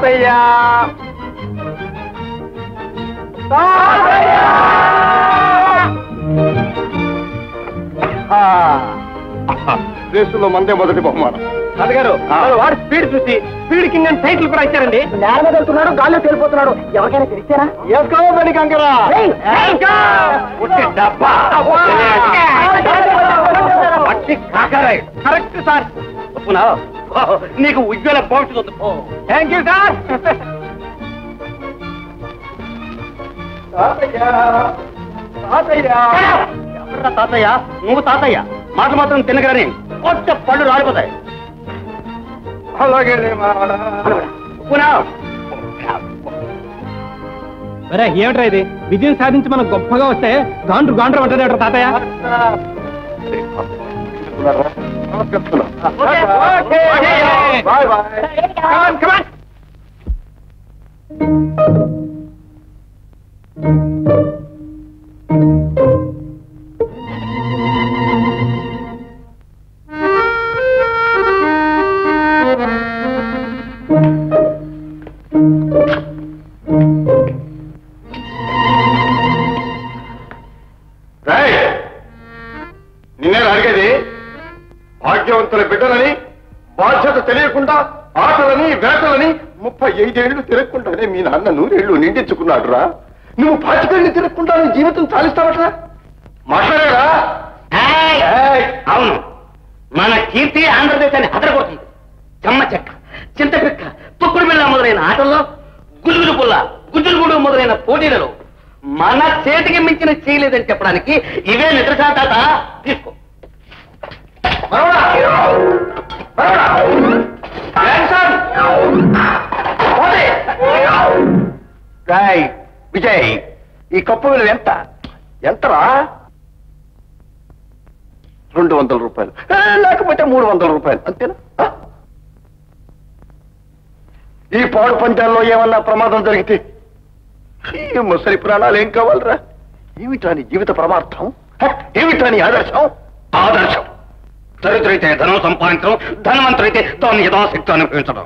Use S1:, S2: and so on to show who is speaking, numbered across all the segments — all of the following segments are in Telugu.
S1: తాతయ్య రేసులో మందే మొదటి బహుమానం
S2: తాతగారు వాడు స్పీడ్ చూసి స్పీడ్ కింగ్ అని టైటిల్ కూడా ఇచ్చారండి
S1: నేల మీద వెళ్తున్నాడు గాల్లో తేలిపోతున్నాడు ఎవరికైనా తెలిసారా వేసుకోవాలి కంకరా
S2: డబ్బా పక్షి కాకరాయి కరెక్ట్ సార్ ఒప్పునా నీకు ఉజ్వల భవిష్యత్తు ఉంది పో
S1: థ్యాంక్ యూ సార్
S2: ఎవర్రా తాతయ్య నువ్వు తాతయ్య మాట మాత్రం తినగలని కొత్త పళ్ళు రాలిపోతాయి
S1: అలాగే
S2: ఒప్పునా
S3: మరే ఏమిట్రా ఇది విజయం సాధించి మనం గొప్పగా వస్తే గాండ్రు గాండ్రు అంటారు ఏమిట్రా తాతయ్య
S1: బాయ్ బాయ్ నిన్నే అడిగేది భాగ్యవంతుల బిడ్డలని బాధ్యత తెలియకుండా ఆటలని వేటలని ముప్పై ఐదేళ్లు తిరగకుండానే మీ నాన్న నూరేళ్లు నిండించుకున్నాడు రా నువ్వు పాతికేళ్లు తిరగకుండా నీ జీవితం చాలిస్తావట్రా మాట్లాడేరా
S2: ఏయ్! అవును మన కీర్తి ఆంధ్రదేశాన్ని అదరగొట్టింది చెమ్మ చెక్క చింతపిక్క తొక్కుడు బిళ్ళ మొదలైన ఆటల్లో గుల్లుగులు పుల్ల గుడ్డులు మొదలైన పోటీలలో మన చేతికి మించిన చేయలేదని చెప్పడానికి ఇవే నిద్రశాతాత తీసుకో
S1: బరోడా! బరోడా! యాక్షన్! పోనీ! రాయ్ విజయ్ ఈ కప్పు విలువ ఎంత ఎంతరా రెండు వందల రూపాయలు ఏ, లేకపోతే మూడు వందల రూపాయలు అంతేనా ఆ? ఈ పాడు పంచాల్లో ఏమన్నా ప్రమాదం జరిగితే ఈ ముసలి ప్రాణాలు ఏం కావాలరా ఏమిటా నీ జీవిత ప్రమార్థం హ? ఏమిటా నీ ఆదర్శం
S2: ఆదర్శం దరిద్రైతే ధనం సంపాదించడం ధనవంతుడైతే దాన్ని యథాశక్తి అనుభవించడం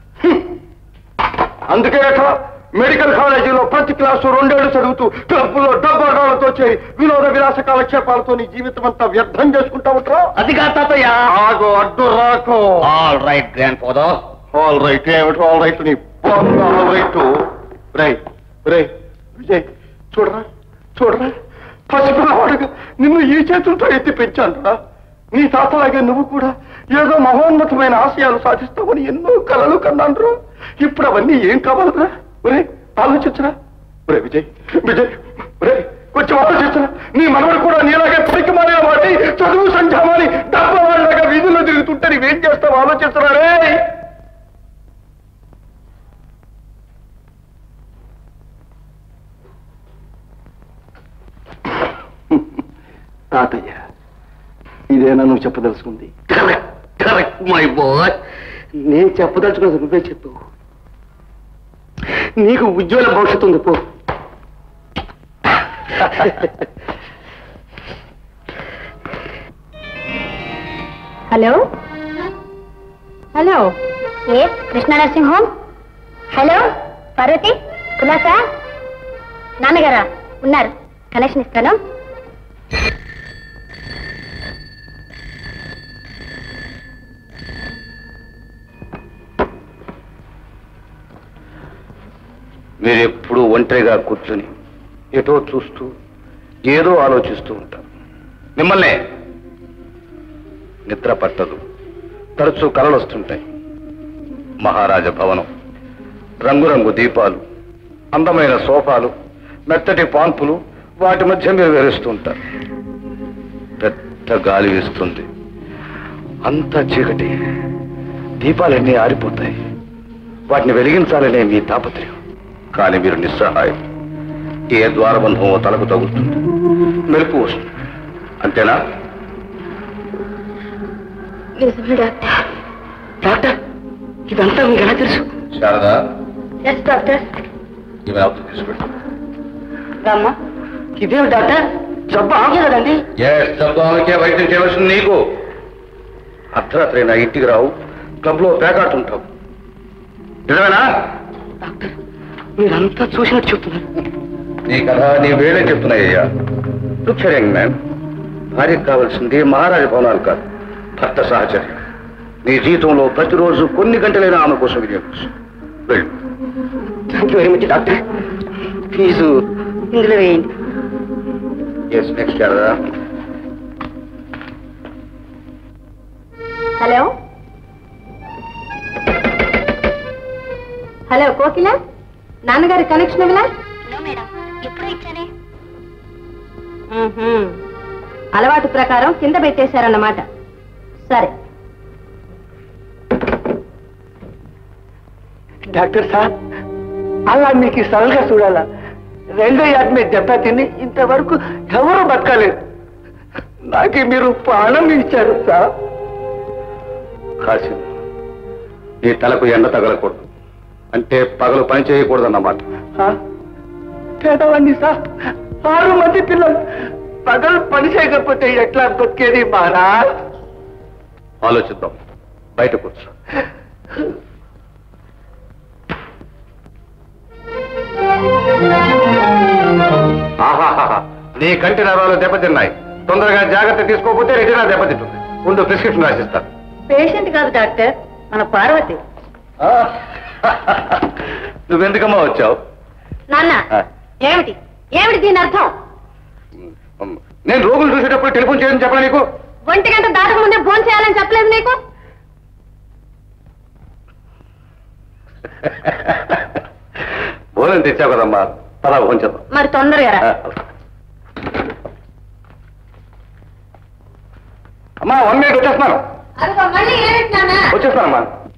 S1: అందుకే అట్లా మెడికల్ కాలేజీలో ప్రతి క్లాసు రెండేళ్లు చదువుతూ క్లబ్లో డబ్బాడాలతో చేరి వినోద విలాస కాలక్షేపాలతో నీ జీవితం అంతా వ్యర్థం చేసుకుంటా ఉంటా
S2: అది కాదు తాతయ్య
S1: ఆగో అడ్డు రాకో
S2: all right grandfather
S1: all right ఏమిటో ఆల్ రైట్ నీ ఆల్ రైట్ రై రై విజయ్ చూడరా చూడరా పసిపిల్లవాడుగా నిన్ను ఈ చేతులతో ఎత్తి పెంచాను రా నీ తాతలాగే నువ్వు కూడా ఏదో మహోన్నతమైన ఆశయాలు సాధిస్తామని ఎన్నో కలలు కన్నాను రా ఇప్పుడు అవన్నీ ఏం కావాలరా ఒరే ఆలోచించరా ఒరే విజయ్ విజయ్ ఒరే కొంచెం ఆలోచించరా నీ మనవడు కూడా నీలాగే పనికి మారిన వాడి చదువు సంధ్యామాని డబ్బా వాళ్ళగా వీధుల్లో తిరుగుతుంటే నీవేం చేస్తావు ఆలోచించరా రే తాతయ్య ఇదేనా నువ్వు చెప్పదలుచుకుంది
S2: కరెక్ట్ కరెక్ట్ మై బాయ్ నేను చెప్పదలుచుకున్నది నువ్వే చెప్పు నీకు ఉజ్వల భవిష్యత్తు ఉంది పో
S4: హలో హలో ఏ Krishna nursing home hello Parvati కులాసా నాన్నగారా ఉన్నారు కనెక్షన్ ఇస్తాను
S2: మీరు ఎప్పుడూ ఒంటరిగా కూర్చుని ఎటో చూస్తూ ఏదో ఆలోచిస్తూ ఉంటారు మిమ్మల్నే నిద్ర పట్టదు తరచూ కలలు వస్తుంటాయి మహారాజ భవనం రంగురంగు దీపాలు అందమైన సోఫాలు మెత్తటి పాన్పులు వాటి మధ్య మీరు వివరిస్తూ ఉంటారు పెద్ద గాలి వీస్తుంది అంత చీకటి దీపాలన్నీ ఆరిపోతాయి వాటిని వెలిగించాలనే మీ తాపత్రయం కానీ మీరు నిస్సహాయం ఏ ద్వారబంధమో తలకు తగులుతుంది మెరుపు వస్తుంది అంతేనా
S4: నిజమే డాక్టర్
S2: డాక్టర్ ఇదంతా మీకు ఎలా తెలుసు శారదా
S4: ఎస్ డాక్టర్
S2: ఈమె అవతల తీసుకెళ్ళు
S4: రమ్మా
S2: ఇదేమి డాక్టర్ జబ్బు ఆగలేదండి జబ్బాకే వైద్యం చేయవలసింది నీకు అర్ధరాత్రి నా ఇంటికి రావు క్లబ్లో పేకాడుతుంటావు నిజమేనా మీరంతా చూసినట్టు చెప్తున్నారు
S1: నీ కథ నీ వేలే చెప్తున్నాయ్యా యంగ్ మ్యాన్ భార్యకు కావాల్సింది మహారాజ భవనాలు కాదు భర్త సహచర్యం నీ జీవితంలో ప్రతిరోజు కొన్ని గంటలైనా ఆమె కోసం వినియోగించు వెళ్ళు
S2: thank you very much doctor fee ఇందులో వేయండి
S1: ఎస్ నెక్స్ట్ కదా
S4: హలో హలో కోకిల నాన్నగారి కనెక్షన్ ఇవ్వలా మేడం ఎప్పుడు ఇచ్చానే అలవాటు ప్రకారం కింద పెట్టేశారన్నమాట సరే
S2: డాక్టర్ సార్ అలా మీకు సరళగా చూడాలా రెండో యాడ్ మీద దెబ్బ తిని ఇంతవరకు ఎవరు బతకలేదు నాకు మీరు ప్రాణం ఇచ్చారు సార్
S1: కాసిం నీ తలకు ఎండ తగలకూడదు అంటే పగలు పని చేయకూడదన్నమాట
S2: ఆ? పేదవాడిని సార్ ఆరు మంది పిల్లలు పగలు పని చేయకపోతే ఎట్లా బతికేది మహారాజ్
S1: ఆలోచిద్దాం బయట కూర్చో ఆహాహాహా. నీ కంటి నరాలు దెబ్బతిన్నాయి తొందరగా జాగ్రత్త తీసుకోకపోతే రెటీనా దెబ్బతింటుంది ముందు ప్రిస్క్రిప్షన్ రాసిస్తాను
S4: పేషెంట్ కాదు డాక్టర్ మన పార్వతి
S1: ఆ, నువ్వెందుకమ్మా వచ్చావు
S4: నాన్న
S1: ఆ.
S4: ఏమిటి ఏమిటి దీని అర్థం
S1: ఉమ్, నేను రోగులు చూసేటప్పుడు టెలిఫోన్ చేయని చెప్పరా నీకు
S4: ఒంటి గంట దాటక ముందే ఫోన్ చేయాలని చెప్పలేదు నీకు
S1: భోజనం తెచ్చావు కదమ్మా పదా భోజనం చేద్దాం
S4: మరి తొందరగా రా.
S1: ఆ. అమ్మా వన్ మినిట్ వచ్చేస్తున్నాను
S4: అదిగో మళ్ళీ ఏమిటి నాన్న
S1: వచ్చేస్తానమ్మా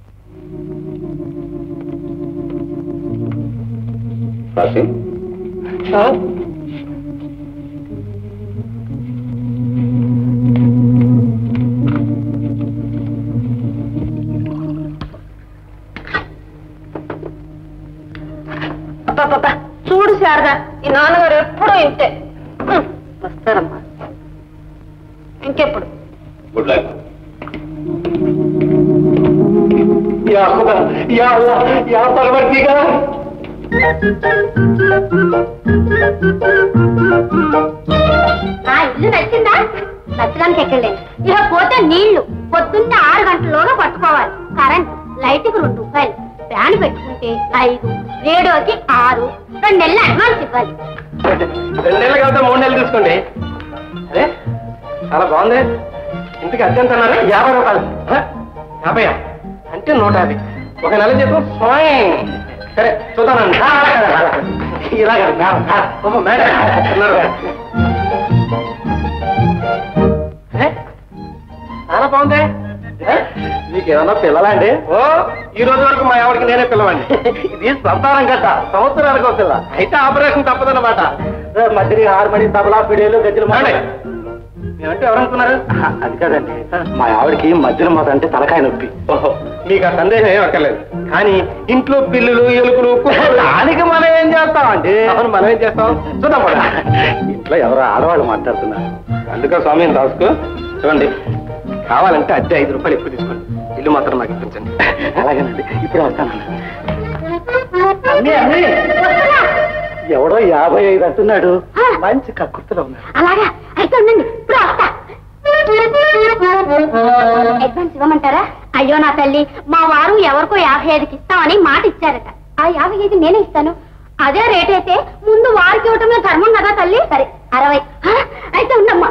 S1: రాసి
S4: అబ్బబ్బబ్బా, చూడు శారద ఈ నాన్నగారు ఎప్పుడూ ఇంతే హ్మ్, వస్తారమ్మా ఇంకెప్పుడు
S1: గుడ్ లక్
S2: యా ఖుదా యా అల్లాహ్ యా పరవర్తిగార్
S4: ఆ ఇల్లు నచ్చిందా నచ్చడానికి ఎక్కడలేదు ఇక పోతే నీళ్లు పొద్దున్నే ఆరు గంటల్లోగా పట్టుకోవాలి కరెంట్ లైట్కి రెండు రూపాయలు ఫ్యాన్ పెట్టుకుంటే ఐదు రేడియోకి ఆరు రెండు నెలలు అడ్వాన్స్ ఇవ్వాలి
S3: రెండు నెలలు కాబట్టి మూడు నెలలు తీసుకోండి అరే చాలా బాగుంది ఇంటికి అద్దె ఎంత అన్నారు యాభై రూపాయలు హ? యాభై అంటే నూట యాభై ఒక నెల జీతం స్వయం సరే చూద్దానండి ఆ, అలాగే, అలాగే. ఇలాగే మేడం ఆ, ఓహో, మేడం ఉన్నారు. అరే, చాలా బాగుంది ఏ? మీకు ఏమన్నా పిల్లలండి ఓ ఈ రోజు వరకు మా ఆవిడకి నేనే పిల్లవండి ఇది సంతానం కదా సంవత్సరానికి ఒక పిల్ల అయితే ఆపరేషన్ తప్పదన్నమాట ఏ, మధ్యని హార్మోని తబలా పిడేలు గజ్జలు మాడే ఏమంటే ఎవరనుకున్నారు అది కాదండి మా ఆవిడకి మధ్యన మాట అంటే తలకాయ నొప్పి ఓహో మీకు ఆ సందేహం ఏం అక్కర్లేదు కానీ ఇంట్లో పిల్లులు ఎలుకలు కుక్కలు దానికి మనం ఏం చేస్తామండి అవును మనం ఏం చేస్తాం చూద్దాం కూడా ఇంట్లో ఎవరో ఆడవాళ్ళు మాట్లాడుతున్నారు అందుకే స్వామి రాసుకో చూడండి కావాలంటే అద్దె ఐదు రూపాయలు ఎక్కువ తీసుకోండి ఇల్లు మాత్రం నాకు ఇప్పించండి అలాగేనండి ఇప్పుడు వస్తాను
S4: వస్తున్నా.
S2: ఎవడో యాభై ఐదు అంటున్నాడు మంచి కక్కుర్తిలో ఉన్నాడు
S4: అలాగా అయితే ఉండండి ఇప్పుడు వస్తా అడ్వాన్స్ ఇవ్వమంటారా అయ్యో నా తల్లి మా వారు ఎవరికో యాభై ఐదుకి ఇస్తామని మాట ఇచ్చారట ఆ యాభై ఐదు నేనే ఇస్తాను అదే రేట్ అయితే ముందు వారికి ఇవ్వటమే ధర్మం కదా తల్లి సరే అరవై ఆ, అయితే ఉండమ్మా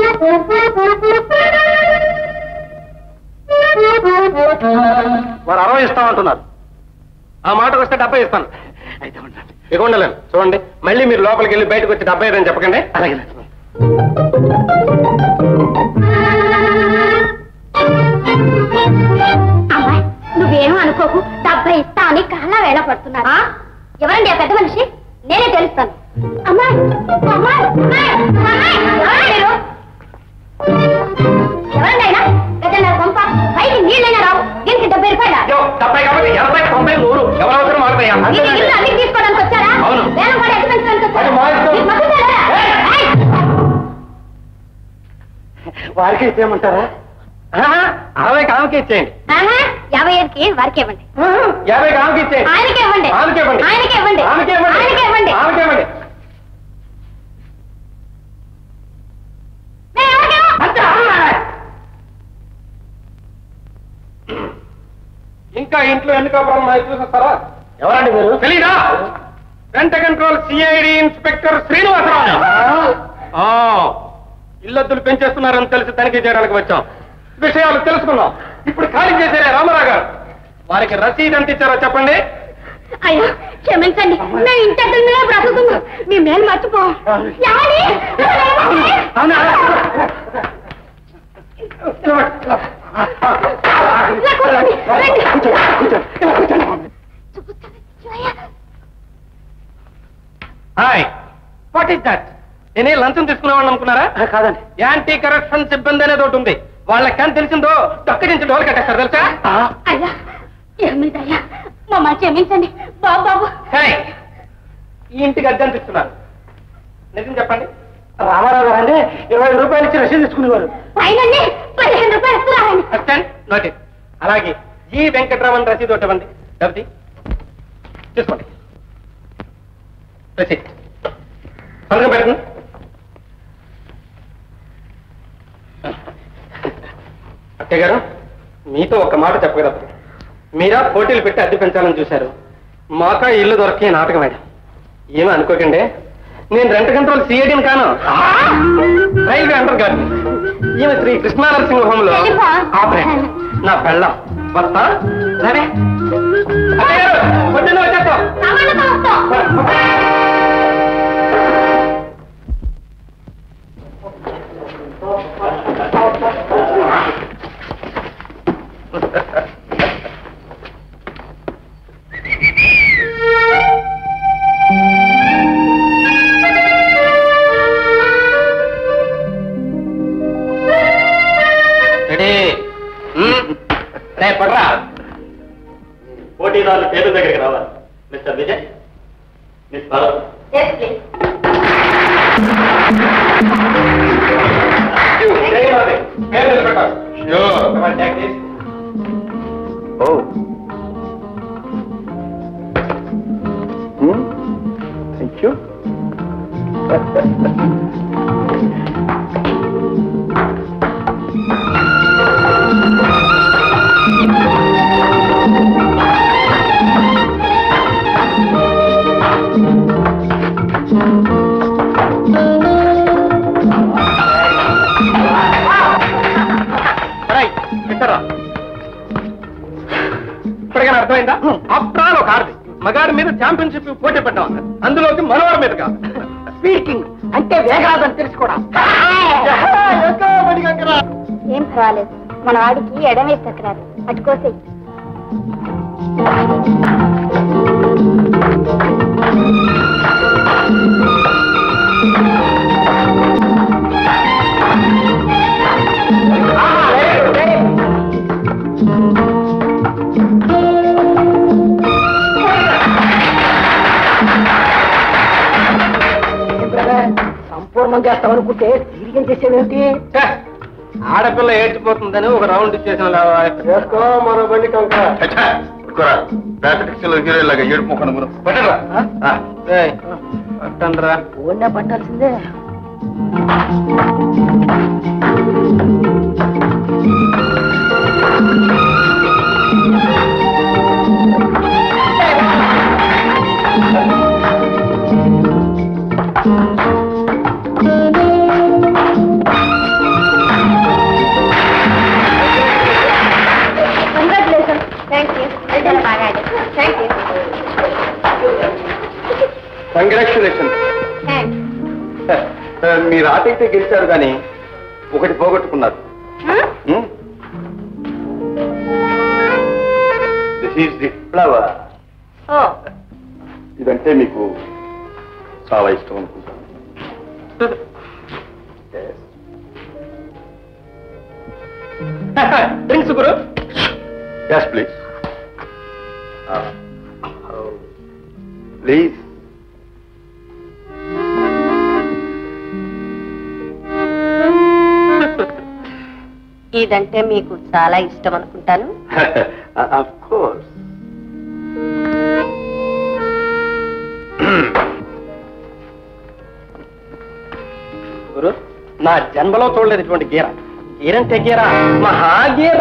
S3: వారు అరవై ఇస్తామంటున్నారు ఆ మాటకు వస్తే డెబ్బై ఇస్తాను అయితే ఉండండి ఇక ఉండలేను చూడండి మళ్ళీ మీరు లోపలికి వెళ్ళి బయటకు వచ్చి డెబ్బై ఐదు అని చెప్పకండి అలాగే
S4: అమ్మాయి నువ్వేం అనుకోకు డెబ్బై ఇస్తా అని కళ్ళ వేళ పడుతున్నా ఎవరండి ఆ పెద్ద మనిషి నేనే తెలుస్తాను అమ్మాయి అమ్మాయి అమ్మాయి, అమ్మాయి, ఎవరండి మీరు? ఎవరండి ఆయన గజల పంప పైకి నీళ్ళైనా రావు దీనికి డెబ్బై రూపాయల
S3: డెబ్బై కాబట్టి ఎనభై తొంభై నూరు ఎవరు అవసరం మారుతాయా
S4: మీరు ఇల్లు అద్దెకి తీసుకోవడానికి వచ్చారా
S3: అవును.
S4: వేలం కూడా ఎక్కడ పెంచడానికి వచ్చారా
S3: అది మా ఇష్టం.
S4: మీకు మద్దతు లేదా? ఏయ్!
S2: వారికి ఇచ్చేయమంటారా
S3: అరవై కామకి ఇచ్చేయండి
S4: ఆహా, యాభై ఐదుకి వారికి ఇవ్వండి
S3: యాభై కామకి ఇచ్చేయండి
S4: ఆయనకే ఇవ్వండి
S3: ఆమెకే ఇవ్వండి.
S4: ఆయనకే ఇవ్వండి
S3: ఆమెకే ఇవ్వండి.
S4: ఆయనకే ఇవ్వండి
S3: ఆమెకే ఇవ్వండి.
S4: నేను ఎవరికేమో?
S3: అంతే, ఆమె. ఇంకా ఇంట్లో ఎన్ని కాపురాలు ఉన్నాయి చూసేస్తారా
S2: ఎవరండి మీరు
S3: తెలీదా rent control CID inspector Srinivasarao ఆ, ఇల్లద్దులు పెంచేస్తున్నారని తెలిసి తనిఖీ చేయడానికి వచ్చాం విషయాలు తెలుసుకున్నాం ఇప్పుడు ఖాళీ చేశారే రామారావు గారు వారికి రసీదు ఎంత ఇచ్చారో చెప్పండి
S4: అయ్యో క్షమించండి మేము ఇంటి అద్దెల మీద బ్రతుకుతున్నాం మీ మేలు మర్చిపో ఏమండి? ఇలా కూర్చోండి, రండి. Shivayya,
S3: hi what is that నేనే లంచం తీసుకునేవాడిని అనుకున్నారా
S2: కాదండి
S3: యాంటీ కరప్షన్ సిబ్బంది అనేది ఒకటి ఉంది వాళ్ళకి కానీ తెలిసిందో డొక్క నుంచి డోలు కట్టేస్తారు తెలుసా
S4: అయ్యా ఏమిటయ్యా మమ్మల్ని క్షమించండి బాబు బాబు
S3: హాయ్ ఈ ఇంటికి అద్దె ఎంత ఇస్తున్నారు నిజం చెప్పండి
S2: రామారావు గారు అంటే ఇరవై ఐదు రూపాయలు ఇచ్చి రసీదు తీసుకునేవారు
S4: పైనండి పదిహేను రూపాయలు ఇస్తున్నారండి
S3: అసిస్టెంట్ నోటీస్ అలాగే జి వెంకట్రామన్ రసీదు ఒకటి ఇవ్వండి డబ్బి తీసుకోండి రసీద్ సంతకం పెట్టండి అత్తయ్య గారు మీతో ఒక మాట చెప్పగలరు మీరా పోటీలు పెట్టి అద్దె పెంచాలని చూశారు మాకా ఇల్లు దొరకే నాటకం ఆయన ఏమీ అనుకోకండి నేను రెంట్ కంట్రోల్ సిఐడిని కాను రైల్వే అండర్ గారు ఈమె శ్రీ కృష్ణానరసింహ హోంలో
S4: వెళ్ళిపో.
S3: ఆపరేట్ నా పెళ్ళం వస్తా సరే అత్తయ్య గారు పొద్దున్న వచ్చేస్తాం
S4: సామాన్లు వస్తాం
S3: రెడీ రే పడ్రా
S2: పోటీదారుల టేబుల్ దగ్గరికి రావాలి mister Vijay miss Bharat
S1: oh thank you
S3: ఇప్పటికైనా అర్థమైందా ఆఫ్టర్ ఆల్ ఒక ఆర్ది మగాడి మీద ఛాంపియన్షిప్ పోటీ పెట్టాం అందులోకి మనవాడి మీద కాదు
S2: స్పీకింగ్ అంటే వేగరాదని తెలుసుకోవడం
S4: ఏం పర్వాలేదు మన వాడికి ఎడమే తక్రారు అటుకోసే
S2: సంపూర్ణం చేస్తామనుకుంటే తిరిగి చేసేవేమిటి
S3: ఛే, ఆడపిల్ల ఏడ్చిపోతుందని ఒక రౌండ్ ఇచ్చేసాం
S1: చేసుకో మరో బండి కంక లో హీరో లాగా ఏడుపు ముఖం మనం పట్టరా
S3: పట్టండ్రా
S2: ఓన్నే పట్టాల్సిందే
S4: కంగ్రాచులేషన్ థ్యాంక్ యూ చాలా బాగా థ్యాంక్ యూ
S1: కంగ్రాచులేషన్
S4: థ్యాంక్స్
S1: మీరు ఆట అయితే గెలిచారు కానీ ఒకటి పోగొట్టుకున్నారు this is the flower
S4: oh
S1: ఇదంటే మీకు చాలా ఇష్టం అనుకుంటాను
S3: డ్రింక్స్ గురు
S1: ఎస్ ప్లీజ్ ప్లీజ్
S5: ఇదంటే మీకు చాలా ఇష్టం అనుకుంటాను
S1: ఆఫ్ కోర్స్
S3: గురు నా జన్మలో చూడలేదు ఇటువంటి గీర గీరంటే గీర మహాగీర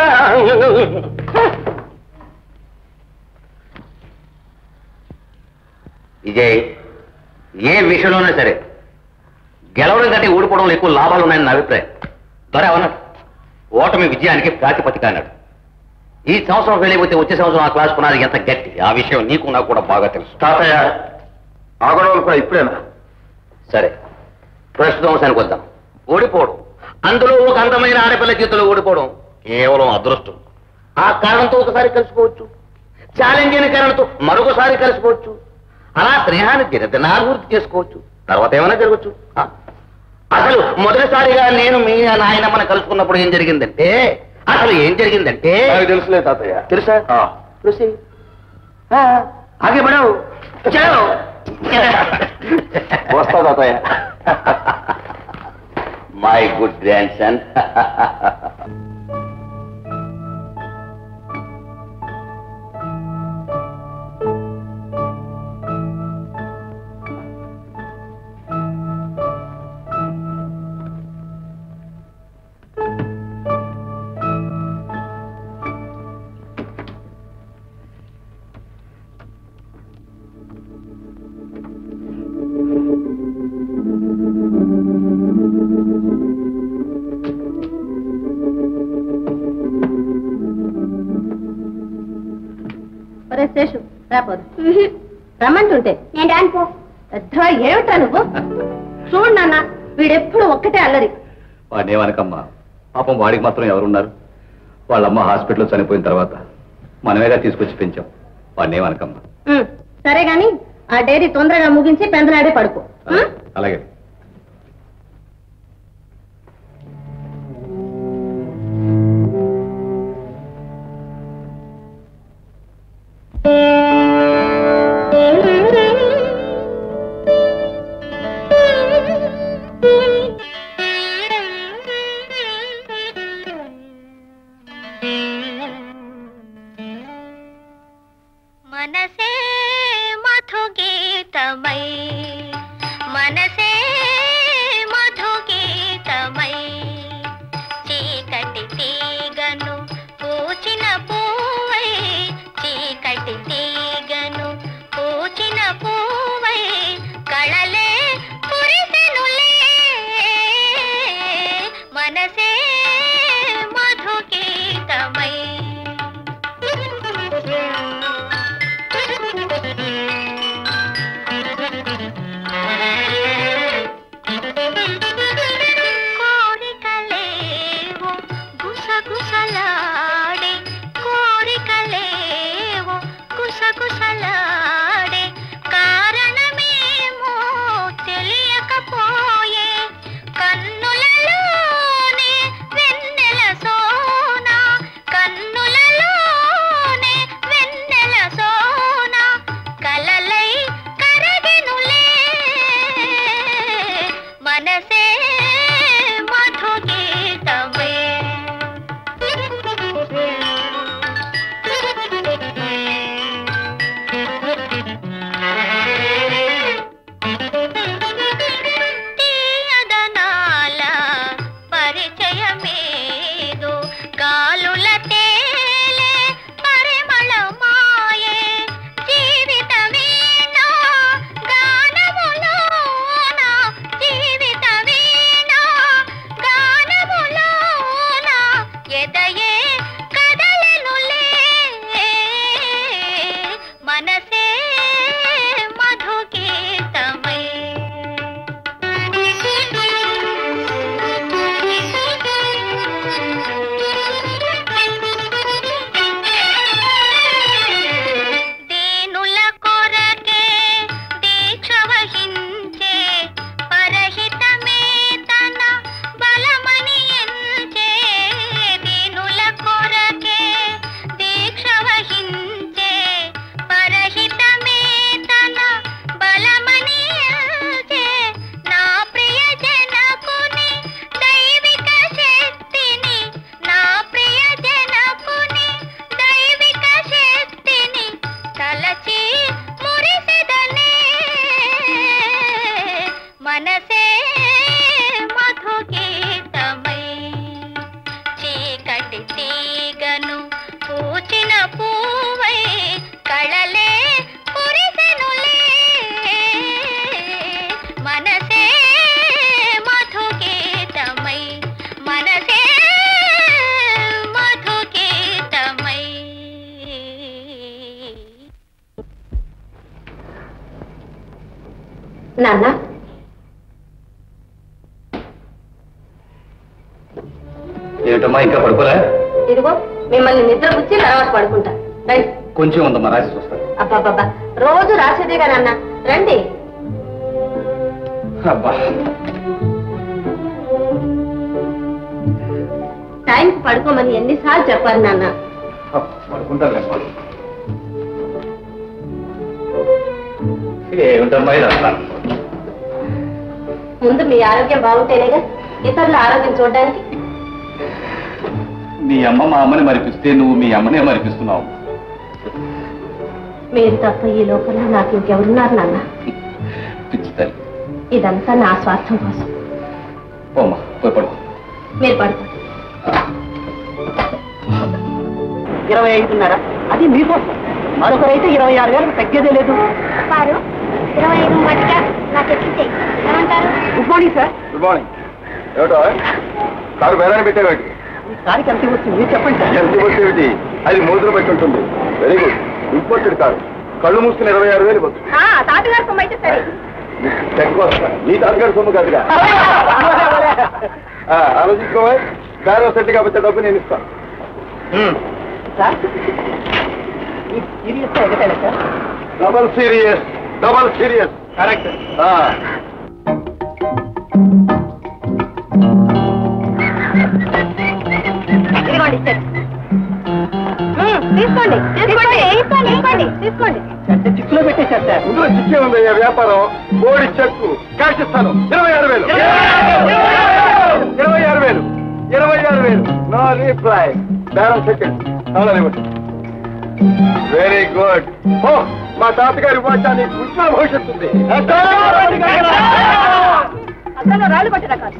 S2: విజయ్ ఏ విషయంలోనే సరే గెలవడం కంటే ఓడిపోవడంలో ఎక్కువ లాభాలు ఉన్నాయని నా అభిప్రాయం దొర అన్నాడు ఓటమి విజయానికి ప్రాతిపదిక అన్నాడు ఈ సంవత్సరం వెళ్ళిపోతే వచ్చే సంవత్సరం ఆ క్లాస్ పునాది ఎంత గట్టి ఆ విషయం నీకు నాకు కూడా బాగా తెలుసు
S1: తాతయ్య ఆ గొడవలు కూడా ఇప్పుడేనా
S2: సరే ప్రస్తుతం అంశానికి వద్దాం ఓడిపోవడం అందులో ఒక అందమైన ఆడపిల్ల చేతిలో ఓడిపోవడం కేవలం అదృష్టం ఆ కారణంతో ఒకసారి కలిసిపోవచ్చు ఛాలెంజ్ అయిన కారణంతో మరొకసారి కలిసిపోవచ్చు అలా స్నేహాన్ని దినదినాభివృద్ధి చేసుకోవచ్చు తర్వాత ఏమైనా జరగచ్చు ఆ? అసలు మొదటిసారిగా నేను మీ నాయనమ్మని కలుసుకున్నప్పుడు ఏం జరిగిందంటే అసలు ఏం జరిగిందంటే
S1: నాకు తెలుసులే తాతయ్య
S2: తెలుసా
S1: ఆ.
S2: చూసి ఆగే పడవు చలో
S1: వస్తా తాతయ్య
S2: మై గుడ్ గ్రాండ్ సన్
S5: ఒరే శేషు రాపోదు రమ్మంటుంటే
S4: నేను రాను పో
S5: పెద్దవా ఏమిట్రా నువ్వు చూడు నాన్న వీడెప్పుడు ఒక్కటే అల్లరి
S6: వాడినేమనకమ్మా పాపం వాడికి మాత్రం ఎవరున్నారు వాళ్ళమ్మ హాస్పిటల్లో చనిపోయిన తర్వాత మనమేగా తీసుకొచ్చి పెంచాం వాడినేమనకమ్మా
S5: ఉమ్, సరే గాని ఆ డైరీ తొందరగా ముగించి పెందలాడే పడుకో ఉమ్?
S6: అలాగే
S7: మనసే మధుగీతమై మనసే మధుగీతమై చీకటి తీగను పూచిన పూవై చీకటి తీగను పూచిన పూవై కళలే కురిసెనులే మనసే మధుగీతమై
S5: నాన్న
S6: ఏమిటమ్మా ఇంకా పడుకోరా
S5: ఇదిగో మిమ్మల్ని నిద్ర పుచ్చి తర్వాత పడుకుంటా రండి
S6: కొంచెం ఉందమ్మా రాసి చూస్తాను
S5: అబ్బాబ్బా రోజు రాసేదేగా నాన్న రండి
S6: అబ్బా
S5: టైంకి పడుకోమని ఎన్నిసార్లు చెప్పారు నాన్న
S6: పడుకుంటానులేమ్మా ఏమిటమ్మా ఇదంతా
S5: ముందు మీ ఆరోగ్యం బాగుంటేనేగా ఇతరుల ఆరోగ్యం చూడడానికి
S6: మీ అమ్మ మా అమ్మని మరిపిస్తే నువ్వు మీ అమ్మనే మరిపిస్తున్నావు
S5: మీరు తప్ప ఈ లోకంలో నాకు ఇంకెవరున్నారు నాన్న
S6: పిచ్చి తల్లి
S5: ఇదంతా నా స్వార్థం కోసం
S6: పోమ్మా పోయి పడుకో
S5: మీరు పడుకోండి
S3: ఇరవై ఐదున్నర అది మీకోసం మరొకరైతే ఇరవై ఆరు వేలకు తగ్గేదే లేదు
S4: వారు ఇరవై ఐదు మటుగా నాకు ఎక్కించే ఏమంటారు
S3: good morning sir
S1: good morning ఏమిటో కారు బేరాన్ని పెట్టేవాటి
S3: ఈ కారుకి ఎంత వచ్చింది మీరు చెప్పండి సార్
S1: ఎంత వచ్చేవిటి అది మూదులు పెట్టి ఉంటుంది వెరీ గుడ్ ఇంపోర్టెడ్ కారు కళ్ళు మూసుకుని ఇరవై ఆరు వేలు వచ్చు
S5: తాతగారి సొమ్ము అయితే సరే
S1: చెక్ వస్తా నీ తాతగారి సొమ్ము కాదుగా ఆ, ఆలోచించుకోవాలి బేరం సెట్ కాబట్టి డబ్బు నేను ఇస్తాను
S3: సార్ ఈ సీరియస్ ఎగటేనా sir
S1: double serious double serious
S3: correct
S5: ఇదిగోండి చెక్ తీసుకోండి తీసుకోండి తీసుకోండి తీసుకోండి తీసుకోండి
S3: పెద్ద చిక్కులో పెట్టేశారు సార్
S1: ఇందులో చిక్కే ఉందయ్యా వ్యాపారం బోడి చెక్కు క్యాష్ ఇస్తాను ఇరవై ఆరు వేలు ఇరవై ఆరు వేలు ఇరవై ఆరు వేలు నో రీప్లై బేరం సెకండ్ వెరీ గుడ్ ఓ మా తాతగారి వాటాన్ని ఉజ్వల భవిష్యత్తు ఉంది
S5: అసలు రాళ్ళు పట్టిన కాదు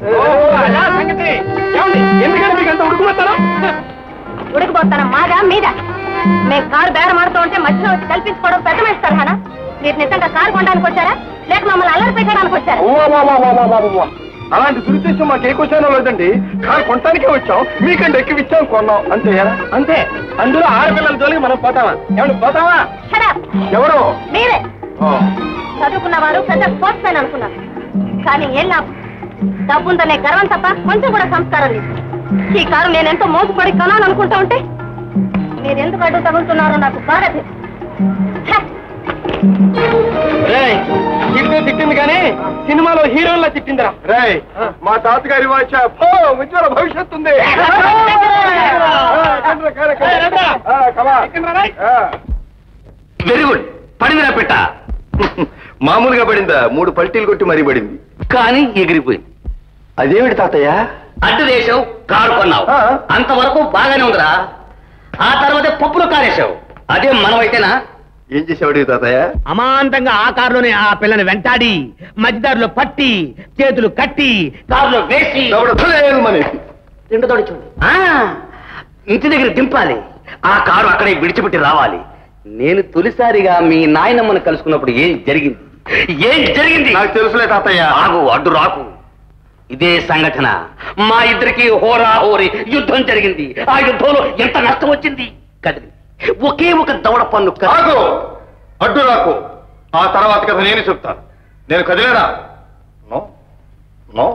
S1: ఎందుకంటే మీకు అంత ఉడుకుపోతారా
S5: ఉడికిపోతాను మాదా మీద మేము కారు బేరం ఆడుతూ ఉంటే మధ్యలో వచ్చి కల్పించుకోవడం పెద్ద మేస్తారు హనా మీరు నిజంగా కారు కొనడానికి వచ్చారా లేక మమ్మల్ని అల్లరి పెట్టడానికి వచ్చారా
S1: అలాంటి దురుద్దేశం మాకు ఏ క్వశ్చన్ లేదండి కారు కొనటానికే వచ్చాం మీకంటే ఎక్కువ ఇచ్చాం కొన్నాం అంతే
S3: అంతే అందులో ఆడపిల్లల జోలికి మనం పోతామా ఏమండి పోతావా
S5: Shut up.
S1: ఎవరు
S5: మీరే
S1: ఓ,
S5: చదువుకున్న వారు పెద్ద స్పోర్ట్స్ మ్యాన్ అనుకున్నారు కానీ ఏం లాభం డబ్బుందనే గర్వం తప్ప కొంచెం కూడా సంస్కారం లేదు ఈ కారు నేను ఎంతో మోసపడి కొనాలని అనుకుంటా ఉంటే మీరు ఎందుకు అడ్డు తగులుతున్నారో నాకు బాగా తెలుసు ఛ!
S3: తిట్టింది తిట్టింది కానీ సినిమాలో హీరోల్లా తిట్టిందిరా
S1: రేయ్ మా తాతగారి వాచ పో ఉజ్వల భవిష్యత్తు ఉంది
S2: వెరీ గుడ్ పడిందిరా పెట్ట
S1: మామూలుగా పడిందా మూడు పల్టీలు కొట్టి మరీ పడింది
S2: కానీ ఎగిరిపోయింది
S1: అదేమిటి తాతయ్య
S2: అడ్డు వేసావు కారు కొన్నావు
S1: ఆ.
S2: అంతవరకు బాగానే ఉందిరా ఆ తర్వాత పప్పులు కారేశావు అదే మనమైతేనా
S1: ఏం చేసేవాడు తాతయ్య
S3: అమాంతంగా ఆ కారులోనే ఆ పిల్లని వెంటాడి మధ్యదారిలో పట్టి చేతులు కట్టి
S2: కారులో వేసి
S1: మని
S2: రెండు చూడండి ఇంటి దగ్గర దింపాలి ఆ కారు అక్కడే విడిచిపెట్టి రావాలి నేను తొలిసారిగా మీ నాయనమ్మను కలుసుకున్నప్పుడు ఏం జరిగింది ఏం జరిగింది
S1: నాకు తెలుసులే తాతయ్య
S2: ఆగు అడ్డు రాకు ఇదే సంఘటన మా ఇద్దరికి హోరా హోరీ యుద్ధం జరిగింది ఆ యుద్ధంలో ఎంత నష్టం వచ్చింది కదిలి ఒకే ఒక దవడ పన్ను కదిలి.
S1: ఆగు అడ్డు రాకు ఆ తర్వాత కథ నేను చెప్తాను నేను కదిలేనా నో నో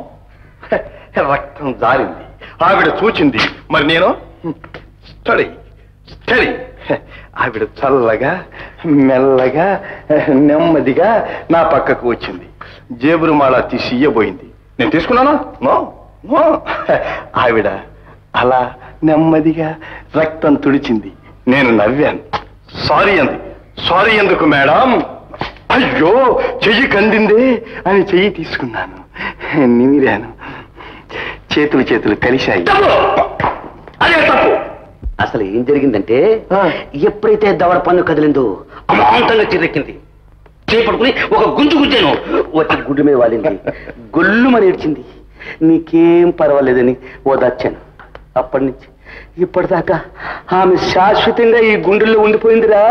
S1: రక్తం జారింది ఆవిడ చూచింది మరి నేను స్టడీ స్టడీ ఆవిడ చల్లగా మెల్లగా నెమ్మదిగా నా పక్కకు వచ్చింది జేబురు మాల తీసి ఇయ్యబోయింది నేను తీసుకున్నానా నో నో ఆవిడ అలా నెమ్మదిగా రక్తం తుడిచింది నేను నవ్వాను సారీ అంది సారీ ఎందుకు మేడం అయ్యో చెయ్యి కందిందే అని చెయ్యి తీసుకున్నాను నిమిరాను చేతులు చేతులు కలిశాయి
S2: తప్పు అదే తప్పు అసలు ఏం జరిగిందంటే
S1: ఆ.
S2: ఎప్పుడైతే దవడ పన్ను కదిలిందో అమాంతంగా చిరెక్కింది చేపట్టుకుని ఒక గుంజు గుంజాను వచ్చి గుడ్డు మీద వాలింది గొల్లుమని ఏడ్చింది నీకేం పర్వాలేదని ఓదార్చాను అప్పటి నుంచి ఇప్పటిదాకా ఆమె శాశ్వతంగా ఈ గుండెల్లో ఉండిపోయిందిరా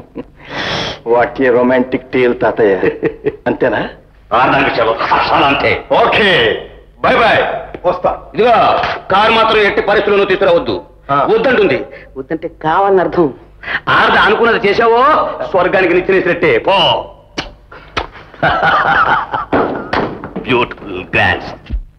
S1: వాట్ ఏ రొమాంటిక్ టేల్ తాతయ్య అంతేనా
S2: ఆడడానికి చలో అసలు అంతే
S1: ఓకే బై బాయ్ వస్తా
S2: ఇదిగో కారు మాత్రం ఎట్టి పరిస్థితులను తీసుకురావద్దు
S1: ఆ.
S2: వద్దంటుంది వద్దంటే కావాలని అర్థం ఆడద అనుకున్నది చేసావో స్వర్గానికి నిచ్చినేసినట్టే పో బ్యూటిఫుల్ గ్రాండ్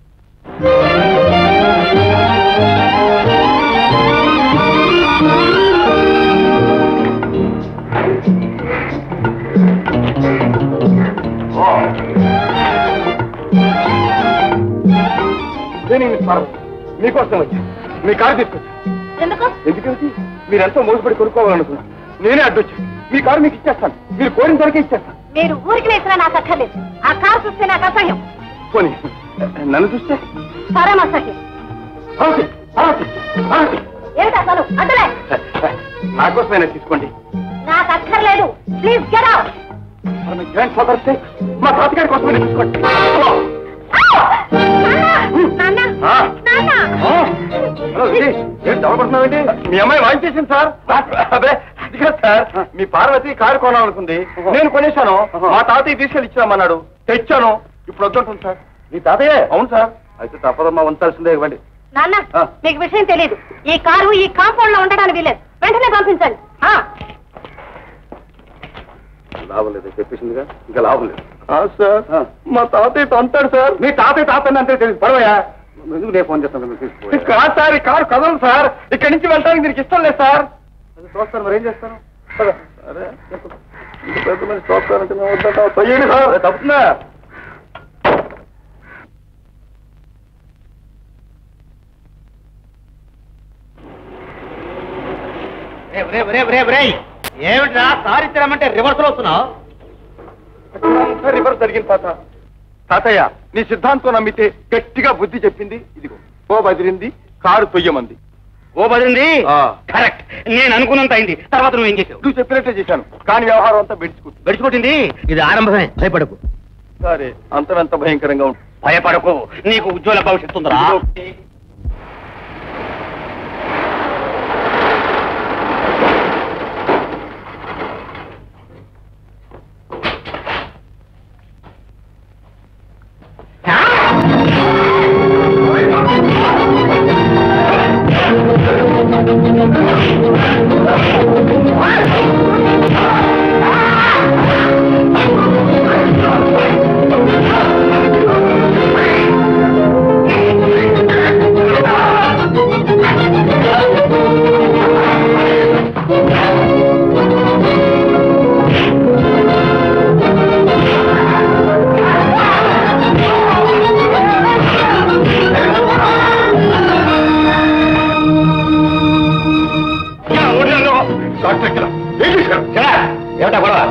S1: నేను మిస్ పార్వతి మీకోసం వచ్చా మీ కారు తీసుకొచ్చా
S5: ఎందుకు
S1: ఎందుకంటే మీరెంతో మోసపడి కొనుక్కోవాలనుకున్నా నేనే అడ్డొచ్చాను మీ కారు మీకు ఇచ్చేస్తాను మీరు కోరిన ధరకే ఇచ్చేస్తాను
S5: మీరు ఊరికి వేసినా నాకు అక్కర్లేదు ఆ కారు చూస్తే నాకు అసహ్యం
S1: పోనీ నన్ను చూస్తే
S5: పరమ అసహ్యం
S1: పార్వతి పార్వతి పార్వతి
S5: ఏమిటి అసలు అడ్డలే
S1: నా కోసమైనా తీసుకోండి
S5: నాకు అక్కర్లేదు ప్లీజ్ గెట్ అవుట్
S1: మన గ్రాండ్ ఫాదర్ సేక్ మా తాతగారి కోసమైనా తీసుకోండి
S5: నాన్న
S1: ఆ.
S5: నాన్న
S1: ఆ. హలో విజయ్, ఏంటి డబ్బుపడుతున్నావేంటి మీ అమ్మాయి వాయించేసింది సార్ అదే అది కాదు సార్ మీ పార్వతి కారు కొనాలనుకుంది నేను కొనేశాను మా తాతయ్య తీసుకెళ్ళి ఇచ్చామన్నాడు తెచ్చాను ఇప్పుడు వద్దంటుంది సార్ మీ తాతయ్య అవును సార్ అయితే తప్పదమ్మా ఉంచాల్సిందే ఇవ్వండి
S5: నాన్న
S1: ఆ.
S5: మీకు విషయం తెలియదు ఈ కారు ఈ కాంపౌండ్ లో ఉండడానికి వీలేదు వెంటనే పంపించండి ఆ.
S1: లాభం లేదు చెప్పేసిందిగా ఇంకా లాభం లేదు సార్ మా తాతయ్య అంటాడు సార్ మీ తాతయ్య తాతయ్య అంటే తెలియదు పడవయా ఎందుకు నేను ఫోన్ చేస్తాను కాదు సార్ ఈ కారు కదలు సార్ ఇక్కడి నుంచి వెళ్ళడానికి మీకు ఇష్టం లేదు సార్ అది చూస్తాను మరి ఏం చేస్తాను పద. అరే ఇంత పెద్ద మనిషి చూస్తానంటే మేము వద్దంటాం తొయ్యండి సార్ తప్పుతుందా
S2: ఏమిట్రా కారు ఇచ్చామంటే రివర్స్ లో వస్తున్నావు
S1: రివర్స్ జరిగింది తాత తాతయ్య నీ సిద్ధాంతం నమ్మితే గట్టిగా బుద్ధి చెప్పింది ఇదిగో ఓ బదిరింది కారు తొయ్యమంది
S2: ఓ బదింది
S1: ఆ.
S2: కరెక్ట్ నేను అనుకున్నంత అయింది తర్వాత నువ్వు ఏం చేసావు
S1: నువ్వు చెప్పినట్టే చేశాను కానీ వ్యవహారం అంతా బెడిచుకుంటుంది
S2: గడిచిపోతుంది ఇది ఆరంభమే భయపడకు
S1: సరే అంతమెంత భయంకరంగా ఉంటుంది
S2: భయపడకు నీకు ఉజ్వల భవిష్యత్తు ఉందిరా ఏమిటా గొడవ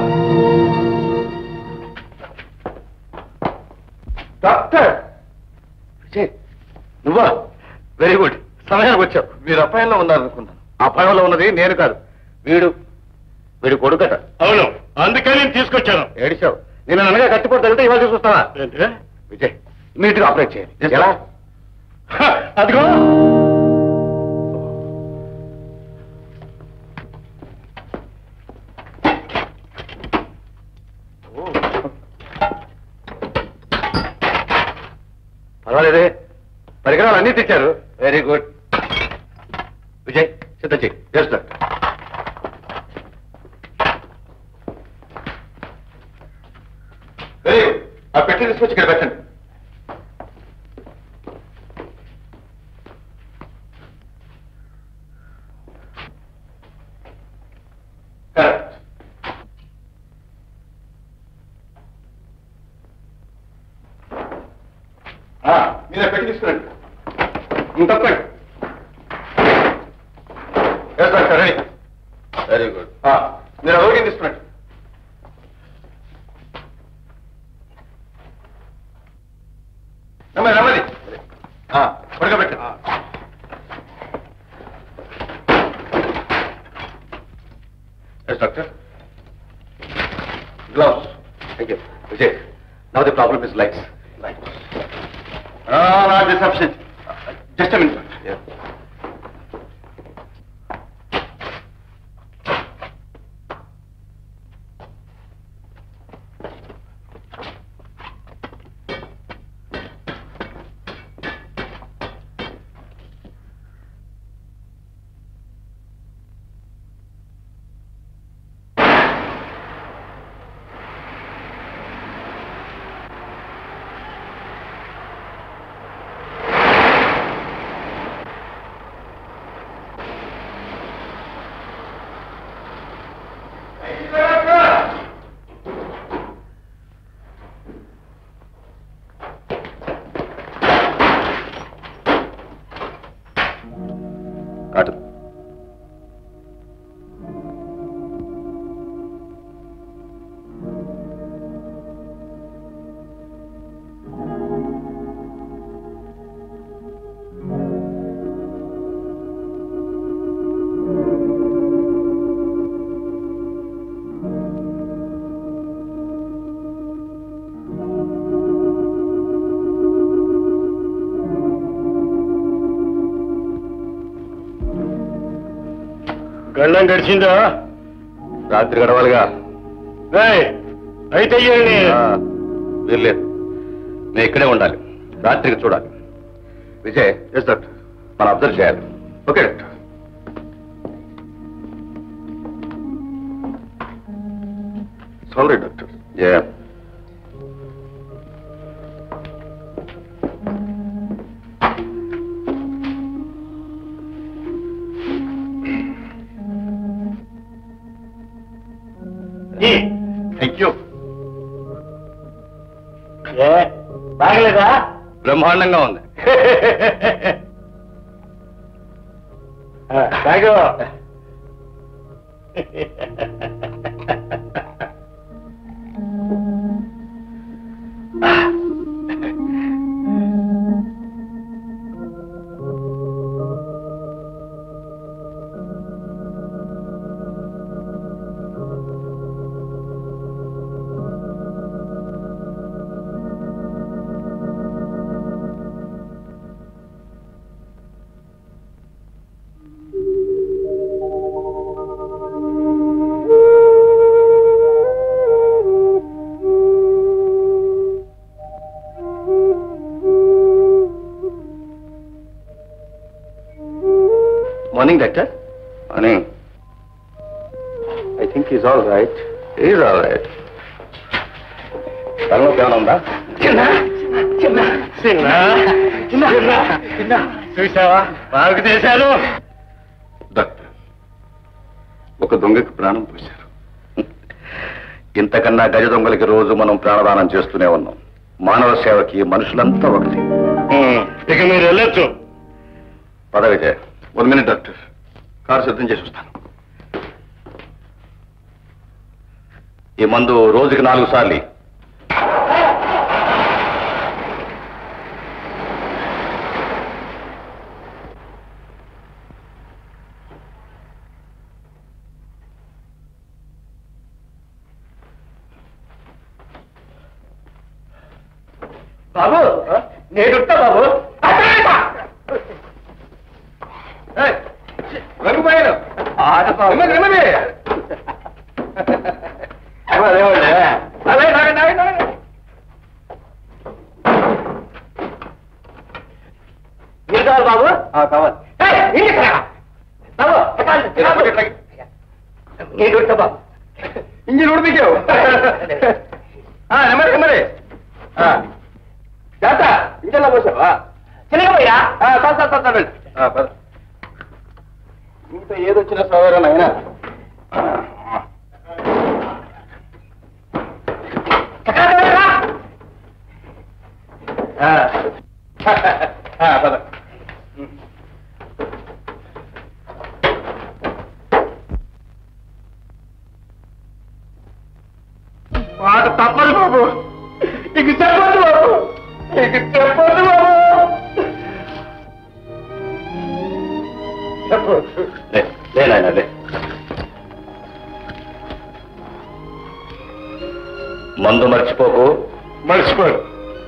S1: డాక్టర్ విజయ్ నువ్వా వెరీ గుడ్ సమయానికి వచ్చావు మీరు అపాయంలో ఉన్నారనుకున్నాను అపాయంలో ఉన్నది నేను కాదు వీడు వీడు కొడుకట
S3: అవును అందుకే నేను తీసుకొచ్చాను
S1: ఏడిచావు నేను అనగా కట్టిపోతే తగిలితే ఇవాళ చూస్తావా
S3: ఏంటి
S1: విజయ్ నీట్గా ఆపరేట్ చేయాలి ఎలా
S3: హ, అదిగో
S1: పర్వాలేదే పరికరాలు అన్ని తెచ్చారు వెరీ గుడ్ విజయ్ సిద్ధ చెయ్యి ఎస్ డాక్టర్ వెరీ గుడ్ ఆ పెట్టి తీసుకొచ్చి ఇక్కడ పెట్టండి కరెక్ట్ మీరే పెట్టి తీసుకురండి ఉం, తప్పండి yes doctor ready very good మీరు ఆరోగ్యం తీసుకురండి నెమ్మది నెమ్మది పడకబెట్టి yes doctor gloves thank you Vijay now the problem is lights lights Ah, not deception. Just a minute. Yeah. వెళ్ళం గడిచిందా
S6: రాత్రి గడవాలిగా
S1: రేయ్, అయితే ఇయ్యండి.
S6: ఆ, వీల్లేదు నేను ఇక్కడే ఉండాలి రాత్రికి చూడాలి విజయ్ ఎస్ డాక్టర్ మనం అబ్జర్వ్ చేయాలి ఓకే డాక్టర్
S1: సారీ డాక్టర్
S6: ఏ
S1: థ్యాంక్ యూ
S3: ఏ బాగలేదా
S6: బ్రహ్మాండంగా ఉంది
S3: తాగు
S1: మార్నింగ్ డాక్టర్
S6: అని
S1: I think is all right
S6: is all right తలనొప్పి ఏమైనా ఉందా
S3: చిన్న చిన్న చిన్న చిన్న చిన్న చూసావా బాగు చేశాను
S6: డాక్టర్ ఒక దొంగకి ప్రాణం పోశారు ఇంతకన్నా గజ దొంగలకి రోజు మనం ప్రాణదానం చేస్తూనే ఉన్నాం మానవ సేవకి మనుషులంతా ఒకటి
S1: ఇక మీరు వెళ్ళొచ్చు
S6: పద Vijay
S1: one minute doctor car సిద్ధం చేసి వస్తాను
S6: ఈ మందు రోజుకి నాలుగు సార్లు
S3: బాబు నేనుంటా బాబు రంగుపోయాను నెమ్మది నెమ్మది అదేమండి అదే నాగండి నాగండి నాగండి మీరు కావాలి బాబు
S1: కావాలి
S3: ఏయ్, నీళ్ళు ఇక్కడ. బాబు ఎక్కాలి, ఎక్కాలి. నేను ఉంటా బాబు
S1: ఇంజిన్ ఉడిపించావు నెమ్మది నెమ్మది
S3: జాత
S1: ఇంజన్లో పోసావా
S3: చిన్నగా పోయా
S1: ఇంకా ఏదొచ్చినా సవేరా అయినా పద మాట తప్పదు బాబు ఇక చెప్పదు బాబు ఇక చెప్పదు బాబు చెప్పదు
S6: లే లే నాయనా, లే మందు మర్చిపోకు
S1: మర్చిపోడు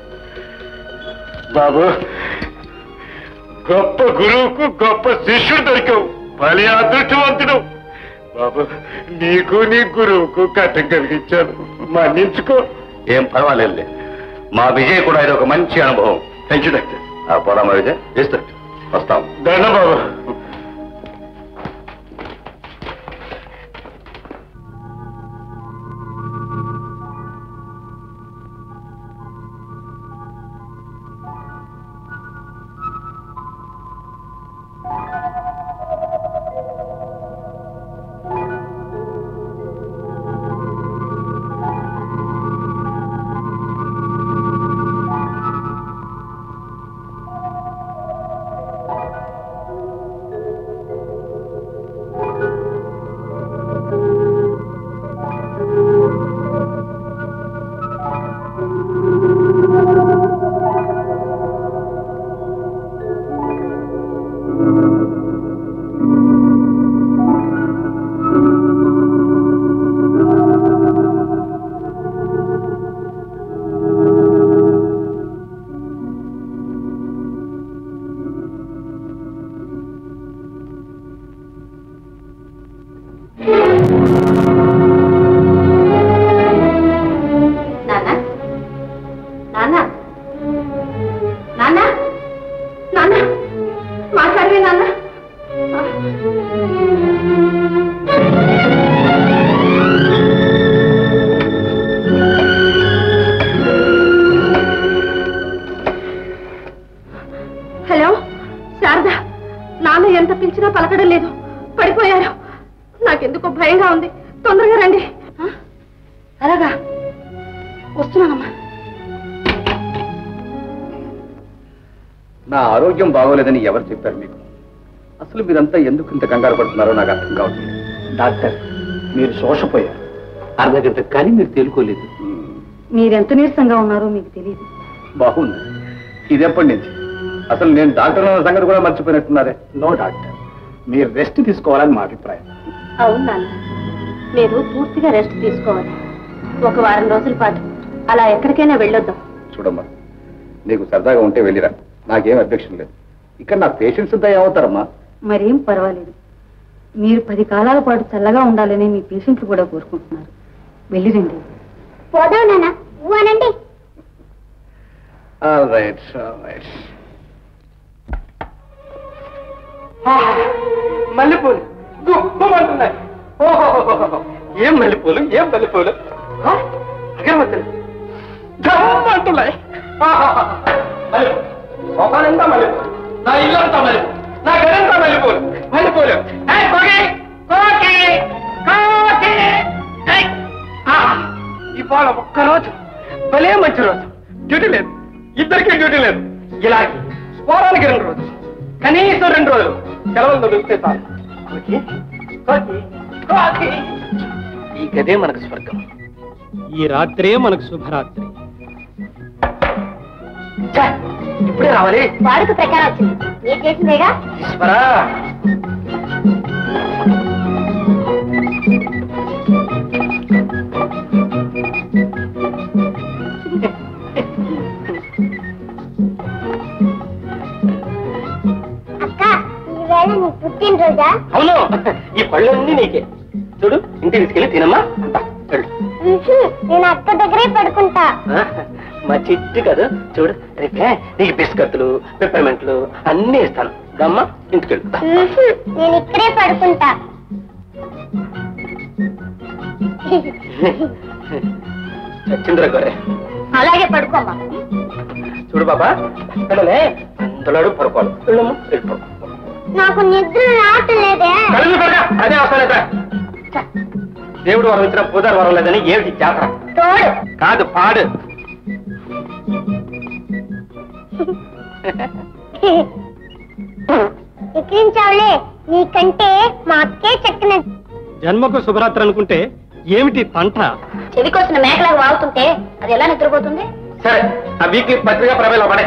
S1: బాబు గొప్ప గురువుకు గొప్ప శిష్యుడు దొరికావు బలి అదృష్టవంతుడు బాబు నీకు నీ గురువుకు కట్టం కలిగించాను మన్నించుకో
S6: ఏం పర్వాలేదులే మా విజయ్ కూడా ఇది ఒక మంచి అనుభవం
S1: థ్యాంక్ యూ డాక్టర్
S6: ఆ పోదామా విజయ్ ఎస్ డాక్టర్ వస్తాం
S1: దండ బాబు
S5: నాకెందుకో భయంగా ఉంది తొందరగా రండి ఆ? అలాగా వస్తున్నానమ్మా
S6: నా ఆరోగ్యం బాగోలేదని ఎవరు చెప్పారు మీకు అసలు మీరంతా ఎందుకు ఇంత కంగారు పడుతున్నారో నాకు అర్థం కావట్లేదు
S3: డాక్టర్ మీరు శోషపోయారు
S2: అర్ధగంట కానీ మీరు తేలుకోలేదు
S5: మీరెంత నీరసంగా ఉన్నారో మీకు తెలియదు
S6: బాగుంది ఇది ఎప్పటి నుంచి అసలు నేను డాక్టర్ అన్న సంగతి కూడా మర్చిపోయినట్టున్నారే
S3: నో డాక్టర్ మీరు రెస్ట్ తీసుకోవాలని మా అభిప్రాయం
S5: అవును నాన్న మీరు పూర్తిగా రెస్ట్ తీసుకోవాలి ఒక వారం రోజుల పాటు అలా ఎక్కడికైనా వెళ్ళొద్దాం
S6: చూడమ్మా నీకు సరదాగా ఉంటే వెళ్ళిరా నాకేం అబ్జెక్షన్ లేదు ఇక్కడ నా పేషెంట్స్ అంతా ఏమవుతారమ్మా
S5: మరేం పర్వాలేదు మీరు పది కాలాల పాటు చల్లగా ఉండాలని మీ పేషెంట్లు కూడా కోరుకుంటున్నారు వెళ్ళిరండి
S4: పోదాం నాన్న నువ్వు అనండి
S6: రైట్ రైట్
S3: మల్లెపూలు గుప్పమంటున్నాయి ఓహో ఏం మల్లెపూలు ఏం మల్లెపూలు ఆ, అగరబత్తులు ఘమ్మంటున్నాయి ఆహాహా. మల్లెపూలు సోఫానంతా మల్లెపూలు నా ఇల్లంతా మల్లెపూలు నా గదంతా మల్లెపూలు మల్లెపూలు ఏయ్, కోకి! కోకి! కోకి! ఏయ్! ఆహా. ఇవాళ ఒక్కరోజు భలే మంచి రోజు డ్యూటీ లేదు ఇద్దరికీ డ్యూటీ లేదు ఇలాగే వారానికి రెండు రోజులు కనీసం రెండు రోజులు సెలవులు దొరికితే చాలు కోకి, కోకి, కోకి. ఈ గదే మనకు స్వర్గం
S8: ఈ రాత్రే మనకు శుభరాత్రి
S3: ఛే, ఇప్పుడే రావాలి
S4: వాడుక ప్రకారం వచ్చింది మీరు చేసిందేగా
S3: ఈశ్వరా
S4: అక్క ఈవేళ నీ పుట్టినరోజా
S3: అవును ఈ పళ్ళన్నీ నీకే చూడు ఇంటికి తీసుకెళ్ళి తినమ్మా అంతా వెళ్ళు
S4: ఉహు, నేను అక్క దగ్గరే పడుకుంటా
S3: ఆ, మా చిట్టి కదా చూడు రేపే నీకు బిస్కట్లు పెప్పర్మెంట్లు అన్నీ ఇస్తాను గమ్మ ఇంటికి వెళ్ళు
S4: ఉహు, నేను ఇక్కడే పడుకుంటా
S3: చచ్చింద్ర గోరే
S4: అలాగే పడుకోమ్మా
S3: చూడు బాబా పిల్లలే అందులోడు పడుకోవాలి వెళ్ళమ్మా వెళ్ళిపో
S4: నాకు నిద్ర రావట్లేదే
S3: కళ్ళు కొడక, అదే అవసరం దేవుడు వరం ఇచ్చిన పూజారి వరం లేదని ఏమిటి జాతర
S4: తోడు
S3: కాదు పాడు
S4: ఎక్కిరించావులే నీకంటే మా అక్కే చక్కన
S8: జన్మకు శుభరాత్రి అనుకుంటే ఏమిటి తంట
S4: చెవికొచ్చిన మేకలాగా వాగుతుంటే అది ఎలా నిద్రపోతుంది
S3: సరే ఆ వీక్లీ పత్రిక ప్రవేశ పడే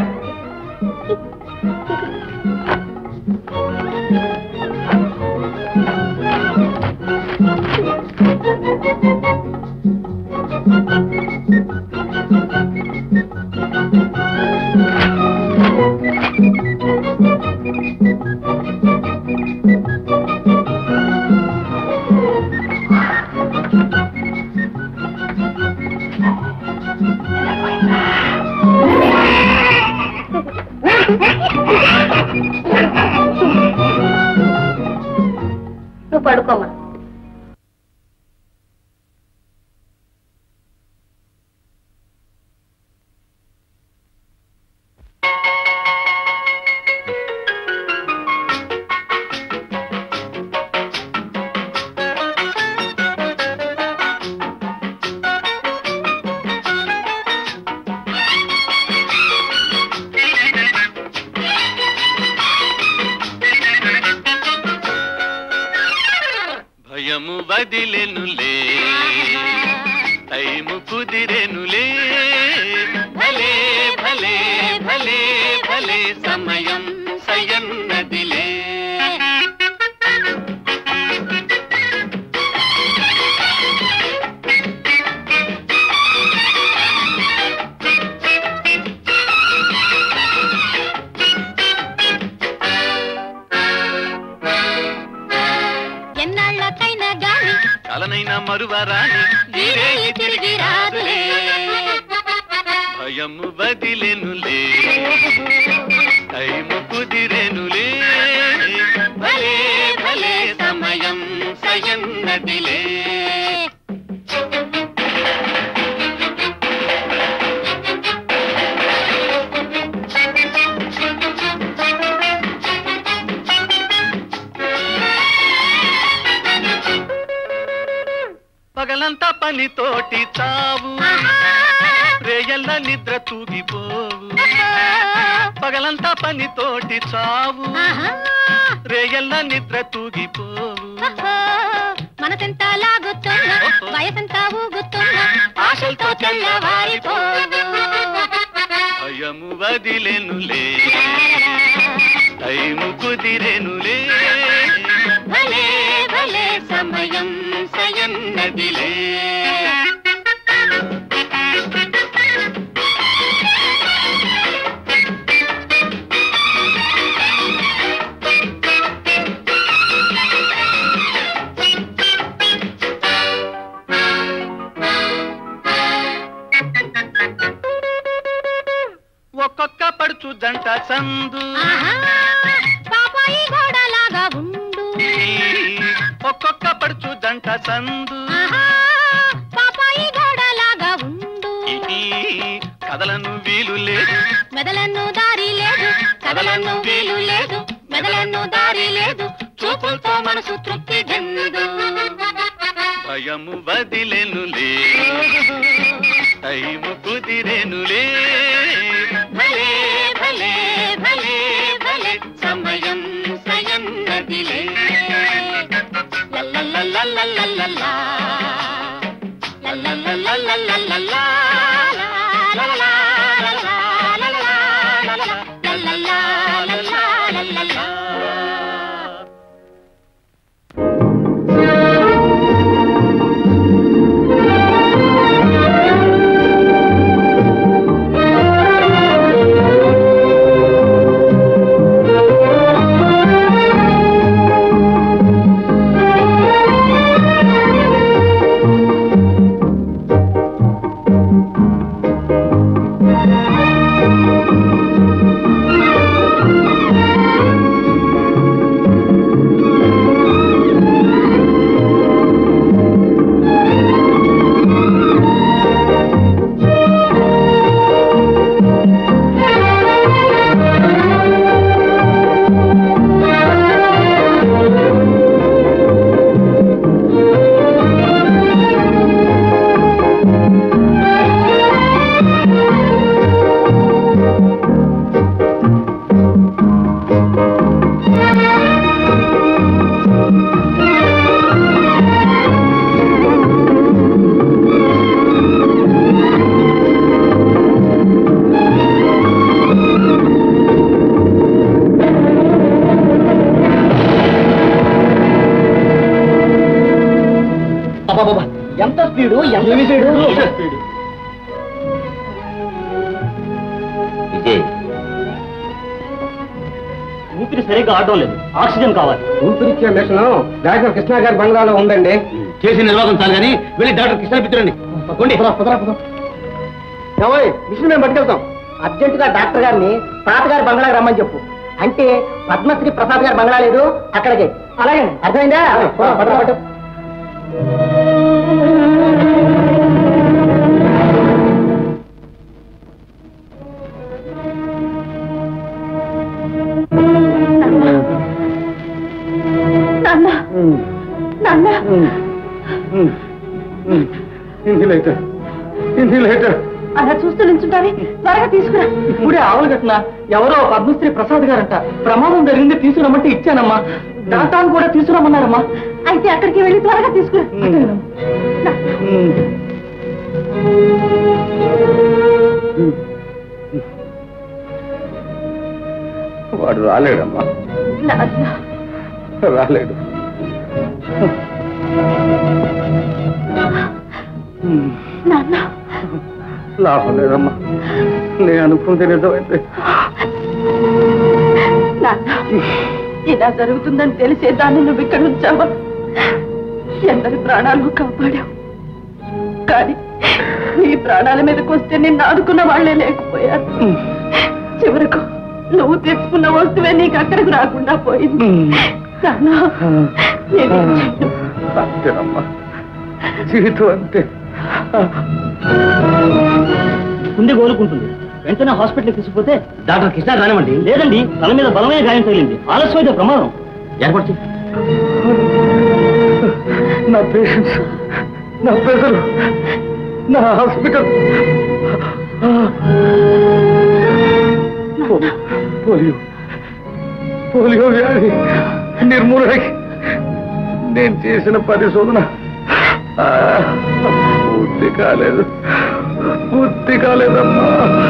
S4: నువ్వు పడుకోమా
S9: భయము వదిలెనులే టైము కుదిరెనులే భలే భలే భలే భలే సమయం సయన్నదిలే
S7: ఎన్నాళ్ళకైనా గాని
S9: కలనైనా మరువరాని
S7: వీరే తిరిగి రాదులే
S9: భయము వదిలెనులే టైము కుదిరెనులే భలే భలే సమయం సయన్నదిలే పగలంతా పనితోటి చావు రేయల్ల నిద్ర తూగిపోవు పగలంతా పనితోటి చావు రేయల్ల నిద్ర తూగిపోవు
S7: మనసెంత లాగుతున్నా వయసెంత ఊగుతున్నా ఆశలతో తెల్లవారిపో
S9: భయము వదిలెనులే టైము కుదిరెనులే
S7: భలే భలే
S9: సమయం సయన్నదిలే ఒక్కొక్క పడుచు జంట సందు
S7: ఆహా, పాపాయి గోడలాగా ఉండు
S9: ఒక్కొక్క పడుచు జంట సందు
S7: ఆహా, పాపాయి గోడలాగా ఉండు
S9: కదలను వీలు లేదు
S7: మెదలన్ను దారి లేదు కదలన్ను వీలు లేదు మెదలన్ను దారి లేదు చూపులతో మనసు తృప్తి చెందు
S9: భయము వదిలెనులే టైము కుదిరెనులే
S7: భలే భలే భలే భలే సమయం సయన్నదిలే లల్లల్లల్లల్లల్లల్లల్లా. లల్లల్లల్లల్లల్లల్లా. లల్లల్లల్లల్లల్లల్లా.
S3: ఎంత స్పీడు ఎంత స్పీడు
S6: విజయ్
S3: ఊపిరి సరిగ్గా ఆడడం లేదు ఆక్సిజన్ కావాలి
S1: ఊపిరిచ్చే మిషన్ డాక్టర్ కృష్ణ గారి బంగ్లాలో ఉందండి
S2: చేసి నిర్వాహకం చాలు కానీ వెళ్ళి డాక్టర్ కృష్ణ పిత్రండి కొండి
S1: ఏమోయ్ మిషన్ మేము పట్టుకెళ్తాం
S3: అర్జెంట్ గా డాక్టర్ గారిని తాతగారి బంగ్లాకి రమ్మని చెప్పు అంటే పద్మశ్రీ ప్రసాద్ గారి బంగ్లా లేదు అక్కడికి అలాగే అర్థమైందా పట్టు, పట్టు.
S5: నాన్న నాన్న
S1: ఇన్హిలేటర్ ఇన్హిలేటర్
S5: అలా చూస్తూ నిల్చుంటారే త్వరగా తీసుకురా
S3: ఇప్పుడే ఆవులు కట్టిన ఎవరో పద్మశ్రీ ప్రసాద్ గారంట ప్రమాదం జరిగింది తీసుకురమ్మంటే ఇచ్చానమ్మా డాక్టర్ కూడా తీసుకురమ్మన్నారమ్మా
S5: అయితే అక్కడికి వెళ్ళి త్వరగా తీసుకురా
S1: వాడు రాలేడమ్మా
S5: నాన్న
S1: రాలేడు
S5: నాన్న
S1: లాభం లేదమ్మా నేను అనుకుంది నిజమైతే
S5: నాన్న ఇలా జరుగుతుందని తెలిసే దాన్ని నువ్వు ఇక్కడ ఉంచావా ఎందరి ప్రాణాలు కాపాడావు కానీ నీ ప్రాణాల మీదకి వస్తే నిన్ను ఆదుకున్న వాళ్లే లేకపోయారు చివరకు నువ్వు తెచ్చుకున్న వస్తువే నీకు అక్కడికి రాకుండా పోయింది నాన్న నేనేం చేయను.
S1: అంతేనమ్మా జీవితం అంతే
S3: గుండె కోలుకుంటుంది వెంటనే హాస్పిటల్కి తీసుకుపోతే డాక్టర్ కృష్ణ కానివ్వండి లేదండి తల మీద బలమైన గాయం తగిలింది ఆలస్యం అయితే ప్రమాదం ఏర్పాటు చేయి.
S1: నా పేషెంట్స్ నా ప్రజలు నా హాస్పిటల్ పో- పోలియో పోలియో వ్యాధి నిర్మూలనకి నేను చేసిన పరిశోధన ఆ, పూర్తి కాలేదు పూర్తి కాలేదమ్మా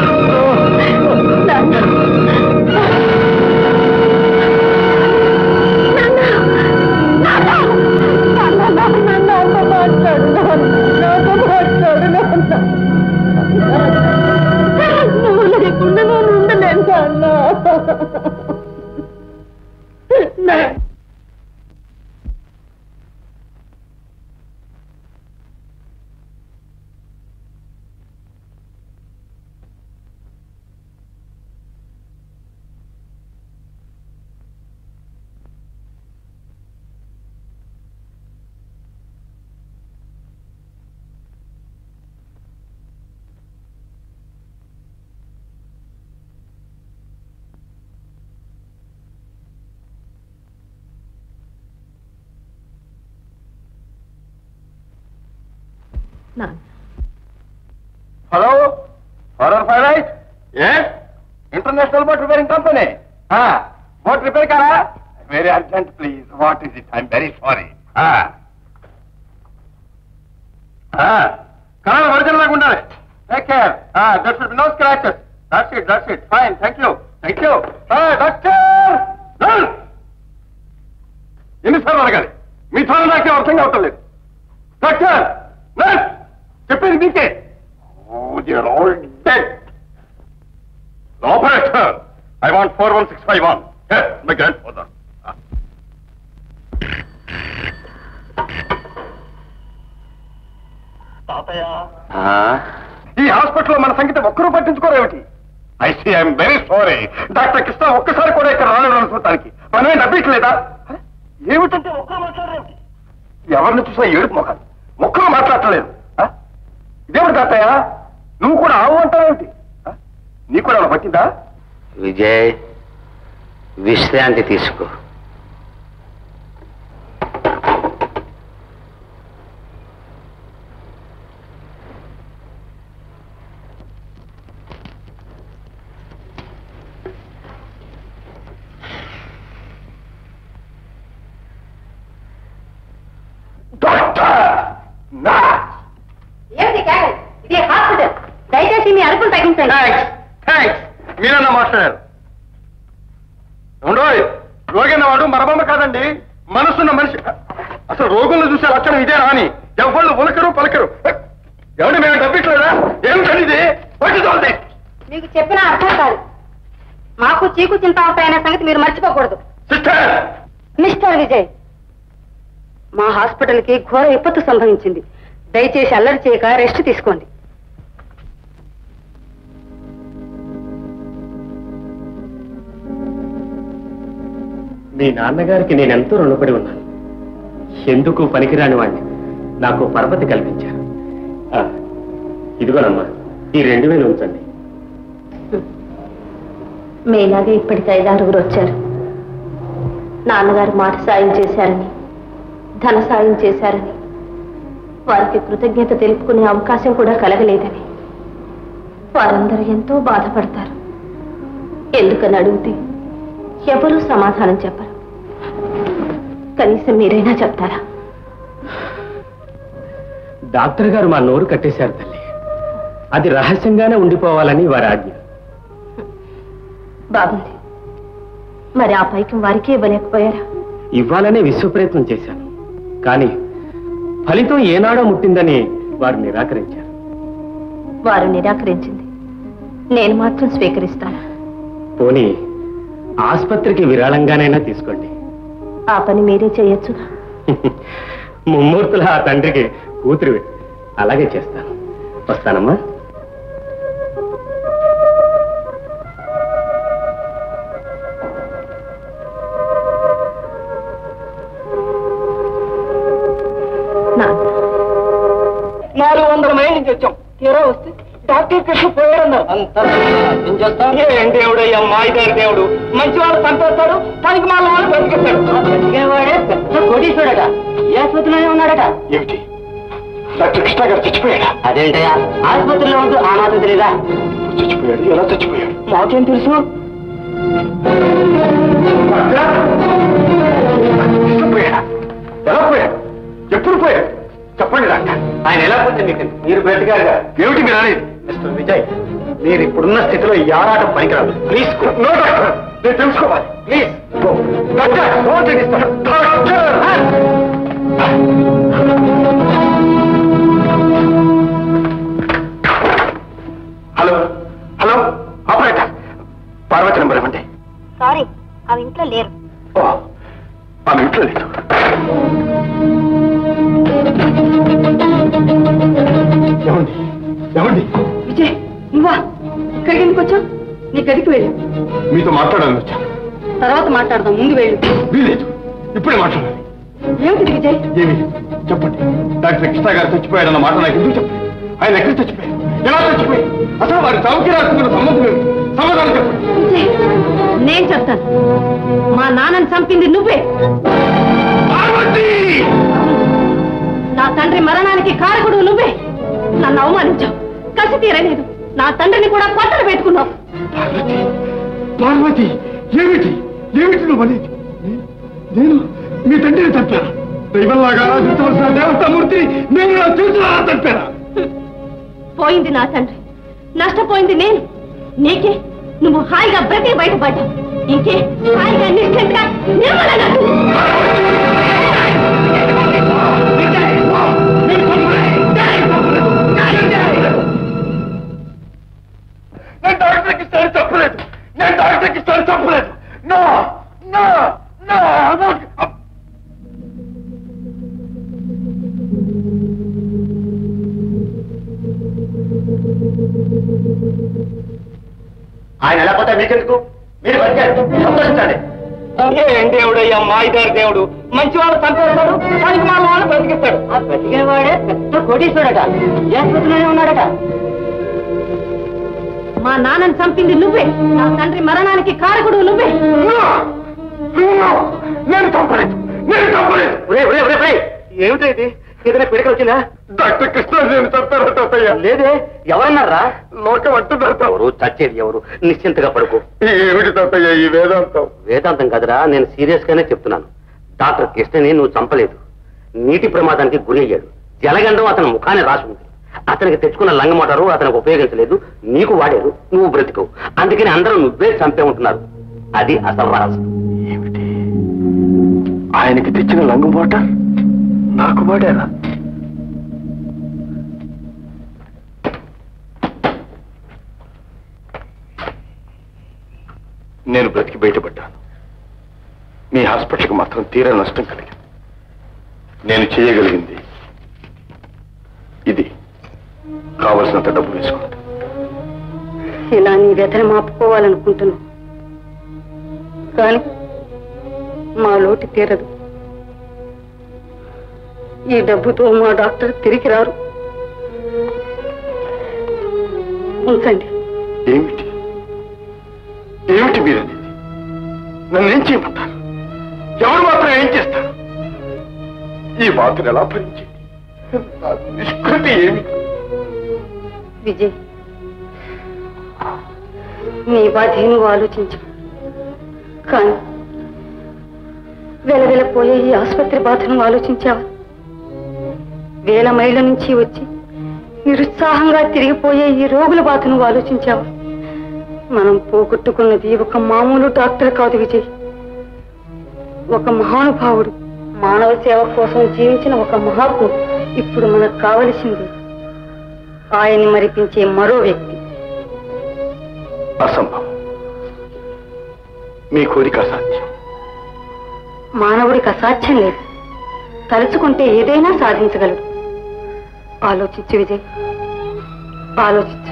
S5: నువ్వు లేకుండా నేను ఉండలేను అన్నా
S1: హలో ఫాదర్ ఫైరైట్ yes international boat repairing company boat repair కారా very urgent please what is it I'm very sorry colour original లాగా ఉండాలి take care that should be no scratches that's it that's it fine thank you thank you doctor ఎన్నిసార్లు అడగాలి మీ త్వరలో నాకే అర్థం కావటం లేదు డాక్టర్ నర్స్ చెప్పేది మీకే Oh, they're all dead. The operator. I want 41651. Yes, my grandfather. Ah. ఈ హాస్పిటల్లో మన సంగీతం ఒక్కరూ పట్టించుకోరేమిటి I see I'm very sorry doctor Krishna ఒక్కసారి కూడా ఇక్కడ రాలేదు అనుకోవటానికి మనమే డబ్బిట్లేదా ఏమిటంటే ఒక్కరు మాట్లాడరేమిటి ఎవరిని చూసినా ఏడుపు మొక్కలు ఒక్కరు మాట్లాడలేదు ఆ? ఇదేమిటి తాతయ్య నువ్వు కూడా ఆవు అంటావేమిటి ఆ? నీకు కూడా ఏమైనా పట్టిందా
S2: విజయ్ విశ్రాంతి తీసుకో
S1: డాక్టర్ నా
S5: ఏమిటి కేకలు? ఇది హాస్పిటల్ దయచేసి మీ అరుపులు తగ్గించండి
S1: థ్యాంక్స్ థ్యాంక్స్ మీరన్నా మాట్లాడారు ఉండోయ్ రోగిన వాడు మరబొమ్మ కాదండి మనసున్న మనిషి అసలు రోగులను చూసే లక్షణం ఇదే రాని ఎవళ్ళు ఉలకరు పలకరు ఎవడు మేము డబ్బిట్లేదా ఏమిటండి ఇది పట్టుదోంది
S5: మీకు చెప్పిన అర్థం కాదు మాకు చీకు చింత అవుతాయనే సంగతి మీరు మర్చిపోకూడదు
S1: సిస్టర్
S5: మిస్టర్ విజయ్ మా హాస్పిటల్కి ఘోర విపత్తు సంభవించింది దయచేసి అల్లరి చేయక రెస్ట్ తీసుకోండి
S8: మీ నాన్నగారికి నేనెంతో రుణపడి ఉన్నాను ఎందుకు పనికిరాని వాడిని నాకు పరపతి కల్పించారు ఆ, ఇదిగోనమ్మా ఈ రెండు వేలు ఉంచండి
S5: మీలాగే ఇప్పటికి ఐదారుగురు వచ్చారు నాన్నగారు మాట సాయం చేశారని ధన సాయం చేశారని వారికి కృతజ్ఞత తెలుపుకునే అవకాశం కూడా కలగలేదని వారందరూ ఎంతో బాధపడతారు ఎందుకని అడిగితే ఎవరూ సమాధానం చెప్పరు కనీసం మీరైనా చెప్తారా
S8: డాక్టర్ గారు మా నోరు కట్టేశారు తల్లి అది రహస్యంగానే ఉండిపోవాలని వారి ఆజ్ఞ
S5: బాగుంది మరి ఆ పైకి వారికి ఇవ్వలేకపోయారా
S8: ఇవ్వాలనే విశ్వప్రయత్నం చేశాను కానీ ఫలితం ఏనాడో ముట్టిందని వారు నిరాకరించారు
S5: వారు నిరాకరించింది నేను మాత్రం స్వీకరిస్తాను
S8: పోనీ ఆస్పత్రికి విరాళంగానైనా తీసుకోండి
S5: ఆ పని మీరే చేయొచ్చుగా
S8: ముమ్మూర్తుల ఆ తండ్రికి కూతురు అలాగే చేస్తాను వస్తానమ్మా
S5: నాన్న
S3: నాలుగు వందల మైల్ నుంచి వచ్చాం తీరా వస్తే డాక్టర్ కృష్ణ పోయాడన్నారు అంత ఏం చేస్తాం ఏం దేవుడయ్యా మాయదారి దేవుడు మంచి వాళ్ళు చంపేస్తాడు పనికి మాల వాళ్ళు బతికేస్తాడు బతికేవాడే పెద్ద కోటీశ్వరుడట ఏ ఆసుపత్రిలోనే ఉన్నాడట
S1: ఏమిటి డాక్టర్ కృష్ణ గారు చచ్చిపోయాడా
S2: అదేంటయ్యా ఆసుపత్రిలో ఉంటూ ఆ మాత్రం తెలీదా
S1: చచ్చిపోయాడు ఎలా చచ్చిపోయాడు
S2: మాకేం తెలుసు
S1: చచ్చిపోయాడా ఎలా పోయాడు ఎప్పుడు పోయాడు చెప్పండి డాక్టర్
S2: ఆయన ఎలా పోతే మీకు మీరు బ్రతికారుగా
S1: ఏమిటి మీరు అనేది
S2: మిస్టర్ విజయ్ మీరు ఇప్పుడున్న స్థితిలో ఈ ఆరాటం పనికిరాదు ప్లీజ్
S1: నో డాక్టర్ నేను తెలుసుకోవాలి
S2: please
S1: doctor doctor hello hello operator Parvati number ఇవ్వండి
S5: సారీ అవి ఇంట్లో లేరు
S1: ఓ, ఆమె ఇంట్లో లేదు ఏమండి ఏమండి
S5: విజయ్ నువ్వా ఇక్కడికి ఎందుకు వచ్చావు నీ గదికి వెళ్ళు
S1: మీతో మాట్లాడాలని వచ్చాను
S5: తర్వాత మాట్లాడదాం ముందు వెళ్ళు
S1: వీలేదు ఇప్పుడే మాట్లాడాలి
S5: ఏమిటి విజయ్
S1: ఏమి చెప్పండి డాక్టర్ కృష్ణ గారు చచ్చిపోయాడన్న మాట నాకు ఎందుకు చెప్పండి ఆయన ఎక్కడ చచ్చిపోయారు ఎలా చచ్చిపోయారు అసలు వారి చావుకి రాసుకున్న సంబంధం ఏమిటి సమాధానం చెప్పండి
S5: విజయ్ నేను చెప్తాను మా నాన్నని చంపింది నువ్వే
S1: పార్వతి
S5: నా తండ్రి మరణానికి కారకుడు నువ్వే నన్ను అవమానించావు కసి తీరలేదు నా తండ్రిని కూడా పట్టలు పెట్టుకున్నావు
S1: పార్వతి పార్వతి ఏమిటి ఏమిటి నువ్వు అనేది నే- నేను మీ తండ్రిని తప్పాను దైవంలాగా ఆరాధించవలసిన దేవతామూర్తిని నేను నా చూసిన తప్పారా
S5: పోయింది నా తండ్రి నష్టపోయింది నేను నీకే నువ్వు హాయిగా బ్రతి బయటపడ్డావు ఇంకే హాయిగా నిశ్చింతగా నిర్మలంగా
S1: నేను డాక్టర్కి ఇస్తాను తప్పలేదు నేను డాక్టర్కి ఇస్తాను తప్పలేదు నో నో నో
S2: ఆయన ఎలా పోతే మీకెందుకు మీరు బతికారు సంతోషించండి
S3: ఏం దేవుడయ్యా మాయిదారి దేవుడు మంచి వాళ్ళు చంపేస్తాడు పనికి మాల వాళ్ళు బ్రతికిస్తాడు
S2: ఆ బతికిన వాడే పెద్ద కోటీశ్వరట ఆసుపత్రిలోనే ఉన్నాడట
S5: మా నాన్నని చంపింది నువ్వే నా తండ్రి మరణానికి కారకుడు నువ్వే
S1: నేను తప్పలేదు నేను తప్పలేదు
S2: ఒరే, ఒరే, ఒరే, ఒరే, ఏమిటో ఇది ఏదైనా పిడక వచ్చిందా
S1: డాక్టర్ కృష్ణ నేను తప్పారా తాతయ్య
S2: లేదే ఎవరన్నారా
S1: లోకం అంటున్నారు
S2: ఎవరు చచ్చేది ఎవరు నిశ్చింతగా పడుకో
S1: ఏమిటి తాతయ్య ఈ వేదాంతం
S2: వేదాంతం కదరా నేను సీరియస్ గానే చెప్తున్నాను డాక్టర్ కృష్ణని నువ్వు చంపలేదు నీటి ప్రమాదానికి గురి అయ్యాడు జలగండం అతని ముఖాన్ని రాసి ఉంది అతనికి తెచ్చుకున్న లంగమోటారు అతనికి ఉపయోగించలేదు నీకు వాడారు నువ్వు బ్రతికవు అందుకని అందరూ నువ్వే చంపే ఉంటున్నారు అది అసలు రహస్యం
S1: ఏమిటి ఆయనకి తెచ్చిన లంగు మూట నాకు వాడారా నేను బ్రతికి బయటపడ్డాను మీ హాస్పిటల్కి మాత్రం తీరా నష్టం కలిగింది నేను చేయగలిగింది ఇది కావలసినంత డబ్బు వేసుకోండి
S5: ఇలా నీ వ్యధను మాపుకోవాలనుకుంటున్నావు కానీ మా లోటు తీరదు ఈ డబ్బుతో మా డాక్టర్ తిరిగి రారు ఉంచండి
S1: ఏమిటి ఏమిటి మీరనేది నన్ను ఏం చేయమంటారు ఎవరు మాత్రం ఏం చేస్తారు ఈ బాధను ఎలా భరించేది నా నిష్కృతి ఏమిటి
S5: విజయ్ నీ బాధ నువ్వు ఆలోచించు కానీ వెలవెలపోయే ఈ ఆసుపత్రి బాధను ఆలోచించావా వేల మైళ్ళ నుంచి వచ్చి నిరుత్సాహంగా తిరిగిపోయే ఈ రోగుల బాధను ఆలోచించావా మనం పోగొట్టుకున్నది ఒక మామూలు డాక్టర్ కాదు విజయ్ ఒక మహానుభావుడు మానవ సేవ కోసం జీవించిన ఒక మహాత్ముడు ఇప్పుడు మనకు కావలసింది ఆయన్ని మరిపించే మరో వ్యక్తి
S1: అసంభవం మీ కోరిక అసాధ్యం
S5: మానవుడికి అసాధ్యం లేదు తలుచుకుంటే ఏదైనా సాధించగలడు ఆలోచించు విజయ్ ఆలోచించు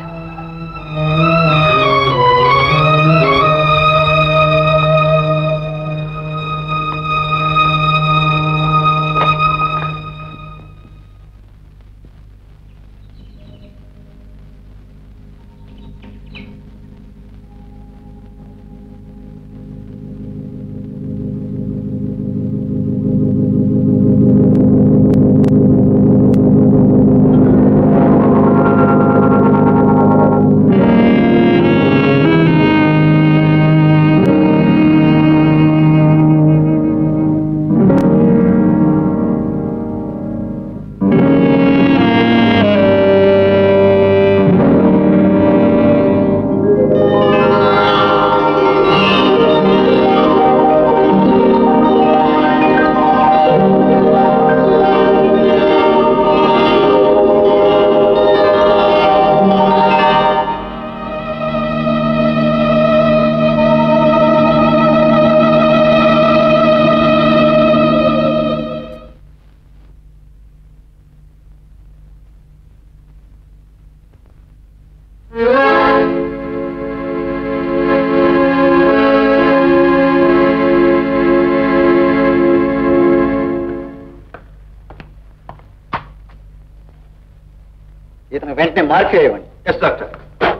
S2: ఇతను వెంటనే మార్పు వేయవండి
S1: ఎస్ డాక్టర్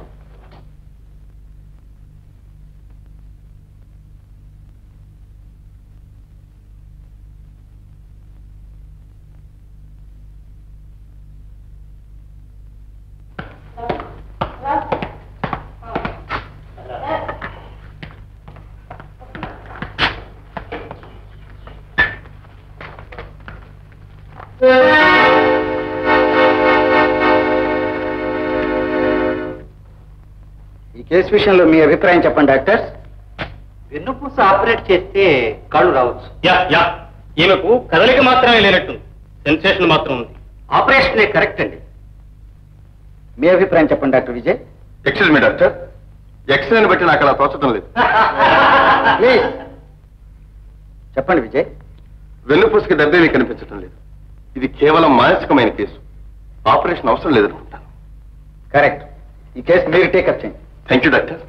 S2: ఈ కేసు విషయంలో మీ అభిప్రాయం చెప్పండి డాక్టర్
S3: వెన్నుపూస ఆపరేట్ చేస్తే కాళ్ళు రావచ్చు యా యా ఈమెకు కదలిక మాత్రమే లేనట్టుంది సెన్సేషన్ మాత్రం ఉంది ఆపరేషనే కరెక్ట్ అండి
S2: మీ అభిప్రాయం చెప్పండి doctor Vijay
S1: excuse me doctor ఎక్స్రేని బట్టి నాకు అలా తోచడం లేదు
S2: ప్లీజ్ చెప్పండి విజయ్
S1: వెన్నుపూసకి దెబ్బేమీ కనిపించడం లేదు ఇది కేవలం మానసికమైన కేసు ఆపరేషన్ అవసరం లేదనుకుంటాను
S2: కరెక్ట్ ఈ కేసు మీరు టేకప్ చేయండి
S1: థ్యాంక్ యూ డాక్టర్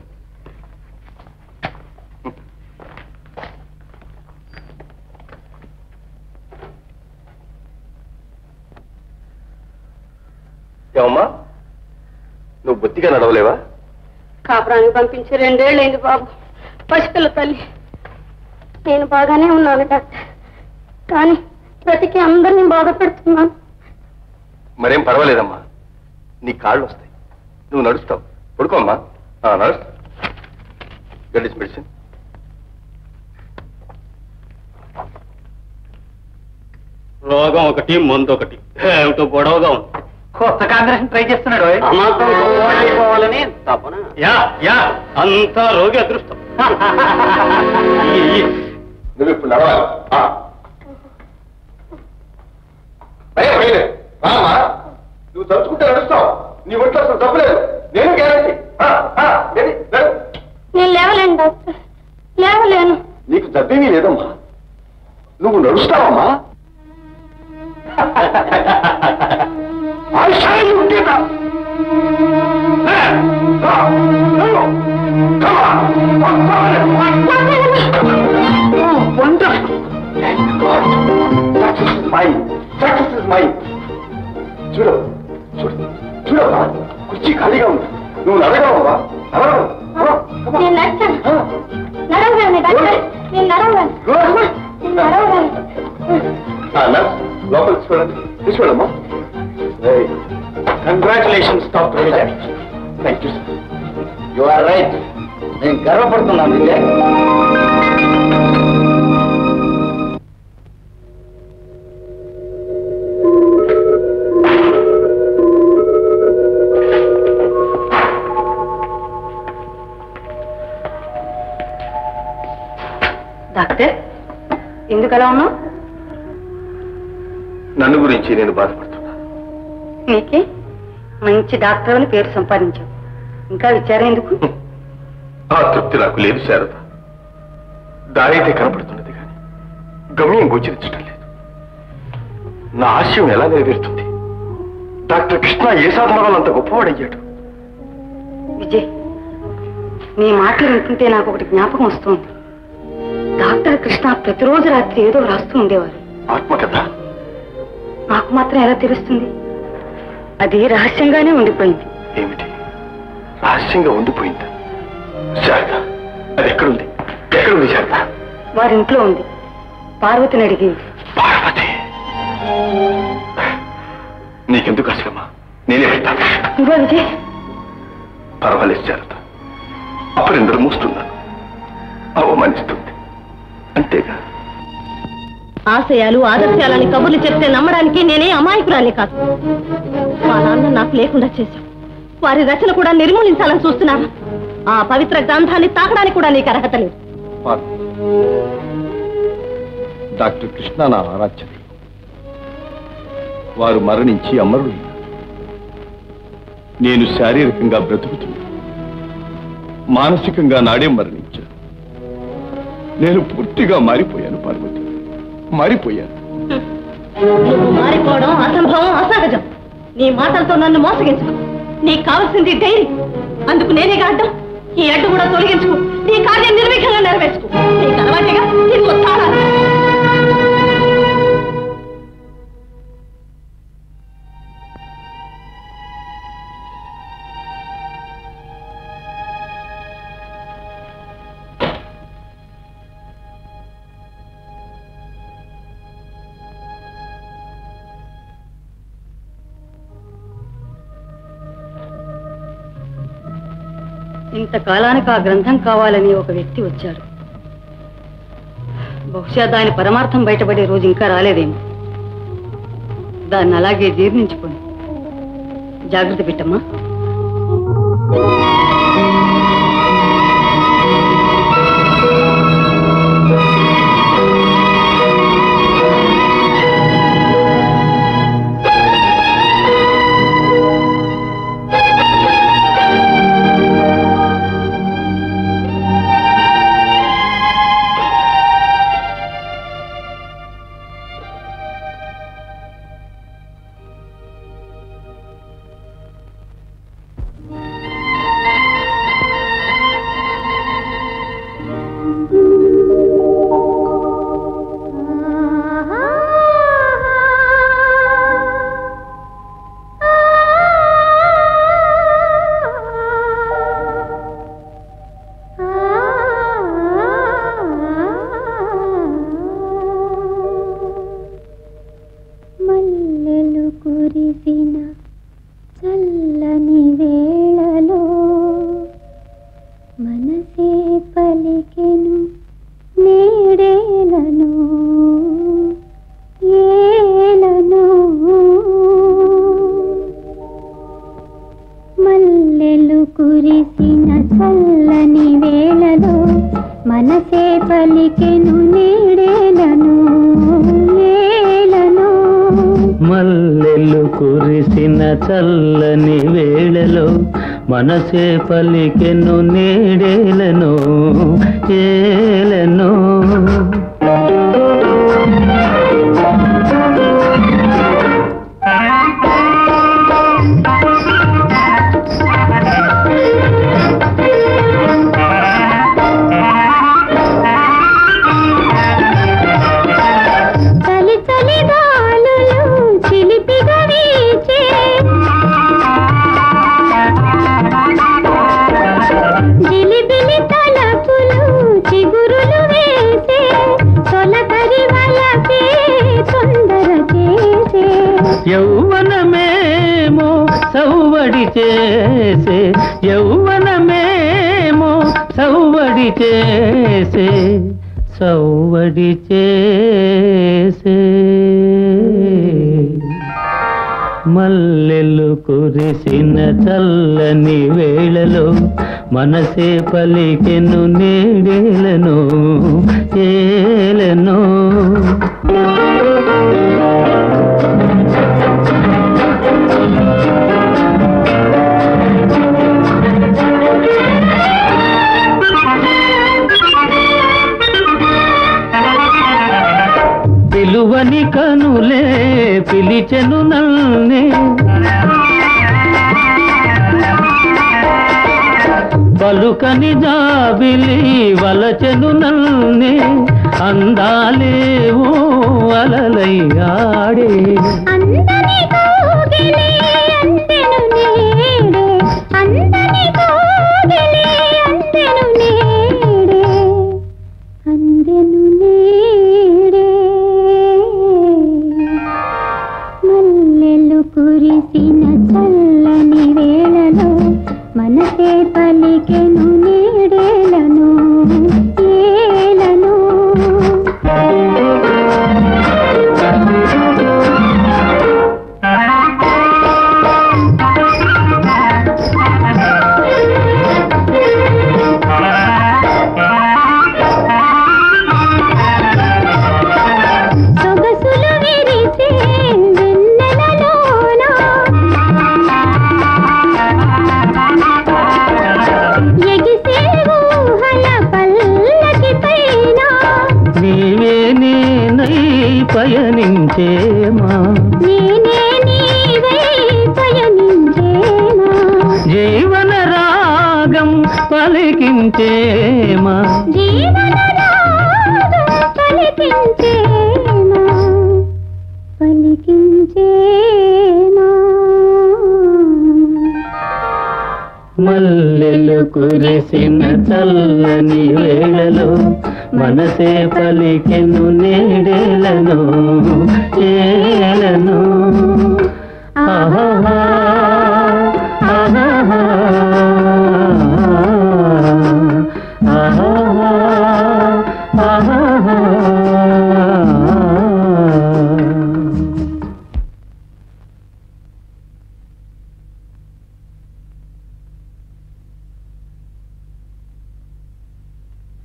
S1: ఏమమ్మా నువ్వు బుద్ధిగా నడవలేవా
S5: కాపురానికి పంపించి రెండేళ్ళైంది బాబు పసిపిల్ల తల్లి నేను బాగానే ఉన్నాను డాక్టర్ కానీ బ్రతికి అందరినీ బాధ పెడుతున్నాను
S1: మరేం పర్వాలేదమ్మా నీ కాళ్ళు వస్తాయి నువ్వు నడుస్తావు పడుకోమ్మా ఆ, నడుస్తా గడ్డిస్ మెడిసిన్
S3: రోగం ఒకటి మందు ఒకటి ఏమిటో గొడవగా ఉంది
S2: కొత్త కాంగ్రెస్ ట్రై చేస్తున్నాడు
S3: అయిపోవాలని తపన యా యా అంతా రోగి అదృష్టం ఈ- ఈ-
S1: నువ్వు ఇప్పుడు నడవాలి ఆ. భయం భయం రామా నువ్వు తలుచుకుంటే నడుస్తావు నీ ఒంట్లో అసలు డబ్బు లేదు నేను గ్యారంటీ
S5: నేను లేవలేను డాక్టర్ లేవలేను
S1: నీకు జబ్బేమీ లేదమ్మా నువ్వు నడుస్తావమ్మా I shall you get up. There. Go. No. Come on. One Oh, wonderful. Thank God. Success is mine. Success is mine. చూడు చూడు చూడమ్మా కుర్చీ ఖాళీగా ఉంది నువ్వు నడగలవా నడగలవు
S5: నేను నచ్చాను నడవగానే డాక్టర్ నేను నడవగాను అమ్మా, నేను నడవగాను
S1: లోపల తీసుకోండి తీసుకోండమ్మా congratulations doctor Vijay thank you sir
S2: you are right నేను గర్వపడుతున్నాను విజయ్
S5: డాక్టర్ ఎందుకు అలా ఉన్నావు
S1: నన్ను గురించి నేను బాధపడుతున్నా
S5: నీకే మంచి డాక్టర్ అని పేరు సంపాదించావు ఇంకా విచారం ఎందుకు
S1: ఆ తృప్తి నాకు లేదు శారద దారైతే కనపడుతున్నది కానీ గమ్యం గోచరించడం లేదు నా ఆశయం ఎలా నెరవేరుతుంది డాక్టర్ కృష్ణ ఏ సాధన వల్ల అంత గొప్పవాడయ్యాడు
S5: విజయ్ నీ మాటలు వింటుంటే నాకు ఒకటి జ్ఞాపకం వస్తుంది డాక్టర్ కృష్ణ ప్రతిరోజు రాత్రి ఏదో రాస్తూ ఉండేవారు
S1: ఆత్మకథ
S5: నాకు మాత్రం ఎలా తెలుస్తుంది అది రహస్యంగానే ఉండిపోయింది
S1: ఏమిటి రహస్యంగా ఉండిపోయిందా శారద అది ఎక్కడుంది ఎక్కడుంది శారద
S5: వారింట్లో ఉంది పార్వతిని అడిగింది
S1: పార్వతి నీకెందుకు అసలమ్మా నేనే వెళ్తాను
S5: ఇదిగో విజయ్
S1: పర్వాలేదు శారద అప్పుడు ఇందరు మూస్తున్నాను అవమానిస్తుంది అంతేగా
S5: ఆశయాలు ఆదర్శాలని కబుర్లు చెప్తే నమ్మడానికి నేనే అమాయకురాలి కాదు మా నాన్న నాకు లేకుండా చేశావు వారి రచన కూడా నిర్మూలించాలని చూస్తున్నాను ఆ పవిత్ర గ్రంథాన్ని తాకడానికి కూడా నీకు అర్హత లేదు
S1: డాక్టర్ కృష్ణ నా ఆరాధ్య దైవం. వారు మరణించి అమరులు నేను శారీరకంగా బ్రతుకుతున్నా మానసికంగా నాడే మరణించాను నేను పూర్తిగా మారిపోయాను పార్వతి మారిపోయాను
S5: నువ్వు మారిపోవడం అసంభవం అసహజం నీ మాటలతో నన్ను మోసగించు నీకు కావాల్సింది ధైర్యం అందుకు నేనేగా అడ్డం ఈ అడ్డు కూడా తొలగించుకు నీ కార్యం నిర్విఘ్నంగా నెరవేర్చుకు నీకు అలవాటుగా ఇది తాళాలి ఇంతకాలానికి ఆ గ్రంథం కావాలని ఒక వ్యక్తి వచ్చాడు బహుశా దాని పరమార్థం బయటపడే రోజు ఇంకా రాలేదేమో దాన్ని అలాగే జీర్ణించుకోండి జాగ్రత్త పెట్టమ్మా
S10: మల్లెలు కురిసిన చల్లని వేళలో మనసే పలికెను నేడేలను ఏలను మల్లెలు కురిసిన చల్లని వేళలో మనసే పలికెను నేడేలను ఏలను
S11: మల్లెలు కురిసిన చల్లని వేళలో మనసే పలికెను నీడేలను ఏలను
S10: చలి చలి గాలులు చిలిపిగా వీచే జిలిబిలి తలపులు చిగురులు వేసే తొలకరి వలపే తొందర చేసే
S11: యౌవనమేమో సౌవడి చేసే యౌవనమేమో సౌవడి చేసే సౌవడి చేసే మల్లెలు కురిసిన చల్లని వేళలో మనసే పలికెను నీడేలను ఏలను పిలువని కనులే పిలిచెను నల్నే పలుకని జాబిలి వలచెను నల్నే అందాలేవో అలలై ఆడే
S10: అందని కోగిలి అందెను నేడే అందని కోగిలి అందెను నేడే అందెను నేడే మల్లెలు కురిసిన చల్లని వేళలో మనసే పలికెను నేడేలను ఏలను సొగసులు విరిసే వెన్నెలలోన ఎగిసే ఊహల పల్లకి పైన
S11: నీవే నేనై పయనించేమా
S10: నేనే నీవై పయనించేనా
S11: జీవన రాగం పలికించేమా
S10: జీవన రాగం పలికించేనా పలికించేనా
S11: మల్లెలు కురిసిన చల్లని వేళలో మనసే పలికెను నేడేలను ఏలను ఆహా ఆహా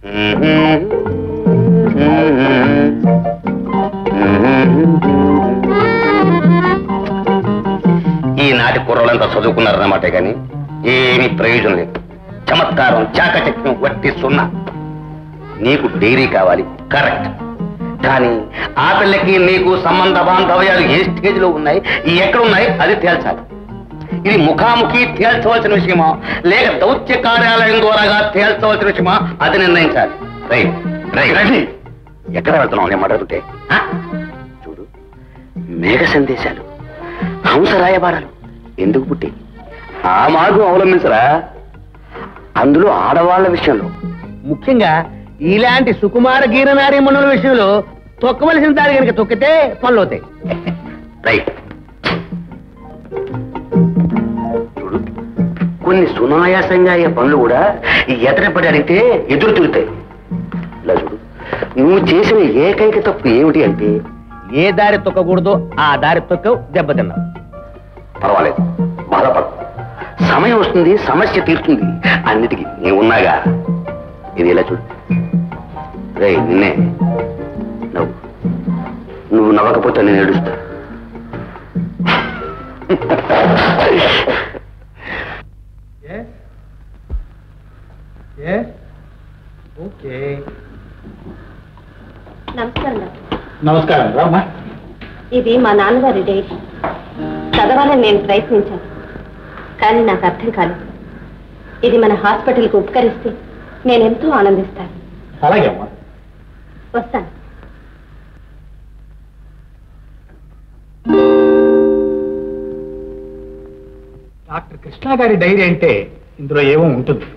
S2: ఈనాటి కుర్రలంతా చదువుకున్నారన్నమాట కానీ ఏమీ ప్రయోజనం లేదు చమత్కారం చాకచక్యం వట్టి సున్నా నీకు డైరీ కావాలి కరెక్ట్ కానీ ఆ పిల్లకి నీకు సంబంధ బాంధవ్యాలు ఏ స్టేజ్ లో ఉన్నాయి ఎక్కడ ఉన్నాయి అది తేల్చాలి ఇది ముఖాముఖి తేల్చవలసిన విషయమా లేక దౌత్య కార్యాలయం ద్వారాగా తేల్చవలసిన విషయమా అది నిర్ణయించాలి రై రై రండి ఎక్కడ వెళ్తున్నావు నేను మాట్లాడుతుంటే ఆ? చూడు మేఘ సందేశాలు హంస రాయబారాలు ఎందుకు పుట్టి ఆ మార్గం అవలంబించరా అందులో ఆడవాళ్ల విషయంలో
S3: ముఖ్యంగా ఇలాంటి సుకుమార గీరనారి మనుల విషయంలో తొక్కవలసిన దారి కనుక తొక్కితే పనులు అవుతాయి
S2: రైట్ చూడు కొన్ని సునాయాసంగా అయ్యే పనులు కూడా ఈ ఎదరపడి అడిగితే ఎదురు తిరుగుతాయి ఇలా చూడు నువ్వు చేసిన ఏకైక తప్పు ఏమిటి అంటే
S3: ఏ దారి తొక్కకూడదో ఆ దారి తొక్కవు దెబ్బతిన్నావు
S2: పర్వాలేదు బాధపడు సమయం వస్తుంది సమస్య తీరుతుంది అన్నిటికీ నీవు ఉన్నాగా ఇది ఇలా చూడు రే నిన్నే నవ్వు నువ్వు నవ్వకపోతే నేను ఏడుస్తా
S3: ఓకే
S5: నమస్కారం డాక్టర్
S3: నమస్కారం రామ్మా
S5: ఇది మా నాన్నగారి డైరీ చదవాలని నేను ప్రయత్నించాను కానీ నాకు అర్థం కాలేదు ఇది మన హాస్పిటల్కి ఉపకరిస్తే నేను ఎంతో ఆనందిస్తాను
S3: అలాగే అమ్మా
S5: వస్తాను
S12: డాక్టర్ కృష్ణ గారి డైరీ అంటే ఇందులో ఏమో ఉంటుంది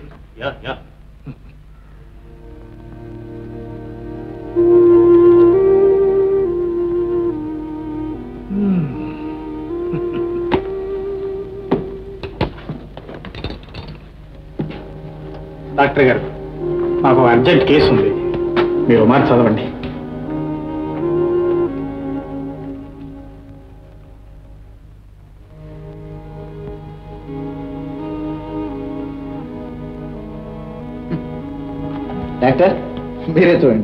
S12: డాక్టర్ గారు మాకు అర్జెంట్ కేసు ఉంది మీరు మాట చదవండి డాక్టర్ మీరే చూడండి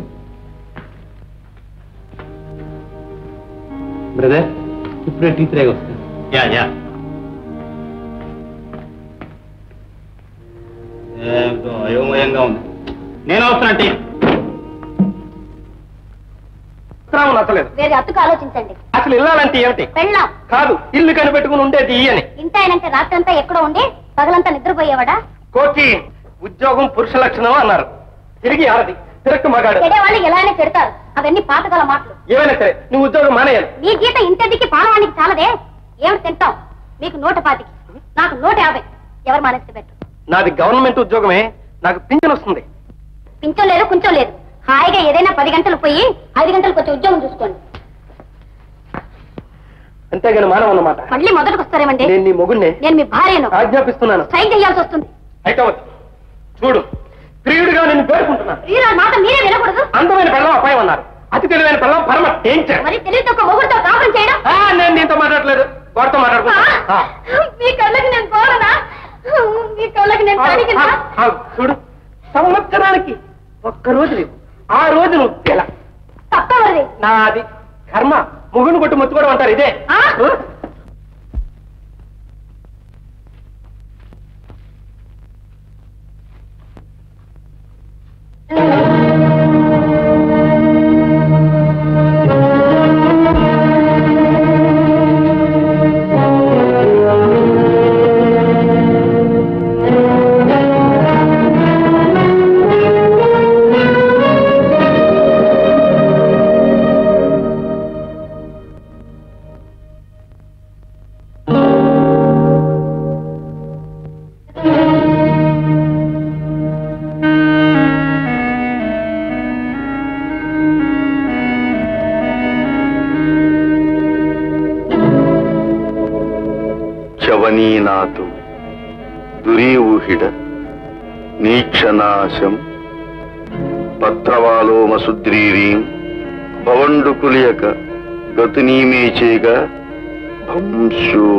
S8: బ్రదర్ ఇప్పుడే టీ త్రేగా వస్తాను
S2: యా యా అయోమయంగా ఉంది నేను వస్తానంటే
S3: ఉత్తరం నచ్చలేదు
S4: వేరే అత్తుకు ఆలోచించండి
S3: అసలు ఇల్లాలంటే ఏమిటి
S4: పెళ్ళాం
S3: కాదు ఇల్లు కనిపెట్టుకుని ఉండేది ఈయని
S4: ఇంటాయనంటే రాత్రంతా ఎక్కడో ఉండి పగలంతా నిద్రపోయేవాడా
S3: కోచి ఉద్యోగం పురుష లక్షణం అన్నారు తిరిగి ఆడది తిరక్కు మగాడు
S4: చెడేవాళ్ళు ఎలా అయినా పెడతారు అవన్నీ పాతకాల మాటలు
S3: ఏమైనా సరే నువ్వు ఉద్యోగం మానేయాలి
S4: మీ జీతం ఇంతదికి పానవానికి చాలదే ఏమిటి తింటాం మీకు నూట పాతికి నాకు నూట యాభై ఎవరు మానేస్తే పెట్టు
S3: నాది గవర్నమెంట్ ఉద్యోగమే నాకు పింఛన్ వస్తుంది
S4: పింఛం లేదు కొంచెం లేదు హాయిగా ఏదైనా పది గంటలు పోయి ఐదు గంటలకు వచ్చి ఉద్యోగం చూసుకోండి
S3: అంతేగాని మానవ అన్నమాట
S4: మళ్ళీ మొదటికి వస్తారేమండి
S3: నేను నీ మొగుణ్ణి
S4: నేను మీ భార్యను
S3: ఆజ్ఞాపిస్తున్నాను
S4: సైన్ చేయాల్సి వస్తుంది
S3: అయితే అవ్వదు. చూడు ప్రియుడిగా నేను పేర్కొంటున్నాను
S4: వీరా మాట మీరే వినకూడదు
S3: అందమైన పెళ్ళం అపాయం అన్నారు అతి తెలివైన పెళ్ళం పరమ డేంజర్
S4: మరి తెలివితో ఒక మొగుడుతో కాపురం చేయడం
S3: ఆ, నేను నీతో మాట్లాడలేదు వాడితో మాట్లాడుకుంటా ఆ.
S4: మీ కళ్ళకి నేను కోరనా మీ కళ్ళకి నేను
S3: ఆగు,
S4: పనికినా?
S3: ఆగు, ఆగు. చూడు సంవత్సరానికి ఒక్క రోజు లేవు ఆ రోజు నువ్వు ఎలా
S4: తప్పవది
S3: నాది కర్మ ముగుని కొట్టు ముచ్చుకోవడం అంటారు ఇదే
S4: ఆ?
S3: ఆ?
S1: చవనీనాథు దురీఊహిడ నీక్షనాశం పత్రవాలోమసుద్రీరీం భవండుకులియక గతునీమేచేగా భంశు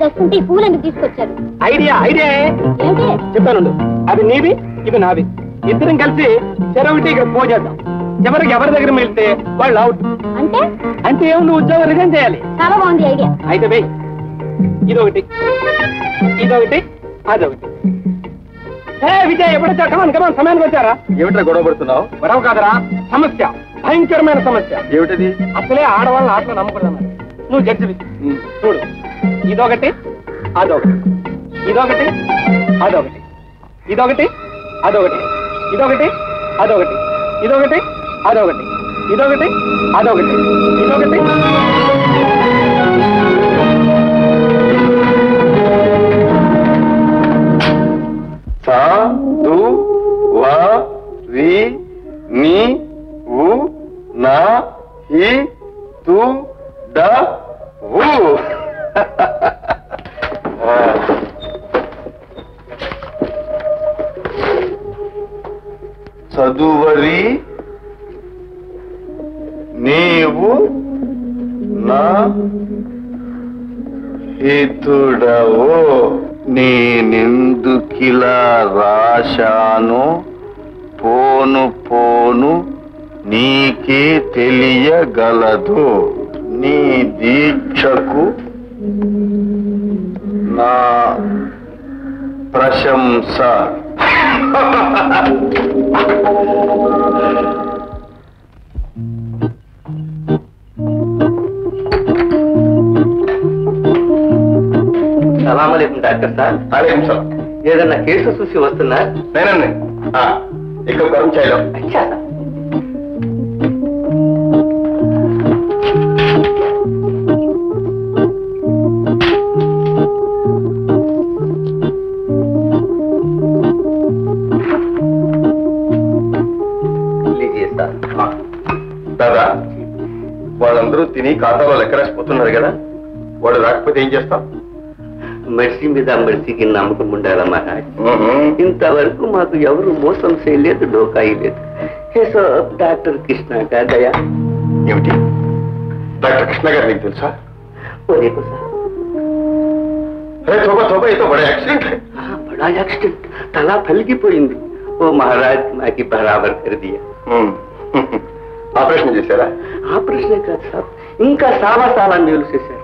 S4: తెస్తుంటే ఈ పూలు ఎందుకు తీసుకొచ్చారు
S3: ఐడియా ఐడియా
S4: ఏంటి
S3: చెప్పాను అది నీది ఇది నాది ఇద్దరం కలిసి చెరొకటి ఇక్కడ పోజేద్దాం ఎవరికి ఎవరి దగ్గర మిగిలితే వాళ్ళు అవుట్
S4: అంటే
S3: అంటే ఏమో నువ్వు ఉద్యోగం రిజైన్ చేయాలి
S4: చాలా బాగుంది ఐడియా
S3: అయితే వెయ్యి ఇదొకటి ఇదొకటి అదొకటి ఏ విజయ్ ఎప్పుడొచ్చా కమాన్ కమాన్ సమయానికి వచ్చారా
S1: ఏమిట్రా గొడవ పడుతున్నావు
S3: గొడవ కాదరా సమస్య భయంకరమైన సమస్య
S1: ఏమిటది
S3: అసలే ఆడవాళ్ళని ఆటలో నమ్మకూడదన్నారు నువ్వు జడ్జివి
S1: ఉమ్.
S3: చూడు ఇదొకటి అదొకటి ఇదొకటి అదొకటి ఇదొకటి అదొకటి ఇదొకటి అదొకటి ఇదొకటి అదొకటి ఇదొకటి అదొకటి ఇదొకటి
S1: సా దు వా రి ని ఉ నా హి తు ద ఉ చదువరి నీవు నా హితుడవు నేనెందుకిలా రాశాను పోను పోను నీకే తెలియగలదు నీ దీక్షకు నా ప్రశంస
S2: సలామలేకం డాక్టర్ సార్
S1: అలేం సార్
S2: ఏదన్నా కేసు చూసి వస్తున్నా
S1: నేనండి ఇక్కడ కర్మచారిలో
S2: అచ్చా లీజియే సార్
S1: దాదా వాళ్ళందరూ తిని ఖాతాలో లెక్కరేసిపోతున్నారు కదా వాడు రాకపోతే ఏం చేస్తాం
S2: మెర్సీ మీద మెర్సీకి నమ్మకం ఉండాలా మహారాజ్ ఇంతవరకు మాకు ఎవరు మోసం చేయలేదు డోకాయి లేదు హే సార్ డాక్టర్ కృష్ణ కా దయా
S1: ఏమిటి డాక్టర్ కృష్ణ గారు నీకు తెలుసా
S2: ఓ देखो సార్
S1: అరే తోబా తోబా ఇతో బడే యాక్సిడెంట్ హై
S2: हाँ, बड़ा एक्सीडेंट తల పలిగిపోయింది ఓ మహారాజ్ మాకి బరాబర్ కర్ దియా
S1: ఆపరేషన్ చేశారా
S2: ఆపరేషన్ కాదు సార్ ఇంకా చాలా చాలా మేలు చేశారు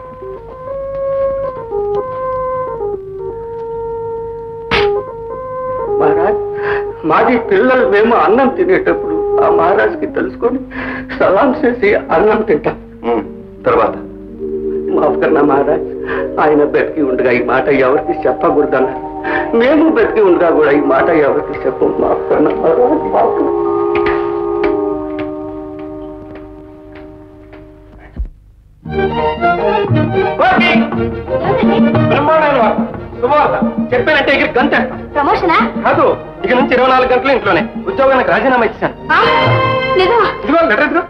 S2: మహారాజ్ మాది పిల్లలు మేము అన్నం తినేటప్పుడు ఆ మహారాజ్కి తెలుసుకొని సలాం చేసి అన్నం తింటాం
S1: ఉమ్, తర్వాత
S2: మాఫ్ కన్నా మహారాజ్ ఆయన బతికి ఉండగా ఈ మాట ఎవరికి చెప్పకూడదన్నారు మేము బతికి ఉండగా కూడా ఈ మాట ఎవరికి చెప్పం మాఫ్ కన్నా మహారాజ్ మాఫ్ కన్నా.
S3: ఓకే బ్రహ్మాండమైన వార్త శుభవార్త చెప్పానంటే ఇక్కడ గంతేస్తాం
S4: ప్రమోషనా
S3: కాదు ఇక నుంచి ఇరవై నాలుగు గంటలు ఇంట్లోనే ఉద్యోగానికి రాజీనామా ఇచ్చాను
S4: ఆ? నిజమా
S3: ఇదిగో లెటర్ ఇదిగో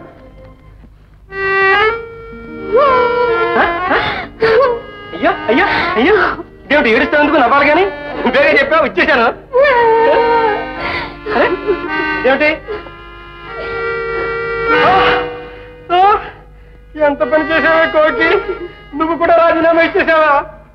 S3: ఆ? ఆ? అయ్యో అయ్యో అయ్యో ఇదేమిటి ఏడుస్తానందుకు నవ్వాలి కానీ వేరే చెప్పావు ఇచ్చేశాను అరే ఇదేమిటి ఆ! ఆ! ఎంత పని చేసావా కోటి నువ్వు కూడా రాజీనామా ఇచ్చేసావా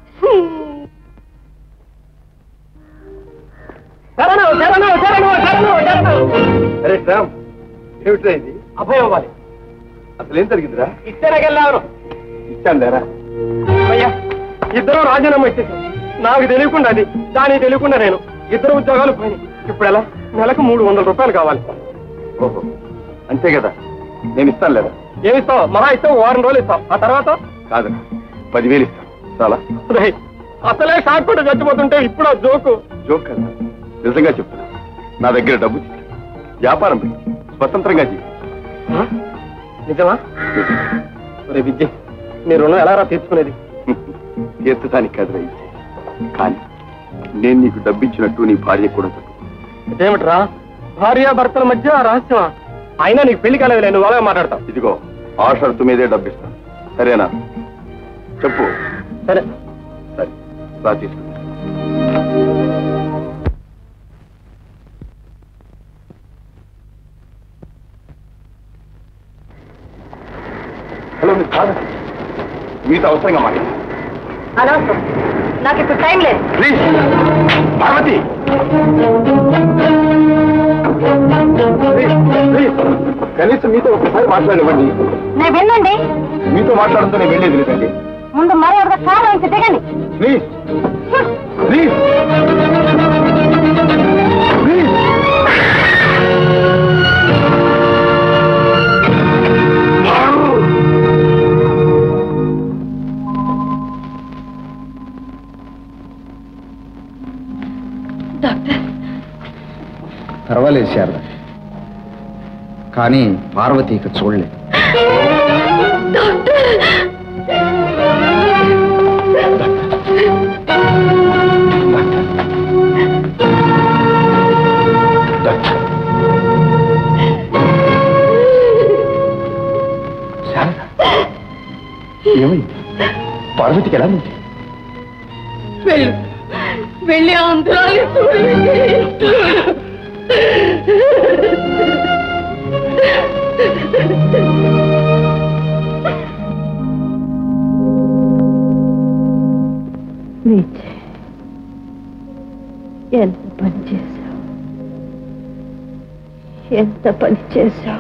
S3: శరణు శరణు శరణు శరణు శరణు
S1: అరే రామ్ ఏమిట్రా ఇది
S3: అభయం ఇవ్వాలి
S1: అసలు ఏం జరిగిందిరా
S3: ఇచ్చానకెళ్ళారు
S1: ఇచ్చాను లేరా
S3: అయ్యా ఇద్దరు రాజీనామా ఇచ్చేసాం నాకు తెలియకుండా అది దానికి తెలియకుండా నేను ఇద్దరు ఉద్యోగాలు పోయినాయి ఇప్పుడు ఎలా నెలకు మూడు వందల రూపాయలు కావాలి
S1: ఓహో అంతే కదా నేను ఇస్తాను లేదా
S3: ఏమి ఇస్తావు మహా ఇస్తావు వారం రోజులు ఇస్తావు ఆ తర్వాత
S1: కాదు పదివేలు ఇస్తాను చాలా
S3: రేయ్, అసలే షాక్ కొట్టి చచ్చిపోతుంటే ఇప్పుడు ఆ జోకు
S1: జోక్ కదా నిజంగా చెప్తున్నా నా దగ్గర డబ్బు తీసుకో. వ్యాపారం పెట్టి స్వతంత్రంగా జీవి
S3: ఆ? నిజమా రే విద్య నీ రుణం ఎలా రా తీర్చుకునేది
S1: తీర్చడానికి కాదు రైతు కానీ నేను నీకు డబ్బిచ్చినట్టు నీ భార్య కూడా చెప్పు
S3: ఇదేమిట్రా భార్య భర్తల మధ్య రహస్యమా అయినా నీకు పెళ్లి కలవలే నువ్వు అలాగే మాట్లాడతావు
S1: ఇదిగో ఆ షరతు మీదే డబ్బిస్తాను సరేనా చెప్పు
S3: సరే
S1: సరే రా తీసుకుంటా హలో మీ కాదు మీతో అవసరంగా మాట్లాడు
S5: అనవసరం నాకు ఇప్పుడు టైం లేదు
S1: ప్లీజ్ పార్వతి ప్లీజ్, ప్లీజ్. కనీసం మీతో ఒకసారి మాట్లాడనివ్వండి
S5: నేను వినండి
S1: మీతో మాట్లాడుతూ నేను వెళ్ళేది లేదండి
S5: ముందు మరి ఒక కాలం నుంచి దిగండి
S1: ప్లీజ్ ప్లీజ్ ప్లీజ్
S13: పర్వాలేదు శారద కానీ పార్వతి ఇక చూడలేదు
S1: శారద ఏమైంది పార్వతికి ఎలా ఉంది
S5: వెళ్ళు వెళ్ళి అందరాలి
S10: విజయ్ ఎంత పని చేశావు ఎంత పని చేశావు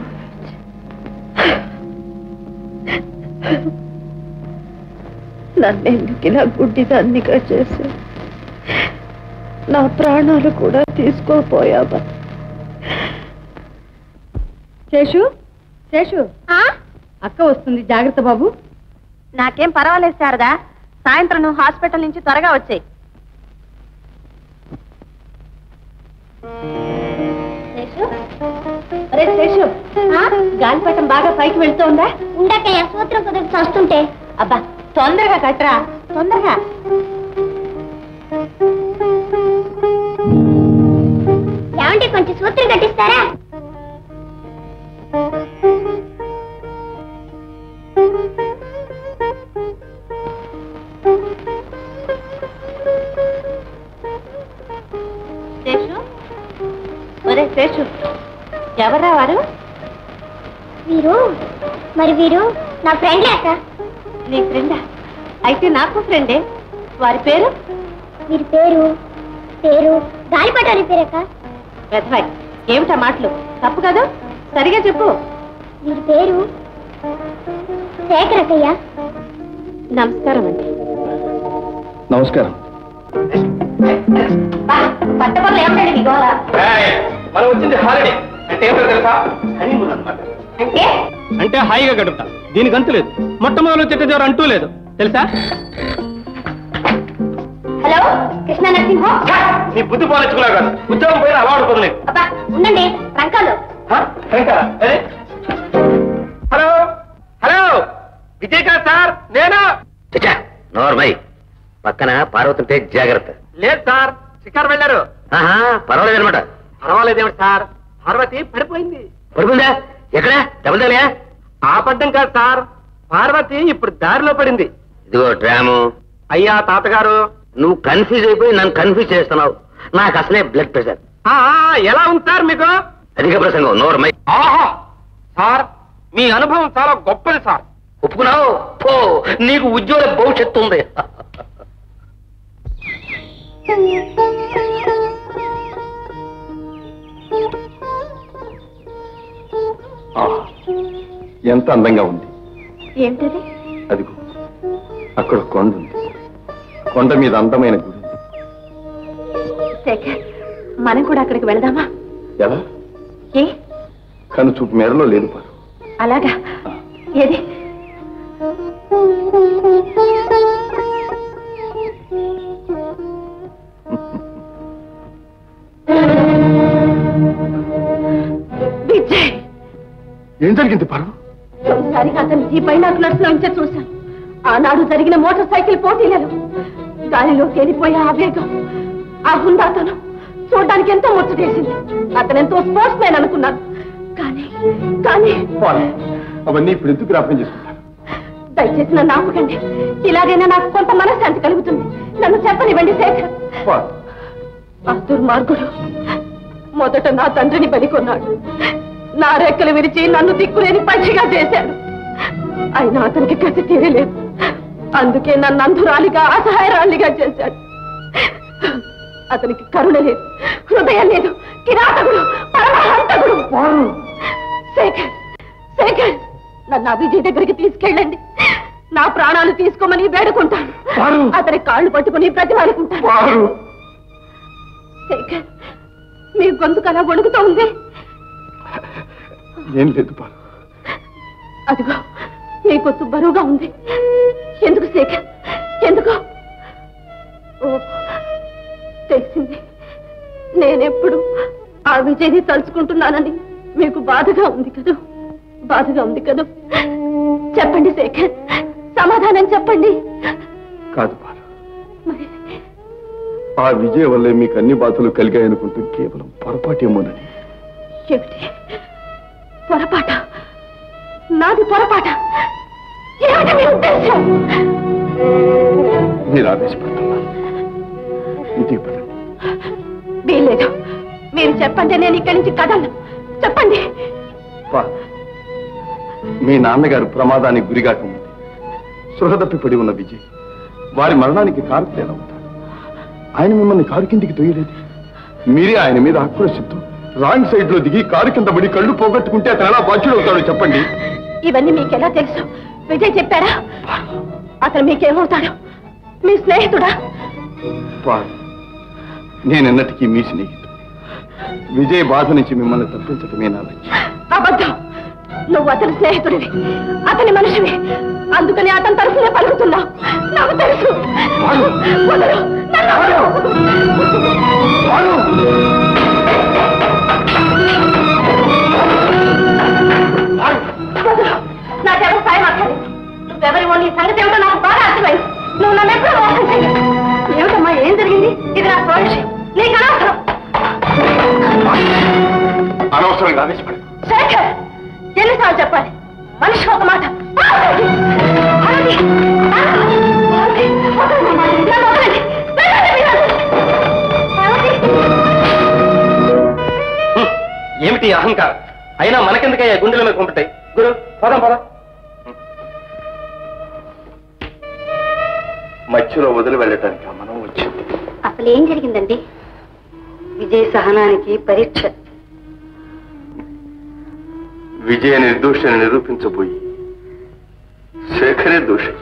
S10: నన్నెందుకు ఇలా గుడ్డిదాన్నిగా చేశావు నా ప్రాణాలు కూడా తీసుకోపోయావా
S5: శేషు శేషు అక్క వస్తుంది జాగ్రత్త బాబు నాకేం పర్వాలేదు శారదా సాయంత్రం నువ్వు హాస్పిటల్ నుంచి త్వరగా వచ్చాయి శేషు గాలిపటం బాగా పైకి వెళ్తోందా
S4: ఉండకయ్య సూత్రం కుదిరి చస్తుంటే
S5: అబ్బా తొందరగా కట్టరా తొందరగా
S4: ఏమంటే కొంచెం సూత్రం కట్టిస్తారా
S5: శేషు ఒరే శేషు ఎవరా వారు
S4: వీరు మరి వీరు నా ఫ్రెండ్ అక్క
S5: నీ ఫ్రెండా అయితే నాకు ఫ్రెండే వారి పేరు
S4: వీరి పేరు పేరు గాలిపటాలి పేరక్క
S5: వెధవాయి ఏమిటా మాటలు తప్పు కదా సరిగా చెప్పు
S4: వీరి పేరు శేఖర్ అక్కయ్య
S5: నమస్కారం అండి
S1: నమస్కారం
S5: పట్టపర్లు ఏమిటండి మీ గోళ
S3: మనం వచ్చింది హాలిడే అంటే ఏమిటో తెలుసా హనీమూన్ అన్నమాట
S5: అంటే
S3: అంటే హాయిగా గడుపుతా దీనికి అంతు లేదు మొట్టమొదలు చెట్టు జ్వరం అంటూ లేదు తెలుసా
S4: హలో కృష్ణ నరసింహం
S3: నీ బుద్ధి పాలించుకున్నా కాదు ఉద్యోగం పోయిన అవార్డు పొందలేదు
S4: అబ్బా ఉండండి రంకాలు
S3: హలో హలో విజయకాంత్ సార్ నేను
S2: చచ్చా నోర్మై పక్కన పార్వతి ఉంటే జాగ్రత్త
S3: లేదు సార్ షికారు వెళ్ళారు
S2: ఆహా పర్వాలేదు అనమాట
S3: పర్వాలేదేమిటి సార్ పార్వతి పడిపోయింది
S2: పడుకుందా ఎక్కడ దెబ్బతలయా
S3: ఆపడ్డం కాదు సార్ పార్వతి ఇప్పుడు దారిలో పడింది
S2: ఇదిగో డ్రాము
S3: అయ్యా తాతగారు
S2: నువ్వు కన్ఫ్యూజ్ అయిపోయి నన్ను కన్ఫ్యూజ్ చేస్తున్నావు నాకు అసలే బ్లడ్ ప్రెషర్
S3: ఆ, ఆ, ఎలా ఉంది సార్ మీకు
S2: అధిక ప్రసంగం నోర్మై
S3: ఆహా సార్ మీ అనుభవం చాలా గొప్పది సార్
S2: ఒప్పుకున్నావు పో నీకు ఉద్యోగ భవిష్యత్తు ఉంది
S1: ఆహా, ఎంత అందంగా ఉంది
S5: ఏంటది
S1: అదిగో అక్కడ కొండ ఉంది కొండ మీద అందమైన గుడి ఉంది
S5: శేఖర్ మనం కూడా అక్కడికి వెళదామా
S1: ఎలా
S5: ఏ
S1: కను చూపు మేరలో లేదు పారు
S5: అలాగా ఏది విజయ్
S1: ఏం జరిగింది పారు
S5: ఒకసారి అతను ఈ బైనాకులర్స్ లోంచే చూశాను ఆనాడు జరిగిన మోటార్ సైకిల్ పోటీలలో గాలిలో తేలిపోయే ఆ వేగం ఆ హుందాతనం చూడడానికి ఎంతో ముచ్చటేసింది అతను ఎంతో స్పోర్ట్స్ మ్యాన్ అనుకున్నాను కానీ కానీ
S1: పారు అవన్నీ ఇప్పుడు ఎందుకు జ్ఞాపకం చేసుకుంటారు
S5: దయచేసి నన్ను ఆపకండి ఇలాగైనా నాకు కొంత మనశ్శాంతి కలుగుతుంది నన్ను చెప్పనివ్వండి శేఖర్
S1: పారు
S5: ఆ దుర్మార్గుడు మొదట నా తండ్రిని బలికొన్నాడు నా రెక్కలు విరిచి నన్ను దిక్కులేని పచ్చిగా చేశాడు అయినా అతనికి కసి తీరలేదు
S10: అందుకే నన్ను అంధురాలిగా అసహాయరాలిగా చేశాడు అతనికి కరుణ లేదు హృదయం లేదు కిరాతకుడు పరమహంతకుడు శేఖర్ శేఖర్ నన్ను అభిజయ్ దగ్గరికి తీసుకెళ్ళండి నా ప్రాణాలు తీసుకోమని వేడుకుంటాను అతని కాళ్ళు పట్టుకుని ప్రతిమాడుకుంటాను శేఖర్ మీ గొంతుకు అలా వణుకుతూ ఉంది
S1: ఏం లేదు పారు
S10: అదిగో మీ గొంతు బరువుగా ఉంది ఎందుకు శేఖర్ ఎందుకు ఓ తెలిసింది నేనెప్పుడు ఆ విజయ్ని తలుచుకుంటున్నానని మీకు బాధగా ఉంది కదా బాధగా ఉంది కదా చెప్పండి శేఖర్ సమాధానం చెప్పండి
S1: కాదు పారు ఆ విజయ వల్లే మీకు అన్ని బాధలు కలిగాయనుకుంటూ కేవలం పొరపాటేమోనని
S10: ఏమిటి పొరపాట నాది పొరపాట ఏమిటి మీ ఉద్దేశం
S1: మీరు ఆవేశపడుతున్నారు ఇంటికి పదండి
S10: వీల్లేదు మీరు చెప్పండి నేను ఇక్కడి నుంచి కదలను చెప్పండి
S1: పా. మీ నాన్నగారు ప్రమాదానికి గురిగాకముందు సృహ తప్పి పడి ఉన్న విజయ్ వారి మరణానికి కారకులు ఎలా అవుతారు ఆయన మిమ్మల్ని కారు కిందికి తొయ్యలేదు మీరే ఆయన మీద ఆక్రోశిస్తూ రాంగ్ సైడ్ లో దిగి కారు కింద పడి కళ్ళు పోగొట్టుకుంటే అతను ఎలా బాధ్యుడు అవుతాడో చెప్పండి
S10: ఇవన్నీ మీకెలా తెలుసు విజయ్ చెప్పారా అతను మీకేమవుతాడు మీ స్నేహితుడా
S1: పా. నేనెన్నటికీ మీ స్నేహితుడు విజయ్ బాధ నుంచి మిమ్మల్ని తప్పించటమే నా లక్ష్యం
S10: అబద్ధం నువ్వు అతని స్నేహితుడివి అతని మనిషివి అందుకని అతని తరఫునే పలుకుతున్నావు నాకు తెలుసు వదలు, నన్ను వదలు. వదలు. నాకెవరు సాయం అక్కర్లేదు నువ్వెవరివో నీ సంగతి ఏమిటో నాకు బాగా అర్థమైంది నువ్వు నన్ను ఎప్పుడు మోసం చెయ్యి ఏమిటమ్మా ఏం జరిగింది ఇది నా స్వ విషయం నీకు అనవసరం
S1: అనవసరంగా ఆవేశపడి
S10: శేఖర్ ఎన్నిసార్లు చెప్పాలి మనిషి ఒక మాట ఆగండి. ఆగండి. ఆగండి. వదలండి. నన్ను వదలండి. వెళ్ళండి మీరు. ఆగండి.
S3: ఏమిటి ఈ అహంకారం అయినా మనకెందుకయ్యా గుండెల మీద కుంటుతాయి గురు పదం పదం
S1: మధ్యలో వదిలి వెళ్ళటానికి ఆ మనం వచ్చింది
S5: అసలు ఏం జరిగిందండి విజయ్ సహనానికి పరీక్ష
S1: విజయ నిర్దోషని నిరూపించబోయి శేఖరే దోషి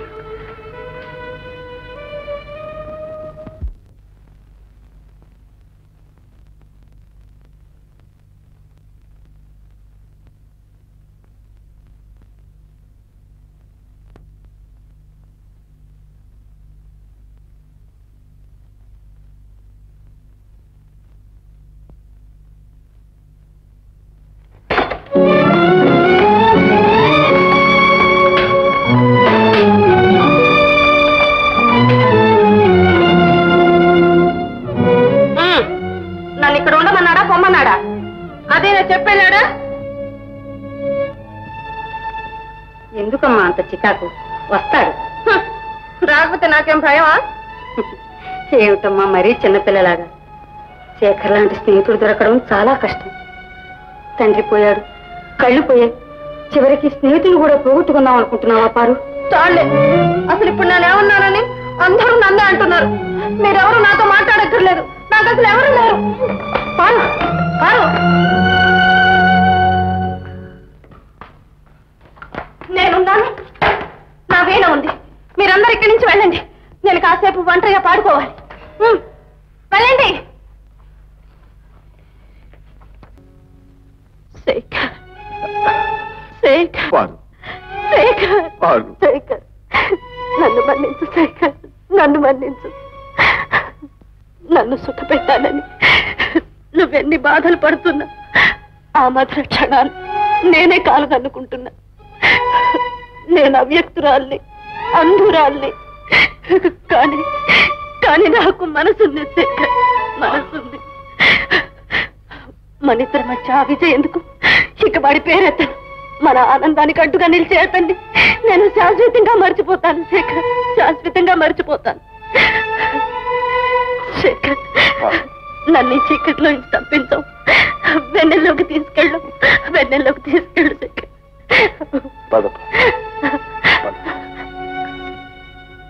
S10: ఉమ్. నన్ను ఇక్కడ ఉండమన్నాడా పొమ్మన్నాడా అదే నేను చెప్పేలాడా
S5: ఎందుకమ్మా అంత చికాకు వస్తాడు
S10: హ్మ్. రాకపోతే నాకేం భయమా
S5: ఏమిటమ్మా మరీ చిన్నపిల్లలాగా శేఖర్ లాంటి స్నేహితుడు దొరకడం చాలా కష్టం తండ్రి పోయాడు కళ్ళు పోయాయి చివరికి స్నేహితులు కూడా పోగొట్టుకుందాం అనుకుంటున్నావా పారు
S10: చాలే అసలు ఇప్పుడు నేను ఏమన్నానని అందరూ నన్నే అంటున్నారు మీరెవరు నాతో మాట్లాడక్కర్లేదు నాకు అసలు ఎవరు లేరు పారు పారు నేనున్నాను నా వీణ ఉంది మీరందరూ ఇక్కడి నుంచి వెళ్ళండి నేను కాసేపు ఒంటరిగా పాడుకోవాలి ఉమ్, వెళ్ళండి శేఖర్ శేఖర్
S1: పారు
S10: శేఖర్
S1: పారు
S10: శేఖర్ నన్ను మన్నించు శేఖర్ నన్ను మన్నించు నన్ను సుఖ పెట్టాలని నువ్వెన్ని బాధలు పడుతున్నా ఆ మధుర క్షణాలు నేనే కాలదన్నుకుంటున్నా నేను అవ్యక్తురాల్ని అంధురాల్ని కానీ కానీ నాకు మనసుంది శేఖర్ మనసుంది మన ఇద్దరి మధ్య ఆ విజయ్ ఎందుకు ఇక వాడి పేరెత్తను మన ఆనందానికి అడ్డుగా నిలిచే అతన్ని నేను శాశ్వతంగా మర్చిపోతాను శేఖర్ శాశ్వతంగా మర్చిపోతాను శేఖర్ నన్ను ఈ చీకట్లో నుంచి తప్పించావు వెన్నెల్లోకి తీసుకెళ్ళు వెన్నెల్లోకి తీసుకెళ్ళు శేఖర్
S1: పద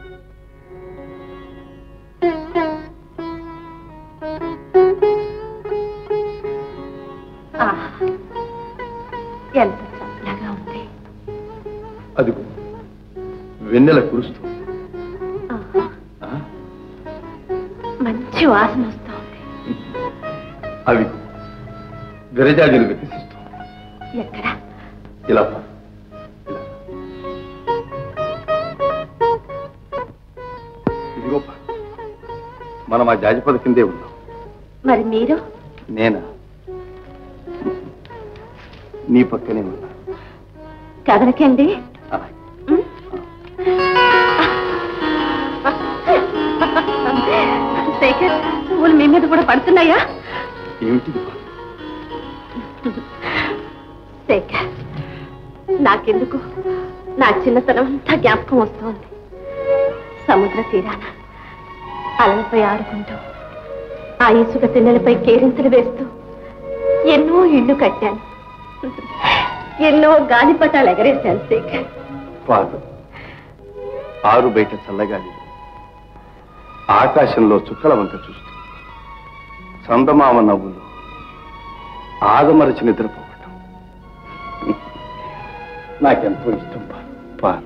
S5: ఆహ్, ఎంత చల్లగా ఉంది
S1: అదిగో వెన్నెల కురుస్తుంది
S5: ఆహ్, మంచి వాసన వస్తూ ఉంది
S1: అవి విరజాజులు వికసిస్తుంది
S5: ఎక్కడ
S1: ఇలా పా. ఇదిగో పా. మనం ఆ జాజిపద కిందే ఉన్నాం
S5: మరి మీరు
S1: నేనా నీ పక్కనే ఉన్నా
S5: కదలకండి
S1: అలాగే.
S5: శేఖర్ పువ్వులు మీ మీద కూడా పడుతున్నాయా
S1: ఏమిటిది పా?
S5: శేఖర్ నాకెందుకు నా చిన్నతనం అంతా జ్ఞాపకం వస్తోంది సముద్ర తీరాన అలలపై ఆడుకుంటూ ఆ ఇసుక తిన్నెలపై కేరింతలు వేస్తూ ఎన్నో ఇళ్ళు కట్టాను ఎన్నో గాలిపటాలు ఎగరేశాను శేఖర్
S1: పాదు ఆరు బయట చల్లగాలి ఆకాశంలో చుక్కల వంక చూస్తూ చందమామ నవ్వులు ఆదమరచి నిద్రపోవటం నాకెంతో ఇష్టం పారు పారు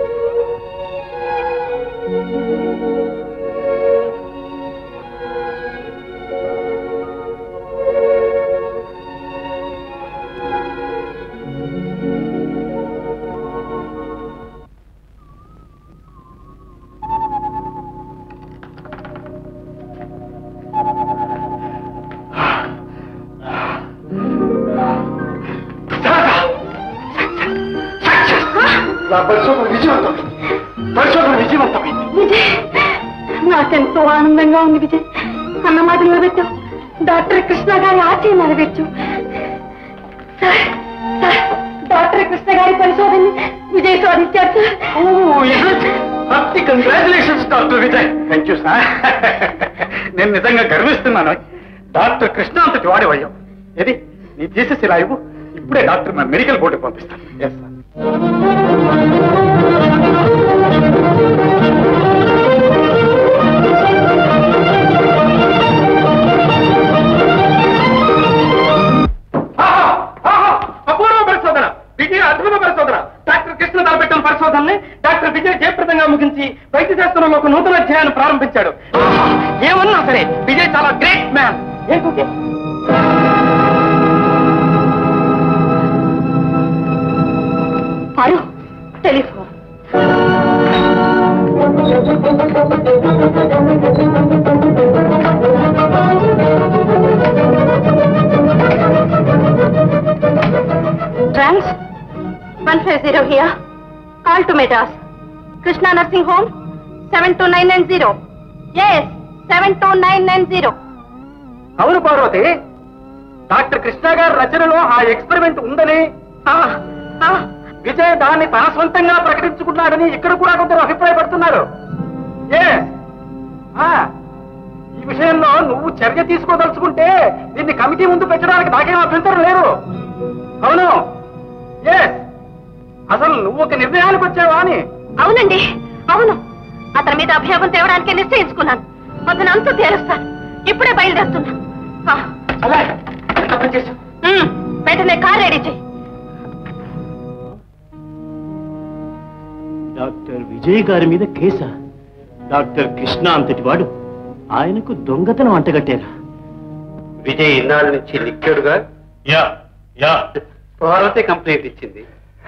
S1: నా పరిశోధన విజయవంతమైంది పరిశోధన విజయవంతమైంది
S5: విజయ్ నాకెంతో ఆనందంగా ఉంది విజయ్ అన్న మాట నిలబెట్టావు డాక్టర్ కృష్ణ గారి ఆశయం నెరవేర్చు సార్, సార్, డాక్టర్ కృష్ణ గారి పరిశోధన విజయ్ సాధించారు sir
S12: happy congratulations doctor Vijay thank you sir నేను నిజంగా గర్విస్తున్నాను డాక్టర్ కృష్ణ అంతటి వాడేవయ్యావు ఏది నీ థీసెస్ ఇలా ఇవ్వు ఇప్పుడే డాక్టర్ మన మెడికల్ బోర్డుకి పంపిస్తాను ఎస్ సార్ అపూర్వ పరిశోధన విజయ అద్భుత పరిశోధన డాక్టర్ కృష్ణ తలపెట్టిన పరిశోధనని డాక్టర్ విజయ్ జయప్రదంగా ముగించి వైద్య శాస్త్రంలో ఒక నూతన అధ్యాయాన్ని ప్రారంభించాడు ఏమన్నా సరే విజయ్ చాలా గ్రేట్ మ్యాన్ ఏంటి
S5: పరు టెలిఫోన్ ట్రాన్స్ one five zero here call to Madras Krishna nursing home seven two nine nine zero yes seven two nine nine zero
S12: అవును పార్వతి డాక్టర్ కృష్ణ గారి రచనలో ఆ ఎక్స్పెరిమెంట్ ఉందని ఆ, ఆ, విజయ్ దాన్ని తన సొంతంగా ప్రకటించుకున్నాడని ఇక్కడ కూడా కొందరు అభిప్రాయపడుతున్నారు Yes. ఆ, ఈ విషయంలో నువ్వు చర్య తీసుకోదలుచుకుంటే దీన్ని కమిటీ ముందు పెట్టడానికి నాకేం అభ్యంతరం లేదు అవును ఎస్ అసలు నువ్వు ఒక నిర్ణయానికి వచ్చావా అని
S5: అవునండి అవును అతని మీద అభియోగం తేవడానికి నిశ్చయించుకున్నాను అతను అంతా తేలుస్తాను ఇప్పుడే బయలుదేరుతున్నా ఆ,
S12: అలాగే ఎంత పని చేశావు
S5: ఉమ్, వెంటనే కార్ రెడీ చెయ్యి
S14: డాక్టర్ విజయ్ గారి మీద కేసా డాక్టర్ కృష్ణ అంతటి వాడు ఆయనకు దొంగతనం అంటగట్టారా
S3: విజయ్ ఇన్నాళ్ళ నుంచి లిక్విడ్గా
S12: యా యా
S3: పార్వతి కంప్లైంట్ ఇచ్చింది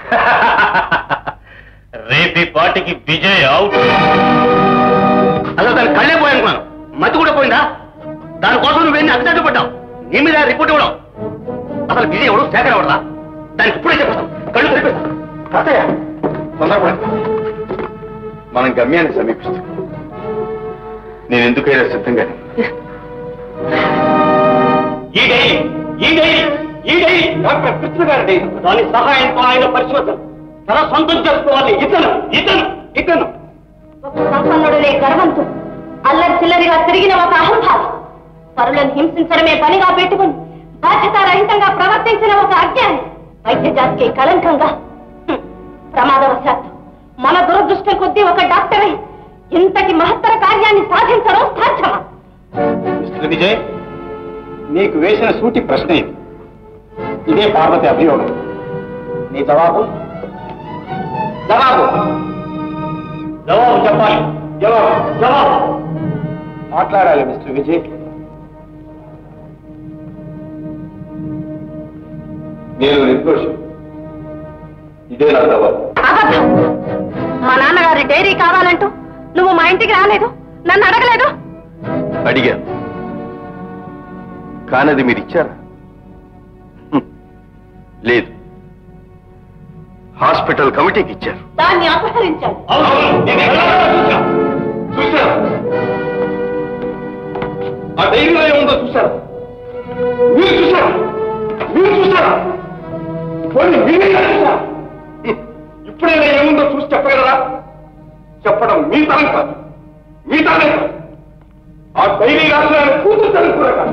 S12: రేపటి పాటికి విజయ్ అవుట్
S2: అసలు దాని కళ్ళే పోయానుకున్నాను మతి కూడా పోయిందా దానికోసం నువ్వు వెళ్ళి అగ్గితట్టు పడ్డావు నీ మీద రిపోర్ట్ ఇవ్వడం అసలు విజయ్ ఎవడు సేకర ఎవడదా దానికి ఇప్పుడే చెప్పేస్తాం కళ్ళు తెరిపిస్తాం
S1: తాతయ్య తొందరపడి మనం గమ్యాన్ని సమీపిస్తాం నేను ఎందుకైనా సిద్ధంగానే
S12: ఈ డైరీ ఈ డైరీ ఈ డైరీ డాక్టర్ కృష్ణ గారి డైరీ దాని సహాయంతో ఆయన పరిశోధన తన సొంతం చేసుకోవాలి ఇతను ఇతను ఇతను
S5: ఒక సంపన్నుడులే గర్వంతో అల్లరి చిల్లరిగా తిరిగిన ఒక అహంభావి పరులను హింసించడమే పనిగా పెట్టుకుని బాధ్యతారహితంగా ప్రవర్తించిన ఒక అజ్ఞాని వైద్య జాతికి కళంకంగా హ్మ్. ప్రమాదవశాత్తు మన దురదృష్టం కొద్దీ ఒక డాక్టరే ఇంతటి మహత్తర కార్యాన్ని సాధించడం సాధ్యమా
S12: మిస్టర్ విజయ్ నీకు వేసిన సూటి ప్రశ్న ఇది ఇదే పార్వతి అభియోగం నీ జవాబు జవాబు జవాబు చెప్పాలి జవాబు జవాబు మాట్లాడాలి మిస్టర్ విజయ్
S1: నేను నిర్దోషి ఇదే నా జవాబు
S5: అబద్ధం మా నాన్నగారి డైరీ కావాలంటూ నువ్వు మా ఇంటికి రాలేదు నన్ను అడగలేదు
S1: అడిగాను కానది మీరు ఇచ్చారా హ్మ్. లేదు హాస్పిటల్ కమిటీకి ఇచ్చారు
S5: దాన్ని అపహరించాను
S1: చూశారా ఆ డైరీలో ఏముందో చూశారా మీరు చూశారా మీరు చూశారా పోనీ మీరైనా చూశారా హ్మ్. ఇప్పుడైనా ఏముందో చూసి చెప్పగలరా చెప్పడం మీ తరం కాదు మీ తరం కాదు ఆ డైరీ రాసిన ఆయన కూతురు తరం కూడా కాదు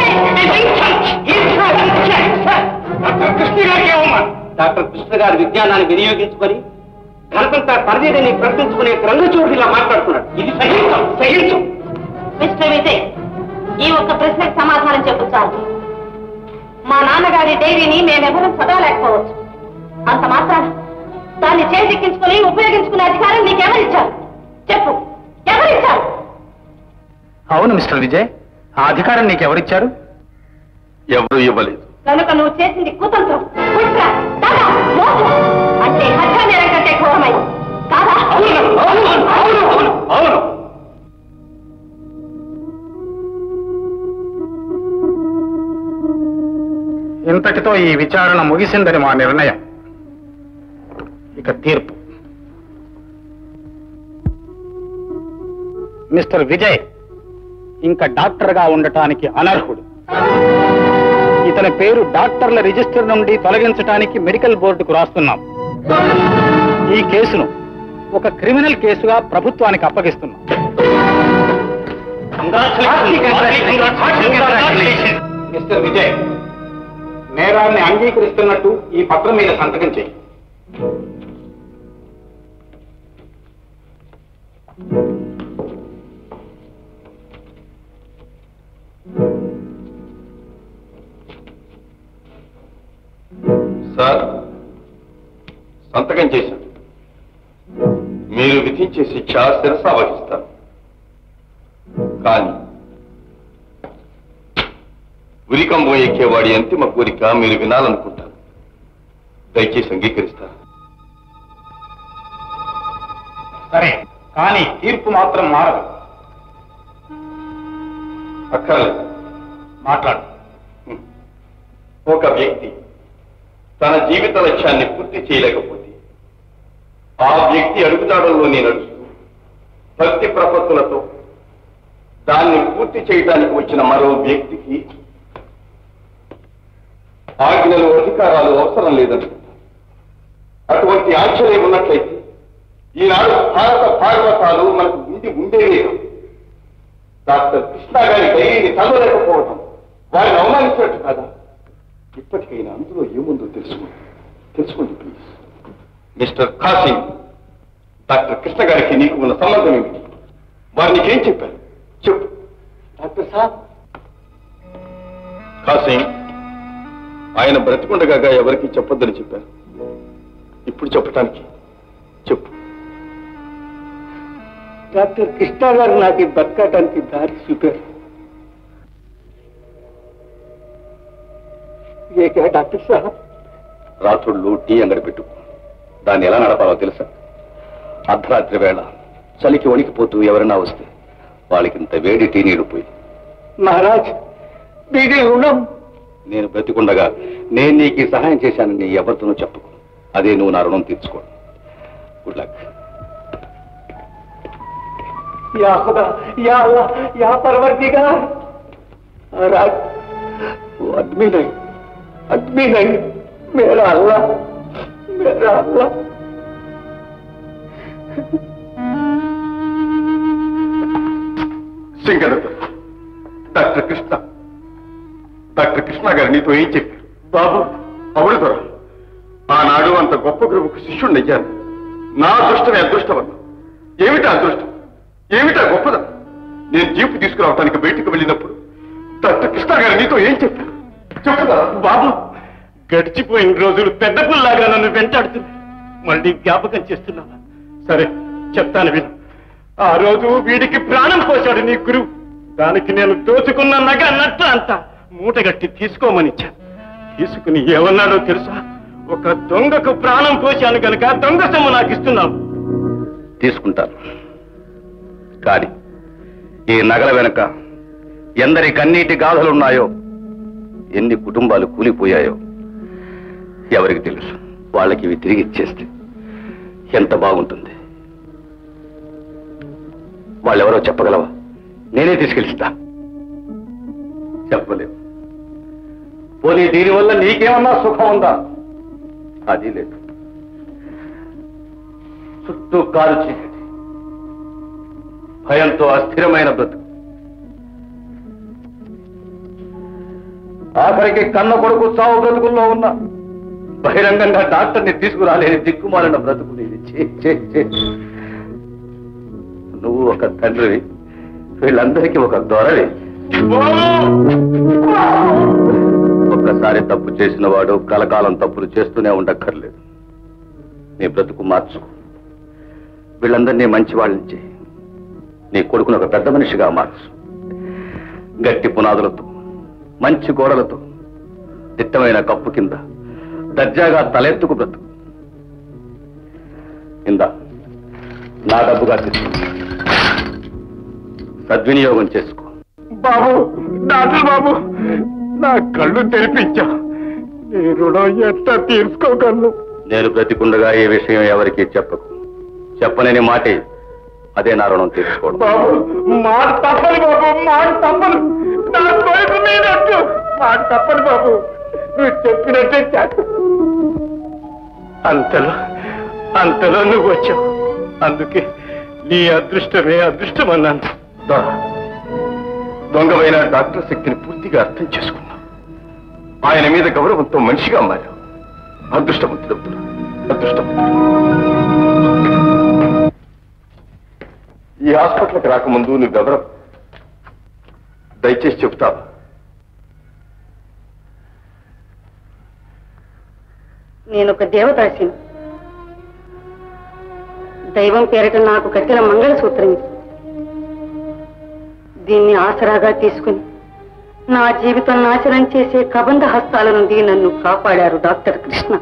S1: డాక్టర్ కృష్ణ గారికి ఏమమ్మా
S12: డాక్టర్ కృష్ణ గారి విజ్ఞానాన్ని వినియోగించుకొని ఘనతంతా పరిధిని ప్రకటించుకునే రంగచోడు ఇలా మాట్లాడుతున్నాడు ఇది సహించం సహించం
S5: మిస్టర్ విజయ్ ఈ ఒక్క ప్రశ్నకు సమాధానం చెప్పు చాలు మా నాన్నగారి డైరీని మేమెవరూ చదవలేకపోవచ్చు అంత మాత్రాన దాన్ని చేజిక్కించుకొని ఉపయోగించుకునే అధికారం నీకెవరిచ్చారు చెప్పు ఎవరిచ్చారు
S12: అవును మిస్టర్ విజయ్ ఆ అధికారం నీకు ఎవరిచ్చారు
S1: ఎవరు ఇవ్వలేదు
S5: కనుక నువ్వు చేసింది కుతంత్రం కుట్ర దగ మోసం అంటే హత్యా నేరం కంటే ఘోరమైంది కాదా
S1: అవును
S12: ఇంతటితో ఈ విచారణ ముగిసిందని మా నిర్ణయం ఇక తీర్పు మిస్టర్ విజయ్ ఇంకా డాక్టర్గా ఉండటానికి అనర్హుడు ఇతని పేరు డాక్టర్ల రిజిస్టర్ నుండి తొలగించడానికి మెడికల్ బోర్డుకు రాస్తున్నాం ఈ కేసును ఒక క్రిమినల్ కేసుగా ప్రభుత్వానికి అప్పగిస్తున్నాం మిస్టర్ విజయ్ నేరాన్ని అంగీకరిస్తున్నట్టు ఈ పత్రం మీద సంతకం చేయి
S1: సార్ సంతకం చేశాను మీరు విధించే శిక్ష శిరస వహిస్తాను కానీ ఉరికంబం ఎక్కేవాడి అంతిమ కోరిక మీరు వినాలనుకుంటాను దయచేసి అంగీకరిస్తారు
S12: సరే కానీ తీర్పు మాత్రం మారదు
S1: అక్కర్లేదు
S12: మాట్లాడు
S1: ఒక వ్యక్తి తన జీవిత లక్ష్యాన్ని పూర్తి చేయలేకపోతే ఆ వ్యక్తి అడుగుదాడల్లోనే నడుస్తూ భక్తి ప్రపత్తులతో దాన్ని పూర్తి చేయడానికి వచ్చిన మరో వ్యక్తికి ఆజ్ఞలు అధికారాలు అవసరం లేదనుకుంటా అటువంటి ఆంక్షలే ఉన్నట్లయితే ఈనాడు భారత భాగవతాలు మనకు ఉండి ఉండేవే కావు. డాక్టర్ కృష్ణ గారి డైరీని చదవలేకపోవటం వారిని అవమానించినట్టు కాదా ఇప్పటికైనా అందులో ఏముందో తెలుసుకోండి తెలుసుకోండి please mister Qasim doctor Krishna గారికి నీకు ఉన్న సంబంధం ఏమిటి వారు నీకేం చెప్పారు చెప్పు డాక్టర్ సార్ ఖాసిం ఆయన బ్రతికుండగా ఎవరికి చెప్పొద్దని చెప్పారు ఇప్పుడు చెప్పటానికి చెప్పు
S12: డాక్టర్ కృష్ణ గారు నాకు బతకటానికి దారి చూపారు ఏకా డాక్టర్ సార్
S6: రాత్రుళ్ళు టీ అంగడి పెట్టు దాన్ని ఎలా నడపాలో తెలుసా అర్ధరాత్రి వేళ చలికి వణికిపోతూ ఎవరైనా వస్తే వాళ్ళకి ఇంత వేడి టీ నీళ్లు పోయి
S12: మహారాజ్ మీది రుణం
S6: నేను బ్రతికుండగా నేను నీకు ఈ సహాయం చేశానని ఎవరితోనూ చెప్పుకో అదే నువ్వు నా రుణం తీర్చుకో గుడ్ లక్
S12: या खुदा या अल्लाह या परवरदिगार राज वो आदमी नहीं आदमी नहीं मेरा अल्लाह मेरा अल्लाह
S1: సింగరత డాక్టర్ కృష్ణ డాక్టర్ కృష్ణ గారు నీతో ఏం చెప్పారు బాబు అవును దొర ఆనాడు అంత గొప్ప గురువుకు శిష్యుణ్ణయ్యాను నా అదృష్టమే అదృష్టమన్నా ఏమిటా అదృష్టం ఏమిటా గొప్పదనం నేను జీపు తీసుకురావటానికి బయటికి వెళ్ళినప్పుడు డాక్టర్ కృష్ణ గారు నీతో ఏం చెప్పారు చెప్పుదా బాబు
S14: గడిచిపోయిన రోజులు పెద్ద పుల్లాగా నన్ను వెంటాడుతుంది మళ్ళీ జ్ఞాపకం చేస్తున్నావా సరే చెప్తాను విను ఆ రోజు వీడికి ప్రాణం పోశాడు నీ గురువు దానికి నేను దోచుకున్న నగ నట్ట అంతా మూటగట్టి తీసుకోమనిచ్చాను తీసుకుని ఏమన్నాడో తెలుసా ఒక దొంగకు ప్రాణం పోశాను గనక దొంగ సొమ్ము నాకు ఇస్తున్నావు
S6: తీసుకుంటాను కానీ ఈ నగల వెనుక ఎందరి కన్నీటి గాథలున్నాయో ఎన్ని కుటుంబాలు కూలిపోయాయో ఎవరికి తెలుసు వాళ్ళకి ఇవి తిరిగి ఇచ్చేస్తే ఎంత బాగుంటుంది వాళ్ళెవరో చెప్పగలవా నేనే తీసుకెళ్తా చెప్పలేవు పోనీ దీనివల్ల నీకేమన్నా సుఖం ఉందా అది లేదు చుట్టూ కారు చీకటి భయంతో అస్థిరమైన బ్రతుకు ఆఖరికి కన్న కొడుకు చావు బ్రతుకుల్లో ఉన్న బహిరంగంగా డాక్టర్ని తీసుకురాలేని దిక్కుమాలిన బ్రతుకు నీది. ఛీ, ఛీ, ఛీ. నువ్వు ఒక తండ్రివి వీళ్ళందరికీ ఒక దొరవి ఒక్కసారి తప్పు చేసిన వాడు కలకాలం తప్పులు చేస్తూనే ఉండక్కర్లేదు నీ బ్రతుకు మార్చుకో వీళ్ళందరినీ మంచి వాళ్ళని చేయి నీ కొడుకును ఒక పెద్ద మనిషిగా మార్చు గట్టి పునాదులతో మంచి గోడలతో దిట్టమైన కప్పు కింద దర్జాగా తలెత్తుకు బ్రతుకు ఇందా నా డబ్బుగా తీసుకో సద్వినియోగం చేసుకో
S14: బాబు డాక్టర్ బాబు నా కళ్ళు తెరిపించా నీ రుణం ఎట్లా తీర్చుకోగలను
S6: నేను బ్రతికుండగా ఈ విషయం ఎవరికీ చెప్పకు చెప్పలేని మాటే అదే నా రుణం తీర్చుకోవడం
S14: బాబు మాట తప్పదు బాబు మాట తప్పదు నా కొడుకు మీదట్టు మాట తప్పదు బాబు నువ్వు చెప్పినట్టే చేస్తా అంతలో అంతలో నువ్వు వచ్చావు అందుకే నీ అదృష్టమే అదృష్టం అన్నాను
S1: దొర, దొంగమైన డాక్టర్ శక్తిని పూర్తిగా అర్థం చేసుకున్నా ఆయన మీద గౌరవంతో మనిషిగా మారావు అదృష్టవంతుడు అదృష్టవంతుడు ఈ హాస్పిటల్కి రాకముందు నువ్వెవరు దయచేసి చెప్తావా
S5: నేను ఒక దేవదాసిని దైవం పేరిట నాకు కట్టిన మంగళసూత్రం ఇది దీన్ని ఆసరాగా తీసుకుని నా జీవితం నాశనం చేసే కబంధ హస్తాల నుండి నన్ను కాపాడారు డాక్టర్ కృష్ణ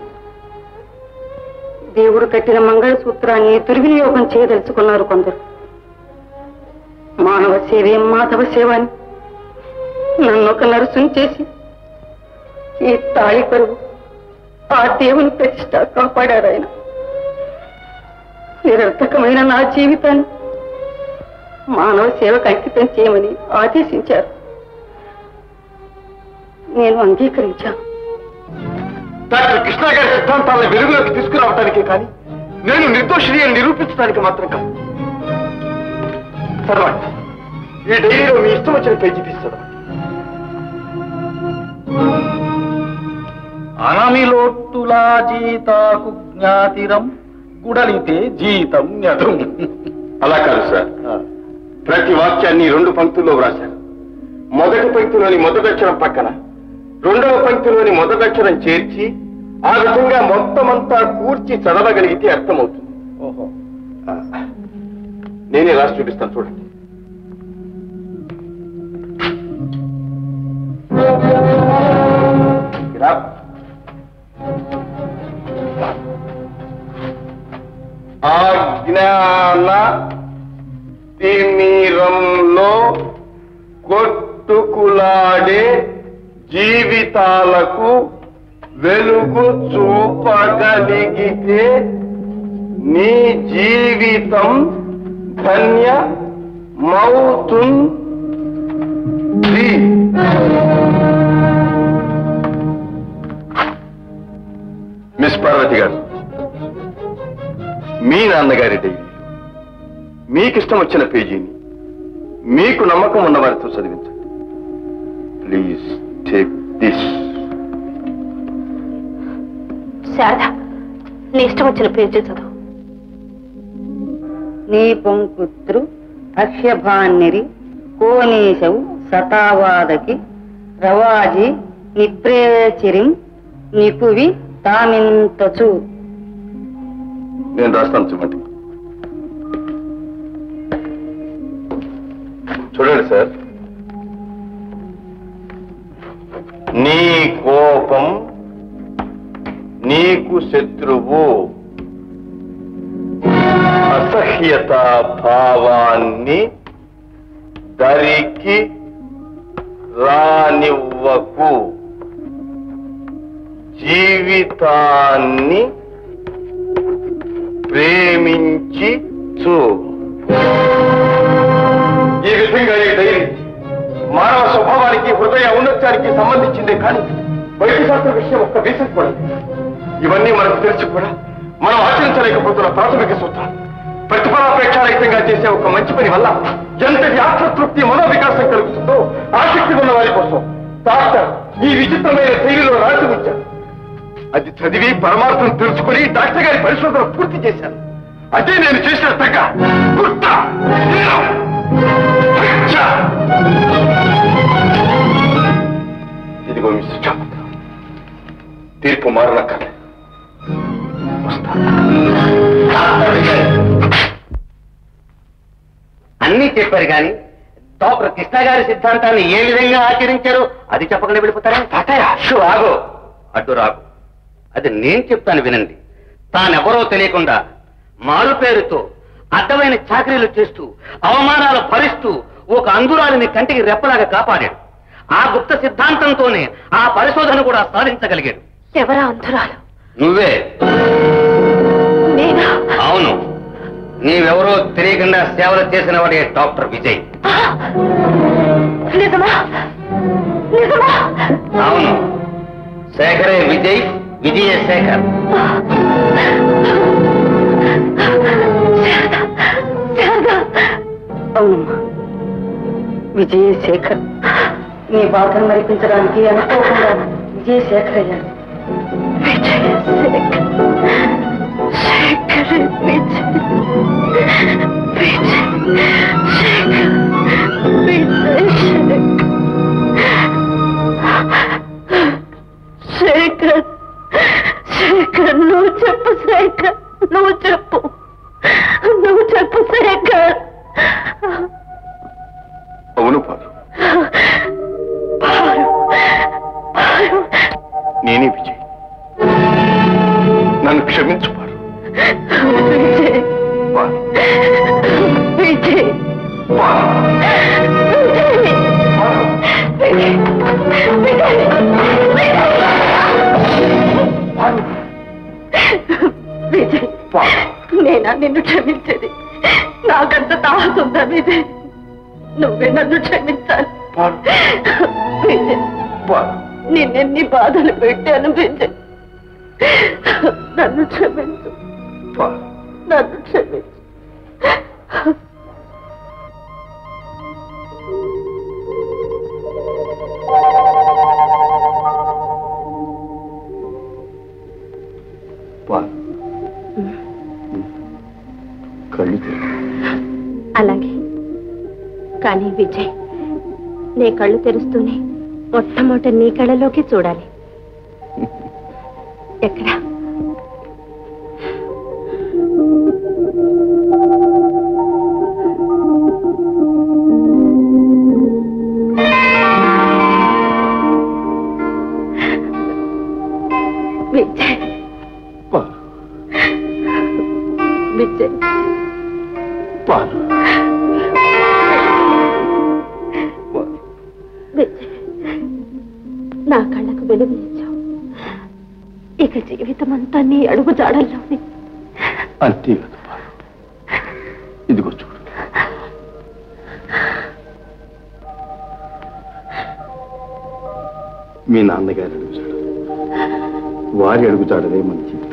S5: దేవుడు కట్టిన మంగళసూత్రాన్ని దుర్వినియోగం చేయదలుచుకున్నారు కొందరు మానవ సేవే మాధవ సేవ అని నన్ను ఒక నరుసుని చేసి ఈ తాళి పరువు ఆ దేవుని ప్రతిష్ట కాపాడారు ఆయన నిరర్థకమైన నా జీవితాన్ని మానవ సేవకు అంకితం చేయమని ఆదేశించారు నేను అంగీకరించాను
S1: డాక్టర్ కృష్ణ గారి సిద్ధాంతాలను వెలుగులోకి తీసుకురావటానికే కానీ నేను నిర్దోషిని అని నిరూపించడానికి మాత్రం కాదు చదవండి ఈ డైరీలో మీ ఇష్టం వచ్చిన పేజీ తీసి చదవండి
S12: అనమిలోట్టులా జీతాకు జ్ఞాతిరం గుడలితే జీతం న్యతం
S1: అలా కాదు సార్ ప్రతి వాక్యాన్ని రెండు పంక్తుల్లో వ్రాశారు మొదటి పంక్తిలోని మొదటక్షరం పక్కన రెండవ పంక్తిలోని మొదటక్షరం చేర్చి ఆ విధంగా మొత్తం అంతా కూర్చి చదవగలిగితే అర్థమవుతుంది
S12: ఓహో
S1: ఆ, నేనే రాసి చూపిస్తాను చూడండి ఇలా ఆజ్ఞాన తిమిరంలో కొట్టుకులాడే జీవితాలకు వెలుగు చూపగలిగితే నీ జీవితం ధన్య మౌతుంది మిస్ పార్వతి గారు మీ నాన్నగారి డైరీ మీకిష్టం వచ్చిన పేజీని మీకు నమ్మకం ఉన్న వారితో చదివించండి ప్లీజ్ టేక్ దిస్
S5: శారద నీ ఇష్టం వచ్చిన పేజీ చదువు నీ పొంకుత్రు అక్షభాన్నిరి కోనీశవు సతావాదకి రవాజి నిప్రేచిరిం నీకువి తామింత చూ
S6: నేను రాస్తాను చూడండి చూడండి సార్ నీ కోపం నీకు శత్రువు అసహ్యత భావాన్ని దరికి రానివ్వకు జీవితాన్ని ప్రేమించి చూ ఈ విధంగా ఈ డైరీ మానవ స్వభావానికి హృదయ ఔన్నత్యానికి సంబంధించిందే కానీ వైద్య శాస్త్ర విషయం ఒక్క దేశం కూడా లేదు. ఇవన్నీ మనకు తెలిసి కూడా మనం ఆచరించలేకపోతున్న ప్రాథమిక సూత్రాలు ప్రతిఫలాపేక్షారహితంగా చేసే ఒక మంచి పని వల్ల ఎంతటి ఆత్మతృప్తి మనోవికాసం కలుగుతుందో ఆసక్తి ఉన్న వారి కోసం డాక్టర్ ఈ విచిత్రమైన శైలిలో రాసి ఉంచారు అది చదివి పరమార్థం తెలుసుకుని డాక్టర్ గారి పరిశోధన పూర్తి చేశాను అదే నేను చేసిన తగ్గ కుట్ర నేరం, హత్య. ఇదిగో మీ శిక్ష తీర్పు మారనక్కర్లేదు
S2: అన్నీ చెప్పారు కానీ డాక్టర్ కృష్ణ గారి సిద్ధాంతాన్ని ఏ విధంగా ఆచరించారో అది చెప్పకుండా వెళ్ళిపోతారా తాతయ్య షూ ఆగు అడ్డు రాగు అది నేను చెప్తాను వినండి తానెవరో తెలియకుండా మారు పేరుతో అడ్డమైన చాకరీలు చేస్తూ అవమానాలు భరిస్తూ ఒక అంధురాలిని కంటికి రెప్పలాగా కాపాడాడు ఆ గుప్త సిద్ధాంతంతోనే ఆ పరిశోధన కూడా సాధించగలిగాడు
S5: ఎవరా అంధురాలు
S2: నువ్వే
S5: నేనా
S2: అవును నీవెవరో తెలియకుండా సేవలు చేసిన వాడే డాక్టర్ విజయ్
S5: నిజమా నిజమా
S2: అవును శేఖరే విజయ్ విజయ శేఖర్
S5: అవునమ్మా విజయశేఖర్ నీ బాధను మరిపించడానికి అనుకోకుండా విజయశేఖర్ అయ్యాడు విజయశేఖర్ శేఖర్ విజయ్ శేఖర్ శేఖర్ నువ్వు చెప్పు శేఖర్ నువ్వు చెప్పు నువ్వు చెప్పు శేఖర్
S6: అవును పాలు నేనే విజయ్ నన్ను క్షమించు పాలు
S5: విజయ్
S6: పాలు
S5: విజయ్ విజయ్ నేనా నిన్ను క్షమించేది నాకంత తాగుతుందా విజయ్ నువ్వే నన్ను క్షమించాలి విజయ్ నిన్నెన్ని బాధలు పెట్టాను విజయ్ నన్ను క్షమించు నన్ను క్షమించు
S6: పాలు కళ్ళు తెరువు.
S5: అలాగే కానీ విజయ్ నీ కళ్ళు తెరుస్తూనే మొట్టమొదట నీ కళ్ళలోకి చూడాలి ఎక్కడ విజయ్
S6: పాలు
S5: విజయ్
S6: పాలు
S5: విజయ్ నా కళ్ళకు వెలుగు ఇచ్చావు ఇక జీవితం అంతా నీ అడుగు జాడల్లోనే
S6: అంతే కదా పాలు ఇదిగో చూడు మీ నాన్నగారు అడుగుతాడు వారి అడుగుతాడదే మంచిది